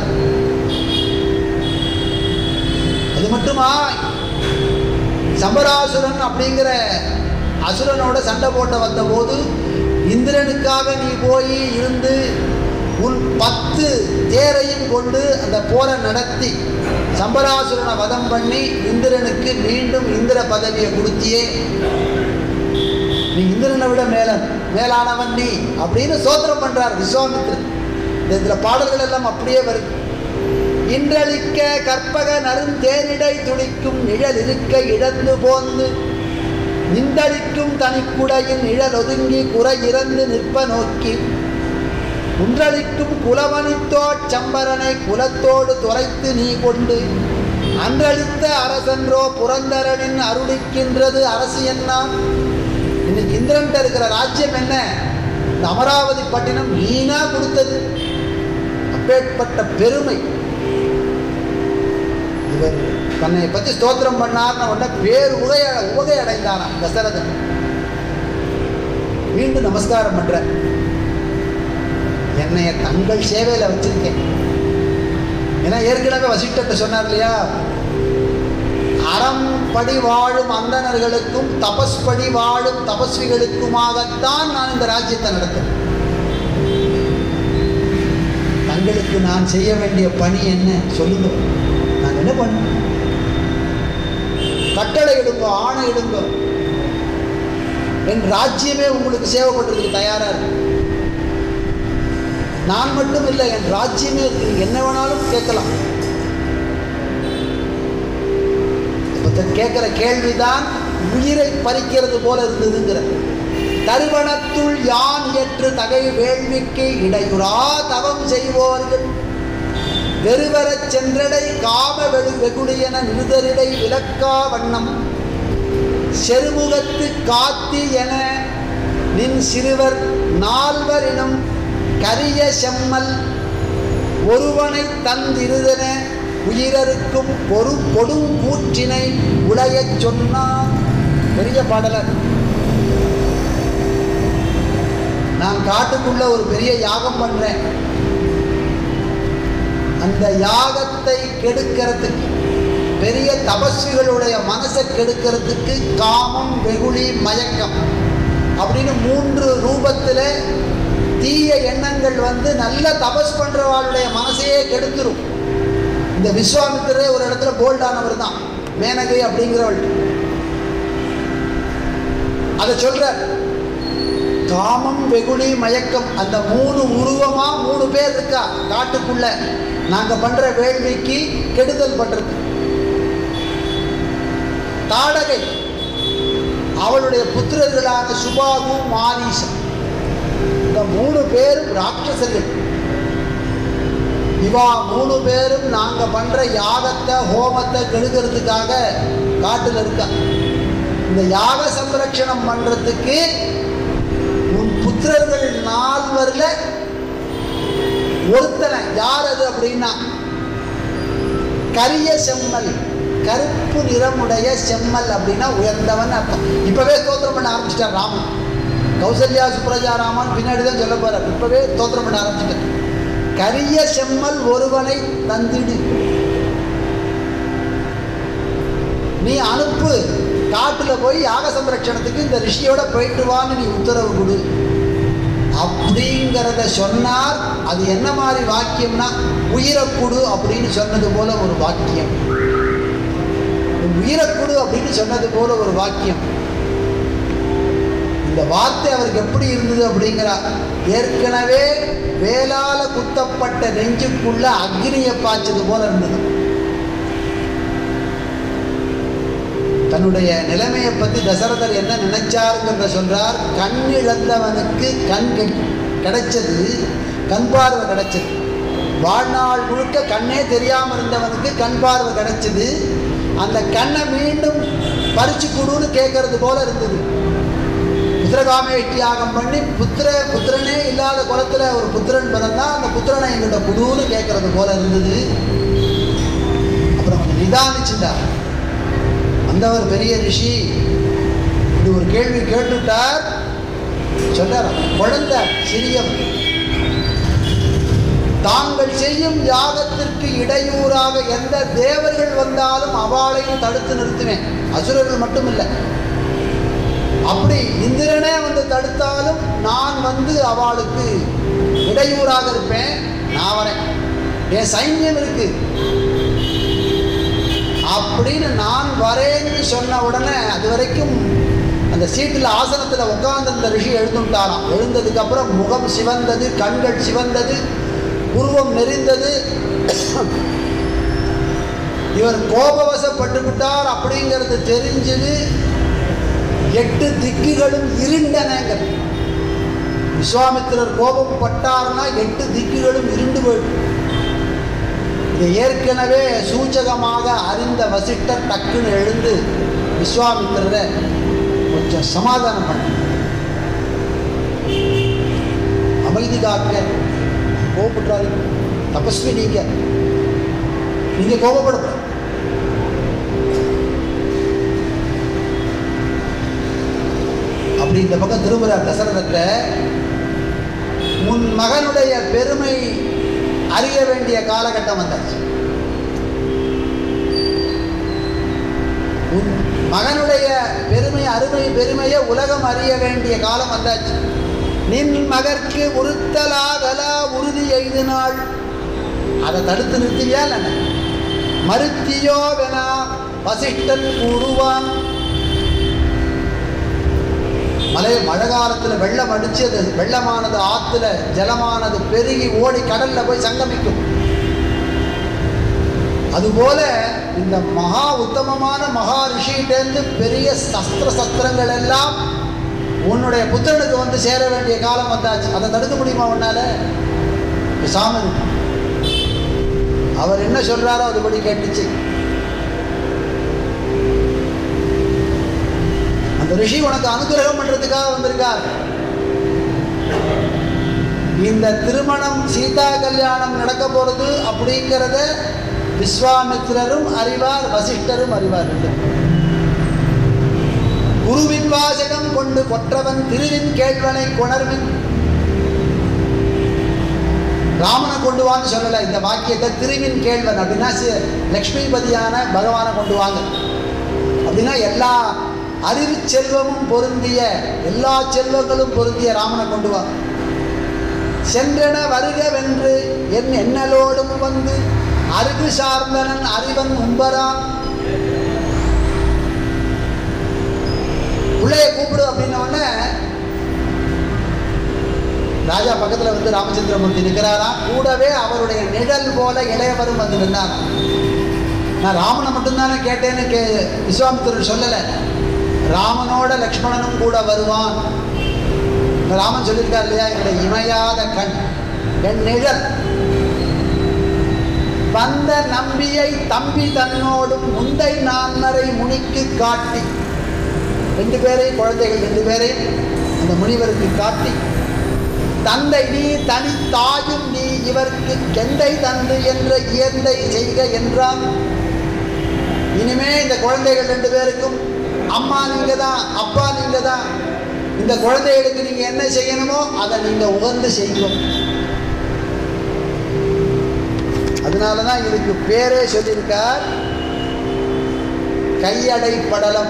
அது மட்டுமா சம்பராசுரன் அப்படிங்கிற அசுரனோட சண்டை போட்ட வந்தபோது இந்திரனுக்காக நீ போய் இருந்து உன் பத்து தேரையும் கொண்டு அந்த போரை நடத்தி சம்பராசுரனை வதம் பண்ணி இந்திரனுக்கு மீண்டும் இந்திர பதவியை கொடுத்தியே நீ இந்திரனை விட மேல மேலானவன் நீ அப்படின்னு சோத்திரம் பண்றார் விஸ்வாமித்திரன் இந்த இதில் பாடல்கள் எல்லாம் அப்படியே வருது இன்றளிக்க கற்பக நருந்தேனிடை துடிக்கும் நிழல் இருக்க இழந்து போந்து நின்றளிக்கும் தனிக்குடையின் நிழல் ஒதுங்கி குறை இறந்து நிற்ப நோக்கி குன்றளிக்கும் குலமணித்தோட் சம்பரனை குலத்தோடு துரைத்து நீ கொண்டு அன்றளித்த அரசன்றோ புரந்தரனின் அருளிக்கின்றது அரசு என்ன இன்னைக்கு இந்திரன்ட்ட இருக்கிற ராஜ்யம் என்ன இந்த அமராவதி பட்டினம் நீனா கொடுத்தது அப்பேற்பட்ட பெருமை இவர் தன்னை பற்றி ஸ்தோத்திரம் பண்ணார்னு உடனே பேர் உகை உகை அடைந்தானாம் தசரதன் மீண்டும் நமஸ்காரம் பண்ற என்னைய தங்கள் சேவையில் வச்சிருக்கேன் ஏன்னா ஏற்கனவே வசிஷ்டத்தை சொன்னார் இல்லையா அறம் படி வாழும் அந்தணர்களுக்கும் தபஸ் படி வாழும் தபஸ்விகளுக்குமாகத்தான் நான் இந்த ராஜ்யத்தை நடத்துறேன் தங்களுக்கு நான் செய்ய வேண்டிய பணி என்ன சொல்லுங்க நான் என்ன பண்ண கட்டளை இடுங்க ஆணை இடுங்க என் ராஜ்யமே உங்களுக்கு சேவை பண்றதுக்கு தயாரா இருக்கு நான் மட்டும் இல்லை என் ராஜ்யமே இருக்கு நீங்க என்ன வேணாலும் கேட்கலாம் ஒருத்தன் கேட்கிற கேள்விதான் உயிரை பறிக்கிறது போல இருந்ததுங்கிற தருவனத்துள் யான் ஏற்று தகை வேள்விக்கு இடையுறா தவம் செய்வோர்கள் வெறுவரச் சென்றடை காம வெகு வெகுளியன நிருதரிடை விளக்கா வண்ணம் செருமுகத்து காத்தி என நின் சிறுவர் நால்வரினும் கரிய செம்மல் ஒருவனை தந்திருதன உயிரருக்கும் பொறு கொடும் கூற்றினை உடையச் சொன்னான் பெரிய பாடலர் நான் காட்டுக்குள்ள ஒரு பெரிய யாகம் பண்றேன் அந்த யாகத்தை கெடுக்கிறதுக்கு பெரிய தபஸ்விகளுடைய மனசை கெடுக்கிறதுக்கு காமம் வெகுளி மயக்கம் அப்படின்னு மூன்று ரூபத்தில் தீய எண்ணங்கள் வந்து நல்ல தபஸ் பண்றவாளுடைய மனசையே கெடுத்துரும் இந்த விஸ்வாமித்திரே ஒரு இடத்துல போல்டானவர் தான் மேனகை அப்படிங்கிறவள் அதை சொல்ற காமம் வெகுளி மயக்கம் அந்த மூணு உருவமா மூணு பேர் இருக்கா காட்டுக்குள்ள நாங்க பண்ற வேள்விக்கு கெடுதல் பண்றது தாடகை அவளுடைய புத்திரர்களான சுபாகு மாரீசன் இந்த மூணு பேரும் ராட்சசர்கள் இவா மூணு பேரும் நாங்க பண்ற யாகத்தை ஹோமத்தை கெடுக்கிறதுக்காக காட்டுல இருக்கா இந்த யாக சம்ரட்சணம் பண்றதுக்கு உன் புத்திரர்கள் நால்வர்ல ஒருத்தனை யார் அது அப்படின்னா கரிய செம்மல் கருப்பு நிறமுடைய செம்மல் அப்படின்னா உயர்ந்தவன் அர்த்தம் இப்பவே ஸ்தோத்திரம் பண்ண ஆரம்பிச்சிட்டார் ராமன் கௌசல்யா சுப்ரஜா ராமன் பின்னாடி தான் சொல்ல போறார் இப்பவே ஸ்தோத்திரம் பண்ண ஆரம்பிச்சிட்டார் கரிய செம்மல் ஒருவனை தந்திடு நீ அனுப்பு காட்டுல போய் யாக சம்ரட்சணத்துக்கு இந்த ரிஷியோட போயிட்டு வான்னு நீ உத்தரவு கொடு அப்படிங்கிறத சொன்னார் அது என்ன மாதிரி வாக்கியம்னா உயிரை கொடு அப்படின்னு சொன்னது போல ஒரு வாக்கியம் உயிரை கொடு அப்படின்னு சொன்னது போல ஒரு வாக்கியம் இந்த வார்த்தை அவருக்கு எப்படி இருந்தது அப்படிங்கிறா ஏற்கனவே வேளால குத்தப்பட்ட நெஞ்சுக்குள்ள அக்னியை பாய்ச்சது போல இருந்தது தன்னுடைய நிலைமையை பற்றி தசரதர் என்ன நினைச்சாருங்கிறத சொல்றார் கண் இழந்தவனுக்கு கண் கெ- கிடைச்சது கண் பார்வை கிடைச்சது வாழ்நாள் முழுக்க கண்ணே தெரியாமல் இருந்தவனுக்கு கண் பார்வை கிடைச்சது அந்த கண்ணை மீண்டும் பறிச்சு கொடுன்னு கேட்கறது போல இருந்தது புத்திரகாமேஷ்டி யாகம் பண்ணி புத்திர புத்திரனே இல்லாத குலத்துல ஒரு புத்திரன் பிறந்தா அந்த புத்திரனை எங்கிட்ட குடுன்னு கேட்கறது போல இருந்தது அப்புறம் கொஞ்சம் நிதானிச்சுட்டார் வந்தவர் பெரிய ரிஷி இப்படி ஒரு கேள்வி கேட்டுட்டார் சொல்றார் குழந்தை சிறியவன் தாங்கள் செய்யும் யாகத்திற்கு இடையூறாக எந்த தேவர்கள் வந்தாலும் அவளையும் தடுத்து நிறுத்துவேன் அசுரர்கள் மட்டும் இல்லை அப்படி இந்திரனே வந்து தடுத்தாலும் நான் வந்து அவளுக்கு இடையூறாக இருப்பேன் நான் வரேன் என் சைன்யம் இருக்கு அப்படின்னு நான் வரேன்னு சொன்ன உடனே அது வரைக்கும் அந்த சீட்டில் ஆசனத்தில் உட்கார்ந்திருந்த ரிஷி எழுந்துட்டாராம் எழுந்ததுக்கு அப்புறம் முகம் சிவந்தது கண்கள் சிவந்தது உருவம் நெறிந்தது இவர் கோபவசப்பட்டு விட்டார் அப்படிங்கிறது தெரிஞ்சது எட்டு திக்குகளும் இருண்டனங்கிறது விஸ்வாமித்திரர் கோபம் பட்டார்னா எட்டு திக்குகளும் இருண்டு போயிடும் இதை ஏற்கனவே சூச்சகமாக அறிந்த வசிட்டர் டக்குன்னு எழுந்து விஸ்வாமித்திரரை கொஞ்சம் சமாதானம் பண்ண அமைதி காக்க கோபப்பட்டாரு தபஸ்வி நீங்க நீங்க கோபப்படக்கூடாது அப்படி இந்த பக்கம் திரும்புகிறார் தசரதத்தை உன் மகனுடைய பெருமை அறிய வேண்டிய காலகட்டம் வந்தாச்சு உன் மகனுடைய பெருமை அருமை பெருமையை உலகம் அறிய வேண்டிய காலம் வந்தாச்சு நின் மகற்கு உறுத்தலாகலா உறுதி எய்தினாள் அதை தடுத்து நிறுத்தியா என்ன மறுத்தியோ வெனா வசிஷ்டன் கூறுவான் மலை மழை காலத்தில் வெள்ளம் அடிச்சு அது வெள்ளமானது ஆற்றுல ஜலமானது பெருகி ஓடி கடல்ல போய் சங்கமிக்கும் அதுபோல இந்த மகா உத்தமமான மகா ரிஷிகிட்டேருந்து பெரிய சஸ்திர சஸ்திரங்கள் எல்லாம் உன்னுடைய புத்திரனுக்கு வந்து சேர வேண்டிய காலம் வந்தாச்சு அதை தடுக்க முடியுமா உன்னால சாமன் அவர் என்ன சொல்றாரோ அதுபடி கேட்டுச்சு அந்த ரிஷி உனக்கு அனுகிரகம் பண்றதுக்காக வந்திருக்கார் இந்த திருமணம் சீதா கல்யாணம் நடக்க போறது அப்படிங்கிறத விஸ்வாமித்திரரும் அறிவார் வசிஷ்டரும் அறிவார் ரெண்டு பேரும். குருவின் வாசகம் கொண்டு கொற்றவன் திருவின் கேள்வனை கொணர்வின் ராமனை கொண்டு வான்னு சொல்லலை இந்த வாக்கியத்தை திருவின் கேள்வன் அப்படின்னா சி- லக்ஷ்மிபதியான பகவானை கொண்டு வாங்க அப்படின்னா எல்லா அறிவு செல்வமும் பொருந்திய எல்லா செல்வங்களும் பொருந்திய ராமனை கொண்டு வா சென்றன வருகவென்று என் எண்ணலோடும் வந்து அருகு சார்ந்தனன் அறிவன் உம்பரான் பிள்ளைய கூப்பிடு அப்படின்ன உடனே ராஜா பக்கத்துல வந்து ராமச்சந்திரமூர்த்தி நிற்கிறாரா கூடவே அவருடைய நிழல் போல இளையவரும் வந்து நின்றாராம் நான் ராமனை மட்டும்தானே கேட்டேன்னு கே விஸ்வாமித்திரர் சொல்லலை ராமனோட லக்ஷ்மணனும் கூட வருவான் இந்த ராமன் சொல்லியிருக்கார் இல்லையா என்னுடைய இமையாத கண் என் நிழல் வந்த நம்பியை தம்பி தன்னோடும் முந்தை நான்மறை முனிக்கு காட்டி ரெண்டு பேரையும் குழந்தைகள் ரெண்டு பேரையும் அந்த முனிவருக்கு காட்டி தந்தை நீ தனி தாயும் நீ இவருக்கு கெண்டை தந்து என்ற இயந்தை செய்க என்றான் இனிமே இந்த குழந்தைகள் ரெண்டு பேருக்கும் அம்மா நீங்க தான் அப்பா நீங்க தான் இந்த குழந்தைகளுக்கு நீங்க என்ன செய்யணுமோ அதை நீங்க உகந்து செய்யணும் அதனால தான் இதுக்கு பேரே சொல்லியிருக்கார் கையடை படலம்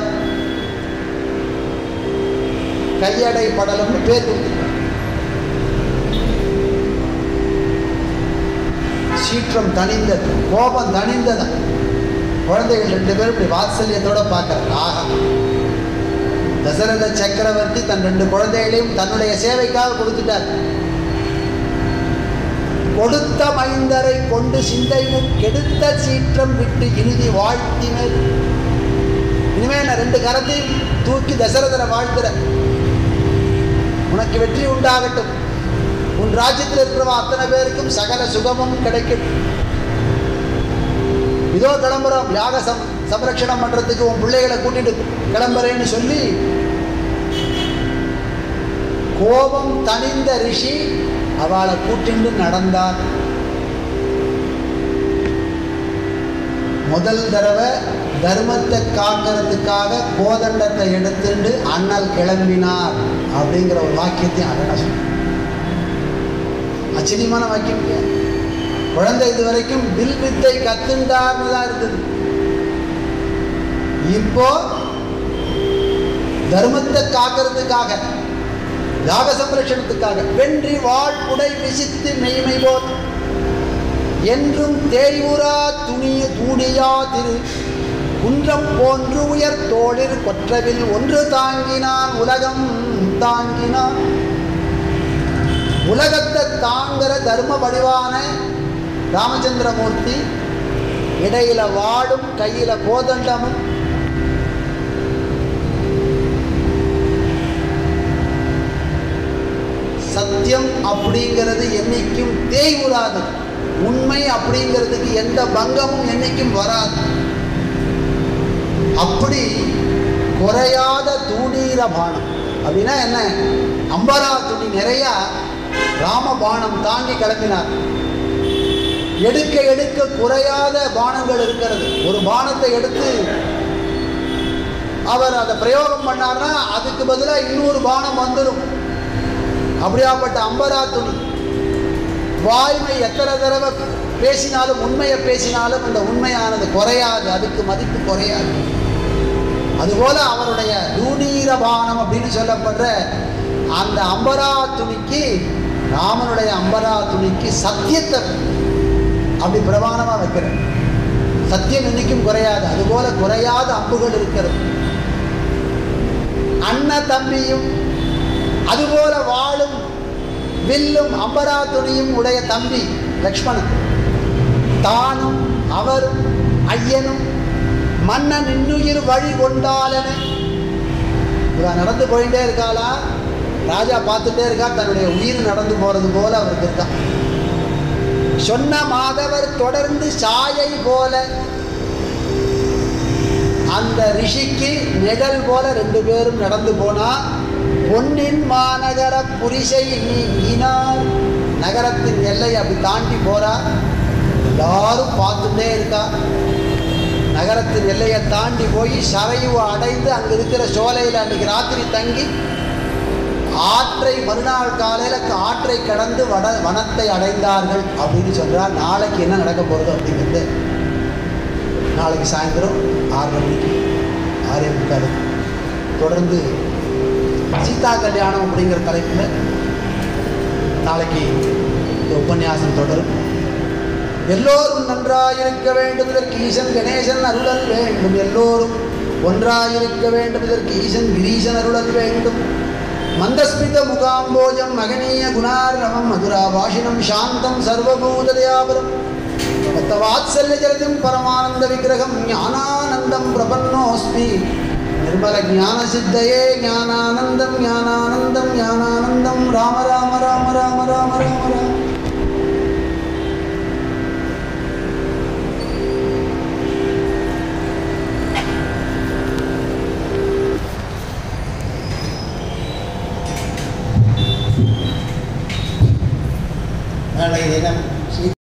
கையடை படலம்னு பேர் கொடுத்துருக்கார் சீற்றம் தணிந்தது கோபம் தணிந்தது குழந்தைகள் ரெண்டு பேரும் இப்படி வாத்சல்யத்தோட பார்க்கறாங்க ஆஹா தசரத சக்கரவர்த்தி தன் ரெண்டு குழந்தைகளையும் தன்னுடைய சேவைக்காக கொடுத்துட்டார் கொடுத்த மைந்தரை கொண்டு சிந்தைமும் கெடுத்த சீற்றம் விட்டு இறுதி வாழ்த்தினர் இனிமே நான் ரெண்டு கரத்தையும் தூக்கி தசரதரை வாழ்த்துற உனக்கு வெற்றி உண்டாகட்டும் உன் ராஜ்யத்தில் இருக்கிறவா அத்தனை பேருக்கும் சகல சுகமும் கிடைக்கும் இதோ கிளம்புறோம் யாக சம் சம்ரட்சணம் பண்றதுக்கு உன் பிள்ளைகளை கூட்டிட்டு கிளம்புறேன்னு சொல்லி கோபம் தணிந்த ரிஷி அவளை கூட்டிண்டு நடந்தார் முதல் தடவை தர்மத்தை காக்கிறதுக்காக கோதண்டத்தை எடுத்துட்டு அண்ணல் கிளம்பினார் அப்படிங்கிற ஒரு வாக்கியத்தையும் அழகா சொன்னார் ஆச்சரியமான வாக்கியம் இல்லையா? குழந்தை இது வரைக்கும் வில் வித்தை கத்துண்டார்னு தான் இருந்தது இப்போ தர்மத்தை காக்கிறதுக்காக யாக சம்ரட்சணத்துக்காக வென்றி வாழ் உடை விசித்து மெய்மை போல் என்றும் தேய்வுரா துணிய தூணியா திரு குன்றம் போன்று உயர் தோளிர் கொற்றவில் ஒன்று தாங்கினான் உலகம் தாங்கினான் உலகத்தை தாங்குற தர்ம வடிவான ராமச்சந்திரமூர்த்தி இடையில வாடும் கையில கோதண்டமும் சத்தியம் அப்படிங்கிறது என்னைக்கும் தேய்வுறாது உண்மை அப்படிங்கிறதுக்கு எந்த பங்கமும் என்னைக்கும் வராது அப்படி குறையாத தூணீர பானம் அப்படின்னா என்ன அம்பரா துணி நிறைய ராம பானம் தாங்கி கிளம்பினார் எடுக்க எடுக்க குறையாத பானங்கள் இருக்கிறது ஒரு பானத்தை எடுத்து அவர் அதை பிரயோகம் பண்ணார்னா அதுக்கு பதிலாக இன்னொரு பானம் வந்துடும் அப்படியாப்பட்ட அம்பரா துணி வாய்மை எத்தனை தடவை பேசினாலும் உண்மையை பேசினாலும் இந்த உண்மையானது குறையாது அதுக்கு மதிப்பு குறையாது அதுபோல அவருடைய தூணீரபானம் அப்படின்னு சொல்லப்படுற அந்த அம்பரா துணிக்கு ராமனுடைய அம்பரா துணிக்கு சத்தியத்தை அப்படி பிரமாணமாக வைக்கிறார் சத்தியம் இன்னைக்கும் குறையாது அதுபோல குறையாத அம்புகள் இருக்கிறது அண்ணன் தம்பியும் அதுபோல வாழும் வில்லும் அம்பரா துணியும் உடைய தம்பி லக்ஷ்மணன் தானும் அவரும் ஐயனும் மன்னன் இன்னுயிர் வழி கொண்டாலன இவ நடந்து போயிட்டே இருக்காளா ராஜா பார்த்துட்டே இருக்கா தன்னுடைய உயிர் நடந்து போறது போல அவருக்கு இருக்கான் சொன்ன மாதவர் தொடர்ந்து சாயை போல அந்த ரிஷிக்கு நிழல் போல ரெண்டு பேரும் நடந்து போனா பொன்னின் மாநகர புரிசை நீங்கினார் நகரத்தின் எல்லையை அப்படி தாண்டி போறா எல்லாரும் பார்த்துட்டே இருக்கா நகரத்தின் எல்லையை தாண்டி போய் சரையுவை அடைந்து அங்கே இருக்கிற சோலையில் அன்னைக்கு ராத்திரி தங்கி ஆற்றை மறுநாள் காலையில் ஆற்றை கடந்து வட வனத்தை அடைந்தார்கள் அப்படின்னு சொல்றார் நாளைக்கு என்ன நடக்க போகிறது அப்படிங்கிறது நாளைக்கு சாயந்தரம் ஆறரை மணிக்கு ஆறே முக்கால் தொடர்ந்து சீதா கல்யாணம் அப்படிங்கிற தலைப்பில் நாளைக்கு இந்த உபன்யாசம் தொடரும் எல்லோரும் நன்றாயிருக்க வேண்டும் இதற்கு ஈசன் கணேசன் அருளல் வேண்டும் எல்லோரும் ஒன்றாயிருக்க வேண்டும் இதற்கு ஈசன் கிரீசன் அருளல் வேண்டும் மந்தஸ்மித முகாம்போஜம் மகனீய குணார்ணவம் மதுரா பாஷினம் சாந்தம் சர்வபூததயாபரம் வாத்சல்ய ஜலதிம் பரமானந்த விக்கிரகம் ஞானானந்தம் பிரபன்னோஸ்மி நிர்மல ஞான சித்தையே ஞானானந்தம் ஞானானந்தம் ஞானானந்தம் ராம ராம ராம ராம ராம ராம ராம நாளைய தினம்